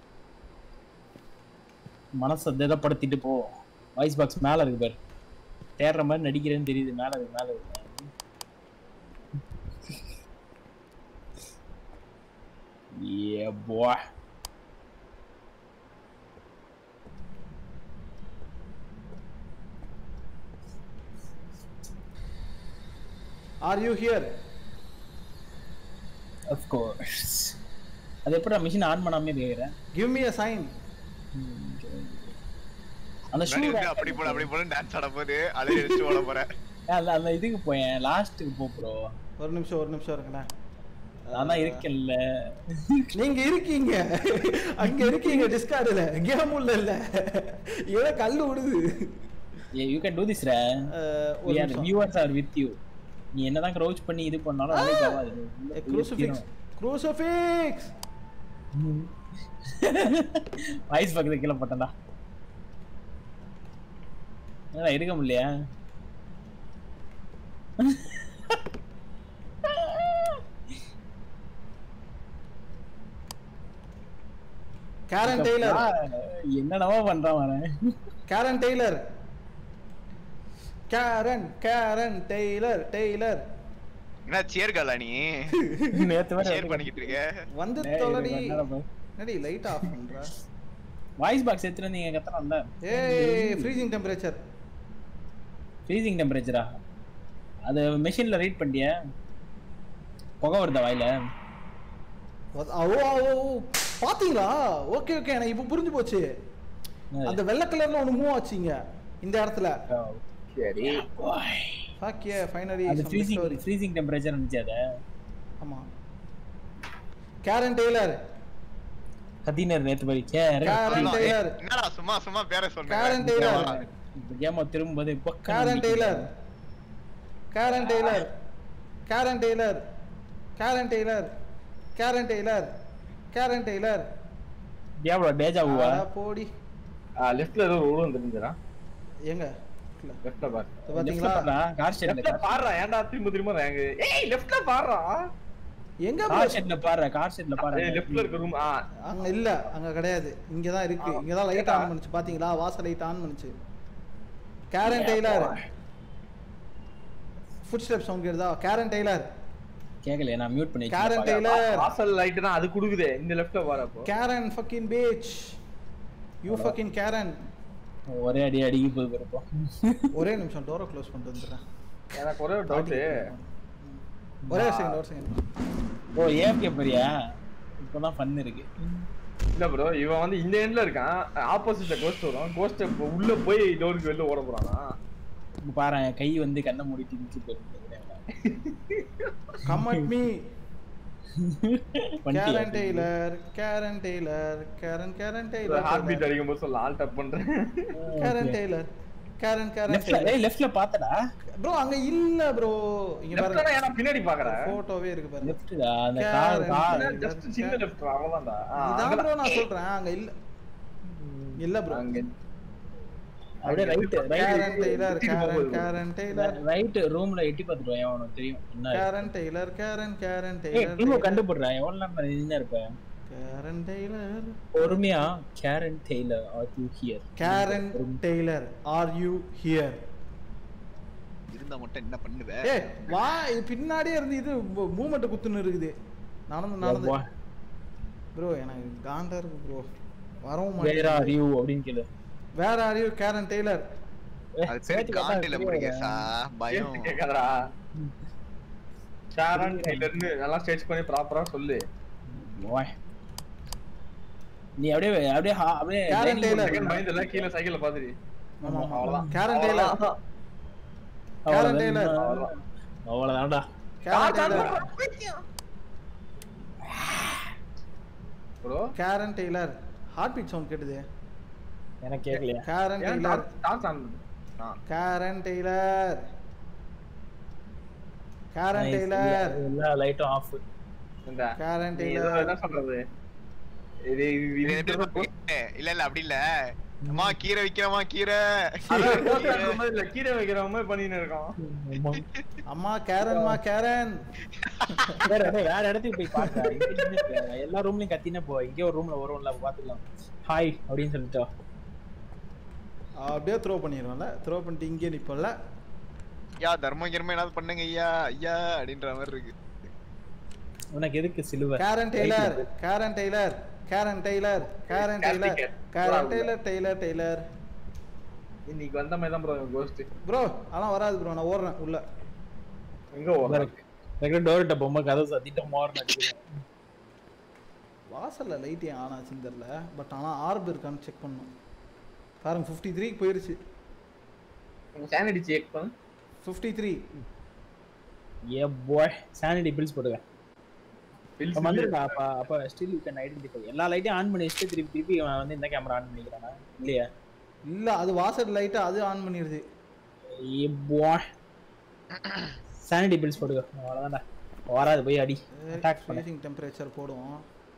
மனசை திடப்படுத்திட்டு போ வாய்ஸ் பாக்ஸ் மேல இருக்கு பாரு தேடுற மாதிரி நடிக்கிறேன்னு தெரியுது மேல இருக்கு மேல இருக்கு Yeah, boy. Are you here Of course. அது எப்படி மிஷின் ஆன் பண்ணாமே கேக்குறேன் கிவ் மீ a sign அந்த ஷூ முன்னாடி வந்து அப்படி போல அப்படி போல டான்ஸ் ஆட போது அலைய அடிச்சு ஓட போறேன் அந்த அந்த இதுக்கு போயேன் லாஸ்ட்டுக்கு போ ப்ரோ ஒரு நிமிஷம் ஒரு நிமிஷம் இருங்களேன் நான் தான் இருக்கேன்ல நீங்க இருக்கீங்க அங்க இருக்கீங்க டிஸ்கார்டுல கேம் உள்ள இல்ல ஏதோ கல்லு விடுது யூ கேன் டூ திஸ் ரே அஹ், ஒரு நிமிஷம் வியூவர்ஸ் ஆர் வித் யூ நீ என்னதான் க்ரௌச் பண்ணி இது பண்ணாலும் வேலைக்கு ஆகாது க்ரூசிஃபிக்ஸ் க்ரூசிஃபிக்ஸ் வாய்ஸ் பக்கத்துல கீழே போட்டேன்டா என்னடா இருக்க முடியலையா கேரன் டெய்லர் என்னடவோ பண்றான் வரேன் Karen Taylor Karen Karen Taylor Taylor என்ன சேர்கலா நீ நேத்து வரை ஷேர் பண்ணிக்கிட்டு இருக்க வந்து தொலைடி என்னடி லைட் ஆஃப் பண்ற வாய்ஸ் பாக்ஸ் எடுத்துட்டு நீங்க கத்தலாம்ல ஏய் ஃப்ரீசிங் டெம்பரேச்சர் ஃப்ரீசிங் டெம்பரேச்சரா அது மெஷின்ல ரீட் பண்ணிட்டியா புகை வருதா வாயில ஓ ஓ ஓ, பாத்தீங்களா ஓகே ஓகே எனக்கு இப்போ புரிஞ்சு போச்சு அந்த வெள்ளை கலர்ல ஒன்று மூவ் ஆச்சுங்க இந்த இடத்துல சரி ஃபக் ஏ ஃபைனலி அது ஃப்ரீசிங் ஃப்ரீசிங் டெம்பரேச்சர் இருந்துச்சு அது ஆமா கேரன் டெய்லர் கத்தினர் நேத்து போய் கேரன் டெய்லர் என்னடா சும்மா சும்மா பேர கேரன் சொன்னேன் டெய்லர் கேம திரும்பும்போது Karen Taylor Karen Taylor Karen Taylor Karen Taylor Karen Taylor Karen Taylor camera டேஜா ஹூவா அட போடி லெஃப்ட்ல ஏதோ ஒரு உருவம் தெரிஞ்சுடா எங்க லெஃப்ட்ல பாரு இது பாத்தீங்களா கார் ஷெட்ல லெஃப்ட்ல பாடுறா ஏன்டா திரும்ப திரும்ப ரேங்கு ஏய் லெஃப்ட்ல பாடுறா எங்க கார் ஷெட்ல பாரு கார் ஷெட்ல பாரு ஏய் லெஃப்ட்ல இருக்க ரூம் ஆ அங்க இல்ல அங்க கிடையாது இங்க தான் இருக்கு இங்க தான் லைட் ஆன் பண்ணுச்சு பாத்தீங்களா வாசல் லைட் ஆன் பண்ணுச்சு Karen Taylor foot step sound கேக்குதா கேரன் டெய்லர் கேக்கல நான் மியூட் பண்ணி கேரன் டெய்லர் வாசல் லைட் தான் அது குடுக்குதே இந்த லெஃப்ட்ல பாரு அப்போ Karen fucking bitch you fucking Karen ஒரே அடி அடிக்கு போய் இருப்போம் ஒரே நிமிஷம் டோரை க்ளோஸ் பண்ணிட்டு வந்துடுறேன் எனக்கு ஒரே டவுட் ஒரே செகண்ட் ஒரு செகண்ட் ஓ ஏஎம்கே போறியா இப்பதான் ஃபன் இருக்கு இல்ல ப்ரோ இவன் வந்து இந்த எண்ட்ல இருக்கான் ஆப்போசிட்ல கோஸ்ட் வரும் கோஸ்ட் உள்ள போய் டோருக்கு வெளில ஓட போறானா இங்க பாரு என் கை வந்து கண்ணை மூடிட்டு நிச்சு போயிருக்கு கம் அட் மீ பண்ணிட்டியா? Karen Taylor Karen Taylor Karen Karen Taylor heart beat அடிக்கும் போது சொல்ல ஆல் டப் பண்றேன் கேரன் டெய்லர் கேரன் கேரன் லெஃப்ட்ல ஏய் லெஃப்ட்ல பாத்தடா ப்ரோ அங்க இல்ல ப்ரோ இங்க லெஃப்ட்ல பாருங்க ஏன்னா பின்னாடி பாக்குறேன் போட்டோவே இருக்கு பாருங்க லெஃப்ட்டா அந்த கார் Karen. கார் ஜஸ்ட் சின்ன லெஃப்ட் அவ்வளவுதான்டா ஆ, இதான் ப்ரோ அங்கதான். நான் சொல்றேன் அங்க இல்ல இல்ல ப்ரோ அங்க அப்படியே ரைட் கேரன் ரைட் டெய்லர் சுத்திட்டு கேரன் போகுது. கேரன் டெய்லர் ரைட் ரூம்ல எட்டி பார்த்துட்டு வா அவனுக்கு தெரியும் என்ன கேரன் டெய்லர் கேரன் கேரன் ஏய் டெய்லர் நீங்க கண்டுபிடுறேன் எவ்வளவு நேரம் நின்று இருப்ப கேரன் டெய்லர் பொறுமையா Karen Taylor are you here Karen Taylor are you here இருந்தா மட்டும் என்ன பண்ணுவ ஏ வா இது பின்னாடியே இருந்து இது மூமெண்ட் குத்துன்னு இருக்குது நடந்து நடந்து ப்ரோ எனக்கு காண்டா இருக்கு ப்ரோ வரவும் வேற ஆர் மாட்டேங்குது யூ அப்படின்னு கேளு வேற ஆர் யூ கேரன் டெய்லர் அது சரி காண்டில முருகேசா பயம் கேட்காதடா ஷாரன் டெய்லர்னு நல்லா ஸ்டேஜ் பண்ணி ப்ராப்பரா சொல்லு ஓய். நீ அப்படியே அப்படியே ஹா- அப்படியே Karen dining Taylor. room second பயந்துல கீழே சைக்கிள்ல பாத்துட்டு ஆமா ஆமா அவ்வளவுதான். கேரன் டெய்லர் அவ்வளவுதான். Karen Taylor. அவ்வளவுதான். அவ்வளவுதான்டா Karen Taylor bro Karen Taylor heart beat sound கேட்டுது எனக்கு கேட்கலையா கேரன் ஏன் டெய்லர் டான்ஸ் டான்ஸ் ஆனது ஆ Karen Taylor Karen Nice. Taylor எல்லா- எல்லா லைட்டும் ஆஃப் இந்த கேரன் நீ ஏதோ டெய்லர் என்ன சொல்றது இது இது இது இது எப்படி போட்டு- ஏய், இல்ல இல்ல அப்படி இல்ல அம்மா கீரை விக்கிறமா கீரை அதான் போட்டு அந்த மாதிரி இல்ல, கீரை வைக்கிற மாதிரி பண்ணின்னு இருக்கோம் அம்மா கேரன்மா கேரன் வேற வேற வேற இடத்துக்கு போய் பாக்க இங்க நின்னுட்டு எல்லா ரூம்லயும் கத்தினே போ இங்கே ஒரு ரூம்ல வரும்ல பாத்துக்கலாம் ஹாய் அப்படின்னு சொல்லிட்டோ அப்படியே த்ரோ பண்ணிடுவோம்ல த்ரோ பண்ணிட்டு இங்கே நிப்போம்ல ஐயா தர்மம் கிரமம் ஏதாவது பண்ணுங்க ஐயா ஐயா அப்படின்ற மாதிரி இருக்கு உனக்கு எதுக்கு சிலுவை Karen Taylor Karen Taylor Karen Taylor Karen Taylor Karen Taylor Taylor Taylor இன்னைக்கு வந்த மாதிரி தான் ப்ரோ கோஸ்ட் ப்ரோ அதெல்லாம் வராது ப்ரோ நான் ஓடுறேன் உள்ள எங்க ஓடுறோம் ரெண்டு டோர்கிட்ட பொம்மை கதை சத்திட்டு மாறணும் அடிக்கிறேன் வாசல்ல லைட் ஏன் ஆன் ஆச்சுன்னு தெரியல பட் ஆனால் ஆர்ப் இருக்கான்னு செக் பண்ணணும் பாருங்க ஃபிஃப்டி த்ரீக்கு போயிருச்சு சானிட்டி செக் பண்ணு fifty three a boy sanity pills போடுங்க Pills அப்ப வந்துருக்கா அப்ப அப்ப ஸ்டில் யூ கேன் ஐடென்டிஃபை எல்லா லைட்டையும் ஆன் பண்ணி வச்சுட்டு திருப்பி திருப்பி இவன் வந்து இந்த கேமரா ஆன் பண்ணிக்கிறானா இல்லையா இல்லை அது வாசல் லைட்டை அது ஆன் பண்ணிடுது ஏ பாய் சானிட்டி பில்ஸ் போடுங்க அவ்வளவுதான்டா வராது போய் அடி அட்டாக் பண்ணு ஃப்ரீசிங் டெம்பரேச்சர் போடுவோம்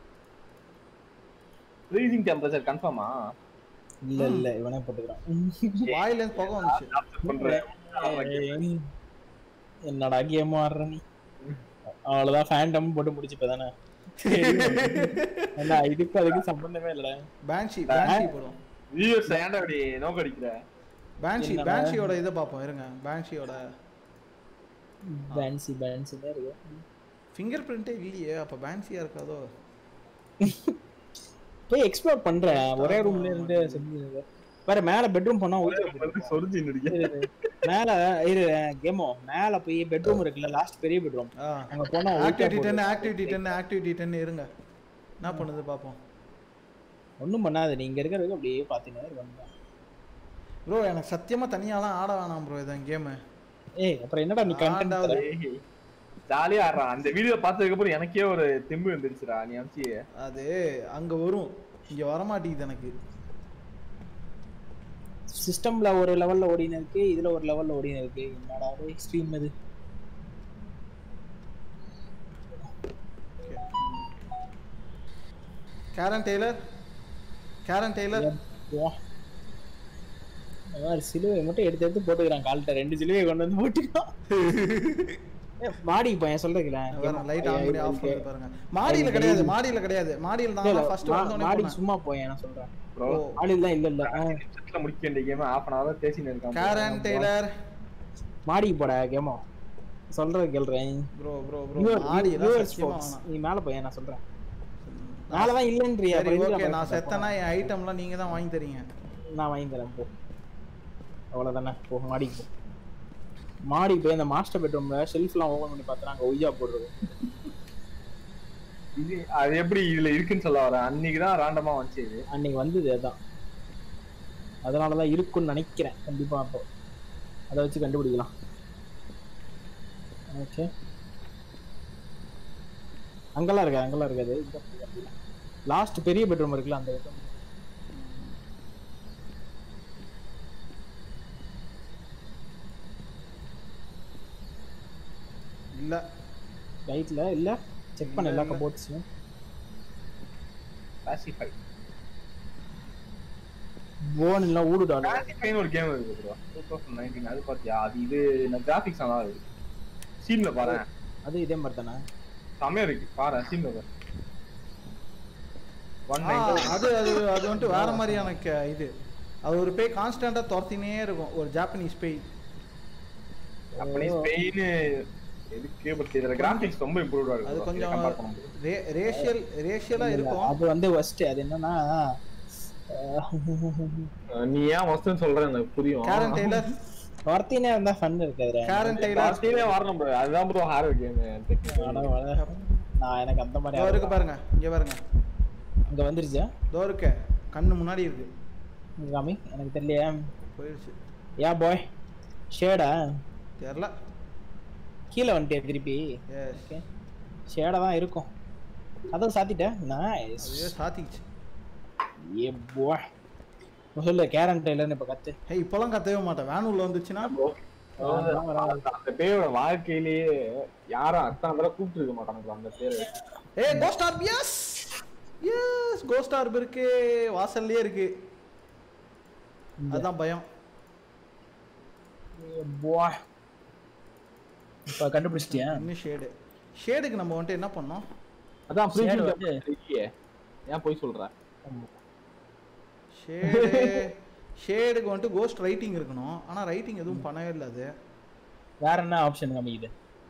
ஃப்ரீசிங் டெம்பரேச்சர் கன்ஃபார்மா இல்ல இல்ல இவனே போட்டுக்கிறான் வாயிலேருந்து புகை வந்துச்சு பண்றேன் என்னடா கேம் ஆடுற நீ அவ்வளவுதான் ஃபேண்டம் போட்டு முடிச்சுப்ப தானே என்ன இதுக்கு அதுக்கு சம்பந்தமே இல்லடா பேன்ஷி பேன்ஷி போடுவோம் வியூவர்ஸ் ஏன்டா அப்படி நோக்க அடிக்கிற பேன்ஷி என்னடா? பேன்ஷியோட இதை பார்ப்போம் இருங்க பேன்ஷியோட பேன்சி பேன்சி தான் இருக்கு ஃபிங்கர் பிரிண்டே இல்லையே அப்போ பேன்சியாக இருக்காதோ போய் எக்ஸ்ப்ளோர் பண்றேன் ஒரே ரூம்ல இருந்து செஞ்சு வேற மேல பெட்ரூம் போனா ஒயிட் சொரிஞ்சு நிற்க மேல இரு கேமோ மேல போய் பெட்ரூம் இருக்குல்ல லாஸ்ட் பெரிய பெட்ரூம் ஆ அங்க போனா activity ten activity ten activity ten இருங்க என்ன பண்ணுது பார்ப்போம் ஒண்ணும் பண்ணாது நீங்க இருக்கிறதுக்கு அப்படியே பாத்தீங்கன்னா இருக்கணும் ப்ரோ எனக்கு சத்தியமாக தனியாலாம் ஆட வேணாம் ப்ரோ இதான் கேமு ஏய் அப்புறம் என்னடா நீ கண்டென்ட் ஆண்டாவது. ஜாலியா ஆடுறான் அந்த வீடியோ பார்த்ததுக்கு அப்புறம் எனக்கே ஒரு திம்பு வந்துருச்சுடா நீ அமிச்சி அது அங்கே வரும் இங்கே வரமாட்டேங்குது எனக்கு சிஸ்டம்ல ஒரு லெவல்ல ஓடின இருக்கு இதுல ஒரு லெவல்ல ஓடின இருக்கு என்னடா எக்ஸ்ட்ரீம் இது கேரன் டெய்லர் கேரன் டெய்லர் வா. இந்த மாதிரி சிலுவை மட்டும் எடுத்து எடுத்து போட்டுக்கிறான் கால்கிட்ட ரெண்டு சிலுவையை கொண்டு வந்து போட்டுக்கிறான் ஏய், மாடிக்கு பையன் சொல்றீங்களேன் லைட் ஆன் பண்ணி ஆஃப் பண்ணி பாருங்க மாடியில கிடையாது மாடியில கிடையாது மாடியில தான் ஃபர்ஸ்ட் வந்தோனே மாடிக்கு போனேன். சும்மா போய் நான் சொல்றேன் ப்ரோ ஓ மாடியில் தான் இல்ல இல்ல ஆ. நிமிஷத்துல முடிக்க வேண்டிய கேம் ஹாஃப் அன் ஹவர் பேசின்னு இருக்கான் கேரன் டெய்லர் மாடிக்கு போட கேமோ சொல்றது கேள்றேன் ப்ரோ ப்ரோ ப்ரோ மாடி எல்லாம் சத்தியமா வேணாம் நீ மேல போய் நான் சொல்றேன் மேலதான் இல்லன்றியா சரி அப்புறம் ஓகே எதுக்கு நான் அப்புறம் செத்தனா என் ஐட்டம்லாம் நீங்க தான் வாங்கி தரீங்க நான் வாங்கி தரேன் போ அவ்வளவுதானே போ மாடிக்கு போ மாடிக்கு போய் அந்த மாஸ்டர் பெட்ரூம்ல ஷெல்ஃப்லாம் ஓபன் பண்ணி பார்த்தா அங்க ஒய்யா போடுறது இது அது எப்படி இதுல இருக்குன்னு சொல்ல வரேன் அன்னைக்கு தான் ராண்டமா வந்துச்சு இது அன்னைக்கு வந்தது அதான் அதனாலதான் இருக்குன்னு நினைக்கிறேன் கண்டிப்பா அப்போ அதை வச்சு கண்டுபிடிக்கலாம் ஓகே அங்கெல்லாம் இருக்காது அங்கெல்லாம் இருக்காது லாஸ்ட் பெரிய பெட்ரூம் இருக்குல்ல அந்த bedroom. இல்ல ரைட்ல இல்ல செக் பண்ண எல்லா கபோர்ட்ஸையும் பாசிஃபை போன் இல்ல ஊடுடா Candy Crush ஒரு கேம் இருக்கு ப்ரோ டூ தௌசண்ட் நைன்டீன் அது பாத்தியா அது இது கிராஃபிக்ஸ் நல்லா இருக்கு சீன்ல பாரு அது இதே மாதிரி தானே செமையா இருக்கு பாரு சீன்ல பாரு ஒன் ஆ, நைன் அது அது அது வந்துட்டு வேற மாதிரியான க- இது அது ஒரு பேய் கான்ஸ்டன்டா துரத்தினே இருக்கும் ஒரு ஜாப்பனீஸ் பேய் அப்படி ஸ்பெயின் எதுக்கு பட் இதுல கிராஃபிக்ஸ் ரொம்ப இம்ப்ரூவ்டா இருக்கு அது bro. கொஞ்சம் இதை compare பண்ணும்போது. ரே- ரேஷியல் ரேஷியலா இருக்கும் அது வந்து ஃபர்ஸ்ட் அது என்னன்னா அஹ், அஹ் நீ ஏன் வஸ்துன்னு சொல்ற எனக்கு புரியும் கேரன் டெய்லர் ஒருத்தினே இருந்தா ஃபன் இருக்காதுடா கேரன் டெய்லர் பார்த்திலே வரணும் bro. அதுதான் ப்ரோ ஹாரர் கேம் அட, அட. நான் எனக்கு அந்த மாதிரி இதோ இருக்கு ஆர்வம். பாருங்க இங்க பாருங்க அங்க வந்துருச்சா இதோ இருக்கு கண்ணு முன்னாடி இருக்கு இங்க காமி எனக்கு தெரியலையா போயிடுச்சு யா பாய் ஷேடா தெரியல கீழே வந்துட்டே திருப்பி எஸ் ஓகே ஷேடா தான் இருக்கும் அதான் சாத்திட்டேன் நைஸ் அதுவே சாத்திச்சு ஏ பாய் சொல்லு கேரன் டெய்லர்னு இப்ப கத்து ஹே இப்போலாம் கத்தவே மாட்டேன் வேன் உள்ள வந்துச்சுன்னா அந்த பேயோட வாழ்க்கையிலேயே யாரும் அத்தனை தடவை கூப்பிட்டு இருக்க மாட்டாங்க bro, அந்த பேரு a ghost orb yes yes ghost orb இருக்கு வாசல்லே இருக்கு அதான் பயம் ஏ பாய் இப்ப கண்டுபிடிச்சிட்டியா இன்னும் ஷேடு ஷேடுக்கு நம்ம வந்துட்டு என்ன பண்ணோம் அதான் Shade freezing வந்து- temperature இல்லையே. ஏன் போய் சொல்ற ஷேடு ஷேடுக்கு வந்துட்டு கோஸ்ட் ரைட்டிங் இருக்கணும் ஆனா ரைட்டிங் எதுவும் பண்ணவே இல்லை அது வேற என்ன ஆப்ஷன் காமிக்குது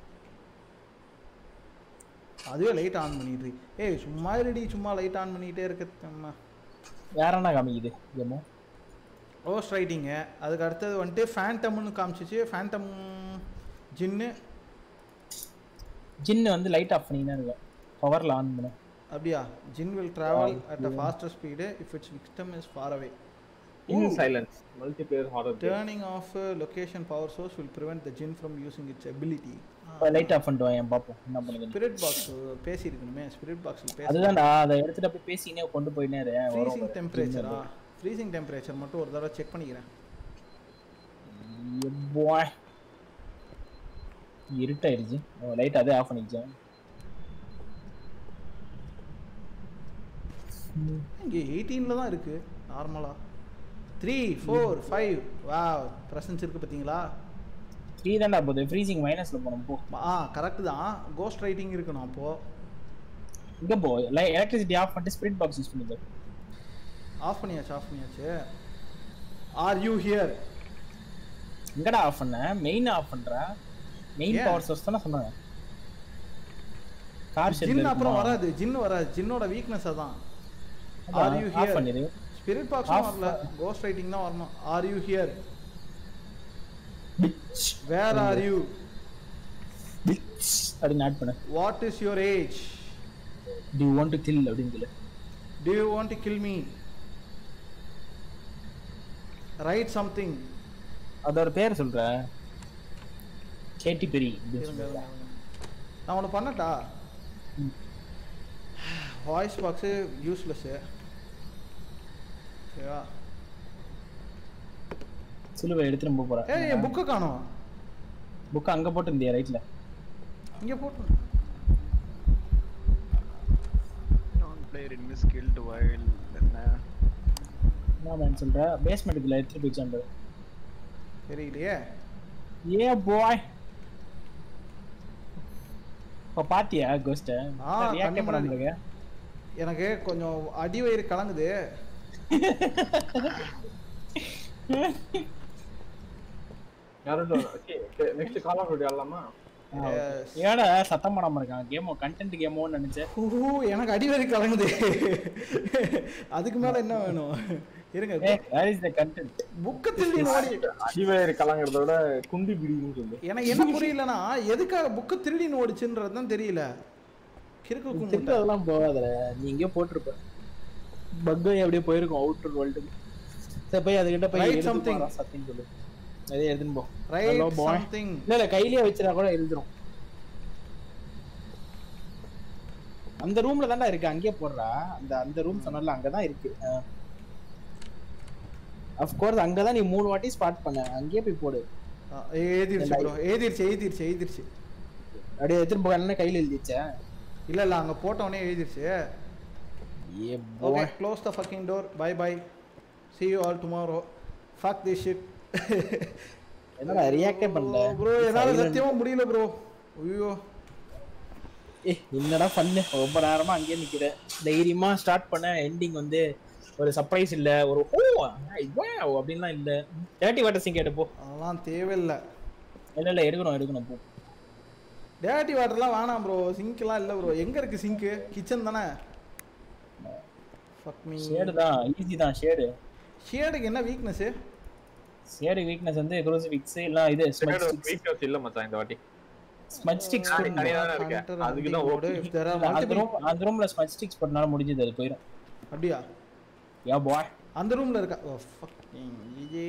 அதுவே லைட் ஆன் பண்ணிட்டு இருக்கு. ஏய் சும்மா ரெடி சும்மா லைட் ஆன் பண்ணிட்டே இருக்கு வேற என்ன காமிக்குது கேமோ கோஸ்ட் ரைட்டிங்கு அதுக்கு அடுத்தது வந்துட்டு ஃபேண்டம்னு காமிச்சிச்சு ஃபேண்டம் ஜின்னு ஜின்னு வந்து லைட் ஆஃப் பண்ணினா இருக்கும் பவர்ல ஆன் பண்ணு அப்படியா jinn will travel at a faster speed if its victim is far away in silence multiplayer horror turning off location power source will prevent the jinn from using its ability light off பண்ணிட்டு வாங்க பார்ப்போம் என்ன பண்ணுது spirit box பேசியிருக்கணுமே spirit பாக்ஸில் பேசி அதுதான்டா அதை எடுத்துட்டு அப்படியே பேசினே கொண்டு போயினே இரு. வரும் ஃப்ரீசிங் பாரு. டெம்பரேச்சரா ஃப்ரீசிங் டெம்பரேச்சர் மட்டும் ஒரு தடவை செக் பண்ணிக்கிறேன் ஏ boy. இருட்டாயிருச்சு லைட் அதே ஆஃப் பண்ணிச்சேன் இங்கே எயிட்டீனில் தான் இருக்கு நார்மலாக த்ரீ ஃபோர் ஃபைவ் வா ப்ரெசன்ஸ் இருக்கு பார்த்தீங்களா த்ரீ தான்டா போகுது ஃப்ரீசிங் மைனஸ்ல போகணும் போ ஆ கரெக்ட் தான் கோஸ்ட் ரைட்டிங் இருக்கணும் அப்போது இங்க போ எலக்ட்ரிசிட்டி ஆஃப் பண்ணிட்டு ஸ்பிரிட் பாக்ஸ் யூஸ் பண்ணுது ஆஃப் பண்ணியாச்சு ஆஃப் பண்ணியாச்சு ஆர் யூ ஹியர் எங்கடா ஆஃப் பண்ண மெயின் ஆஃப் பண்ற மெயின் ஏன்? பவர் சோர்ஸ் தானே சொன்னாங்க கார் ஜின் அப்புறம் வராது ஜின் வராது ஜின்னோட வீக்னஸ் அதான் ஆர் யூ ஆஃப் ஹியர் பண்ணிடு ஸ்பிரிட் பாக்ஸும் Off. வரல கோஸ்ட் ரைட்டிங் தான் வரணும் are you here where are you அப்படின்னு ஆட் பண்ணு what is your age do you want to kill அப்படின்னு சொல்லு Do you want to kill me? Write something. அதோட பேர் சொல்ற கேட்டி பெரி அப்படின்னு இருங்க, சொல்லுங்க. இருங்க, இருங்க. நான் ஒன்று பண்ணட்டா ம். வாய்ஸ் பாக்ஸு யூஸ்லெஸ்ஸு ஓகேவா சிலுவை எடுத்துட்டு போக ஏய் என் போறேன் புக்கை காணோம் புக் அங்க போட்டு இருந்தியா ரைட்ல இங்கே போட்டு Non-player skilled while என்ன என்ன மேன் சொல்ற பேஸ்மெண்ட்டுக்குள்ள எடுத்துட்டு போயிச்சான் பாரு தெரியலையே ஏ பாய் இப்போ பாத்தியா கோஸ்ட ஆ, ரியாக்டே கண்ணு பண்ண முன்னாடி. முடியல எனக்கு கொஞ்சம் அடி வயிறு கலங்குது யாரும் நெக்ஸ்ட் கால் ஆஃப் டியூட்டி ஆடலாமா Yes. ஏடா சத்தம் போடாம இருக்கான் கேமோ கண்டென்ட் கேமோன்னு நினைச்சேன் ஹூ, எனக்கு அடி வயிறு கலங்குது அதுக்கு மேல என்ன வேணும் இருங்க ஏ வேர் இஸ் த கண்டென்ட் புக்கை திருடி ஓடி அடிவயிறு கலங்கிறத விட குண்டி பிடிக்குன்னு சொல்லு எனக்கு என்ன புரியலனா எதுக்காக புக்கு திருடின்னு ஓடிச்சுன்றது தான் தெரியல கிறுக்கு திருப்பி கும்பிட்டு அதெல்லாம் போகாதல நீ எங்கேயோ போட்டிருப்ப பக்கு அப்படியே போயிருக்கும் அவுட்டர் வேர்ல்டுக்கு சரி போய் அதுகிட்ட போய் Write எழுதி something. பாரா, சத்தியம் சொல்லு அதே எடுத்துன்னு போ ரைட் Hello, boy. சம்திங் இல்ல இல்ல கையிலேயே வச்சிருந்தா கூட எழுதுரும் அந்த ரூம்ல தான்டா இருக்கு அங்கேயே போடுறா அந்த அந்த ரூம் சொன்னல அங்கதான் இருக்கு அஃப்கோர்ஸ் அங்கதான் நீ மூணு வாட்டி ஸ்பாட் பண்ண அங்கேயே போய் போடு எழுதிருச்சு ப்ரோ எழுதிருச்சு எழுதிருச்சு எழுதிருச்சு அப்படியே எடுத்துட்டு போக கையில எழுதிச்சா இல்ல இல்ல அங்க போட்ட உடனே எழுதிருச்சு a okay close the fucking door bye bye see you all tomorrow fuck this shit என்னடா ரியாக்டே பண்ணல ப்ரோ என்னால Silent. சத்தியமா முடியல ப்ரோ ஐயோ ஏய் என்னடா பண்ணு ரொம்ப நேரமா அங்கேயே நிக்கிறேன் தைரியமா ஸ்டார்ட் பண்ண எண்டிங் வந்து ஒரு சர்ப்ரைஸ் இல்ல ஒரு ஓ வாவ் அப்படின்லாம் இல்ல டேட்டி வாட்டர் சிங்க் எடுப்போ அதெல்லாம் தேவையில்லை இல்ல இல்ல எடுக்கணும் எடுக்கணும் போ டேட்டி வாட்டர்லாம் வேணாம் ப்ரோ சிங்க்லாம் இல்லை ப்ரோ எங்க இருக்கு சிங்க்கு கிச்சன் தானே ஃபக் மீ ஷேடு தான் ஈஸி தான் ஷேடு ஷேடுக்கு என்ன வீக்னஸ் ஷேடு வீக்னஸ் வந்து குரூசிஃபிக்ஸ் இல்ல இது ஸ்மச் ஸ்டிக்ஸ் வீக்னஸ் இல்ல மச்சான் இந்த வாட்டி ஸ்மச் ஸ்டிக்ஸ் நானே தனியா தானே இருக்கேன் அதுக்கு தான் ஓகே if there are அந்த multiple ரூம் அந்த ரூம்ல ஸ்மச் ஸ்டிக்ஸ் போட்டனால முடிஞ்சது அது போயிடும் அப்படியா யா பாய் அந்த ரூம்ல இருக்கா ஓ ஃபக் இதே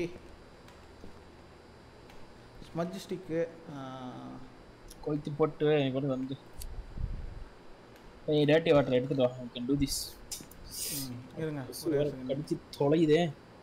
ஸ்மஜ் ஸ்டிக்கு கொளுத்தி போட்டு எனக்கு வந்து வந்து ஏய் டேட்டி வாட்டர் எடுத்துட்டு வா ஐ கேன் டு திஸ் இருங்க ஒரே ஒரு second. கடிச்சு தொலையுதே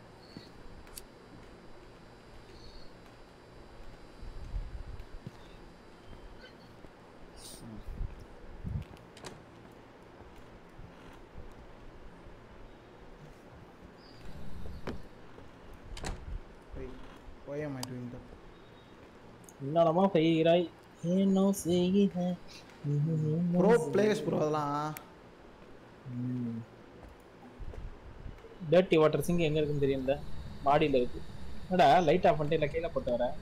Wait, why am I doing that? என்னமா செய்கிறாய் என்ன செய்கிற ப்ரோ பிளேயர்ஸ் ப்ரோ அதெல்லாம் டர்ட்டி வாட்டர் சிங் எங்க இருக்குன்னு தெரியும்ல மாடியில இருக்கு என்னடா லைட் ஆஃப் பண்ணிட்டு இல்ல கீழே போட்டு வர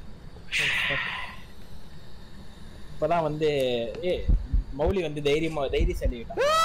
இப்பதான் வந்து ஏ மௌலி வந்து தைரியமா தைரியசாலி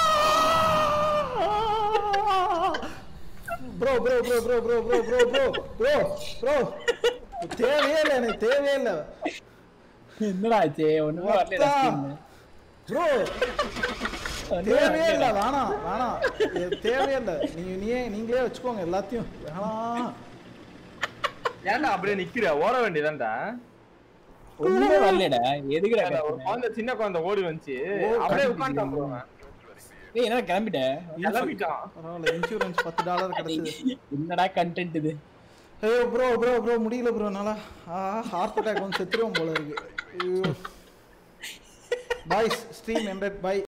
bro bro bro bro bro bro bro bro bro bro தேவையே இல்லை எனக்கு தேவையே இல்லை என்னடா ஆச்சு ஒண்ணுமே வரல ப்ரோ தேவையே இல்லை வேணாம் வேணாம் இது தேவையே இல்லை நீங்க நீயே நீங்களே வச்சுக்கோங்க எல்லாத்தையும் வேணாம் ஏன்டா அப்படியே நிக்கிற ஓட வேண்டியதான்டா ஒண்ணுமே வரலடா எதுக்குடா ஏன்டா, ஒரு கத்துன? குழந்தை சின்ன குழந்தை ஓடி வந்துச்சு ஓ, அப்படியே கண்டுபிடிக்கிறீங்க. உட்காந்துட்டான் ப்ரோ ஏய் என்ன கிளம்பிட்ட கிளம்பிட்டான் பரவாயில்ல இன்சூரன்ஸ் பத்து டாலர் கிடைச்சது என்னடா கண்டென்ட் இது ஐயோ ப்ரோ ப்ரோ ப்ரோ முடியல ப்ரோ என்னால ஆ ஹார்ட் அட்டாக் வந்து செத்துருவோம் போல இருக்கு ஐயோ பாய்ஸ் ஸ்ட்ரீம் எண்டட் பை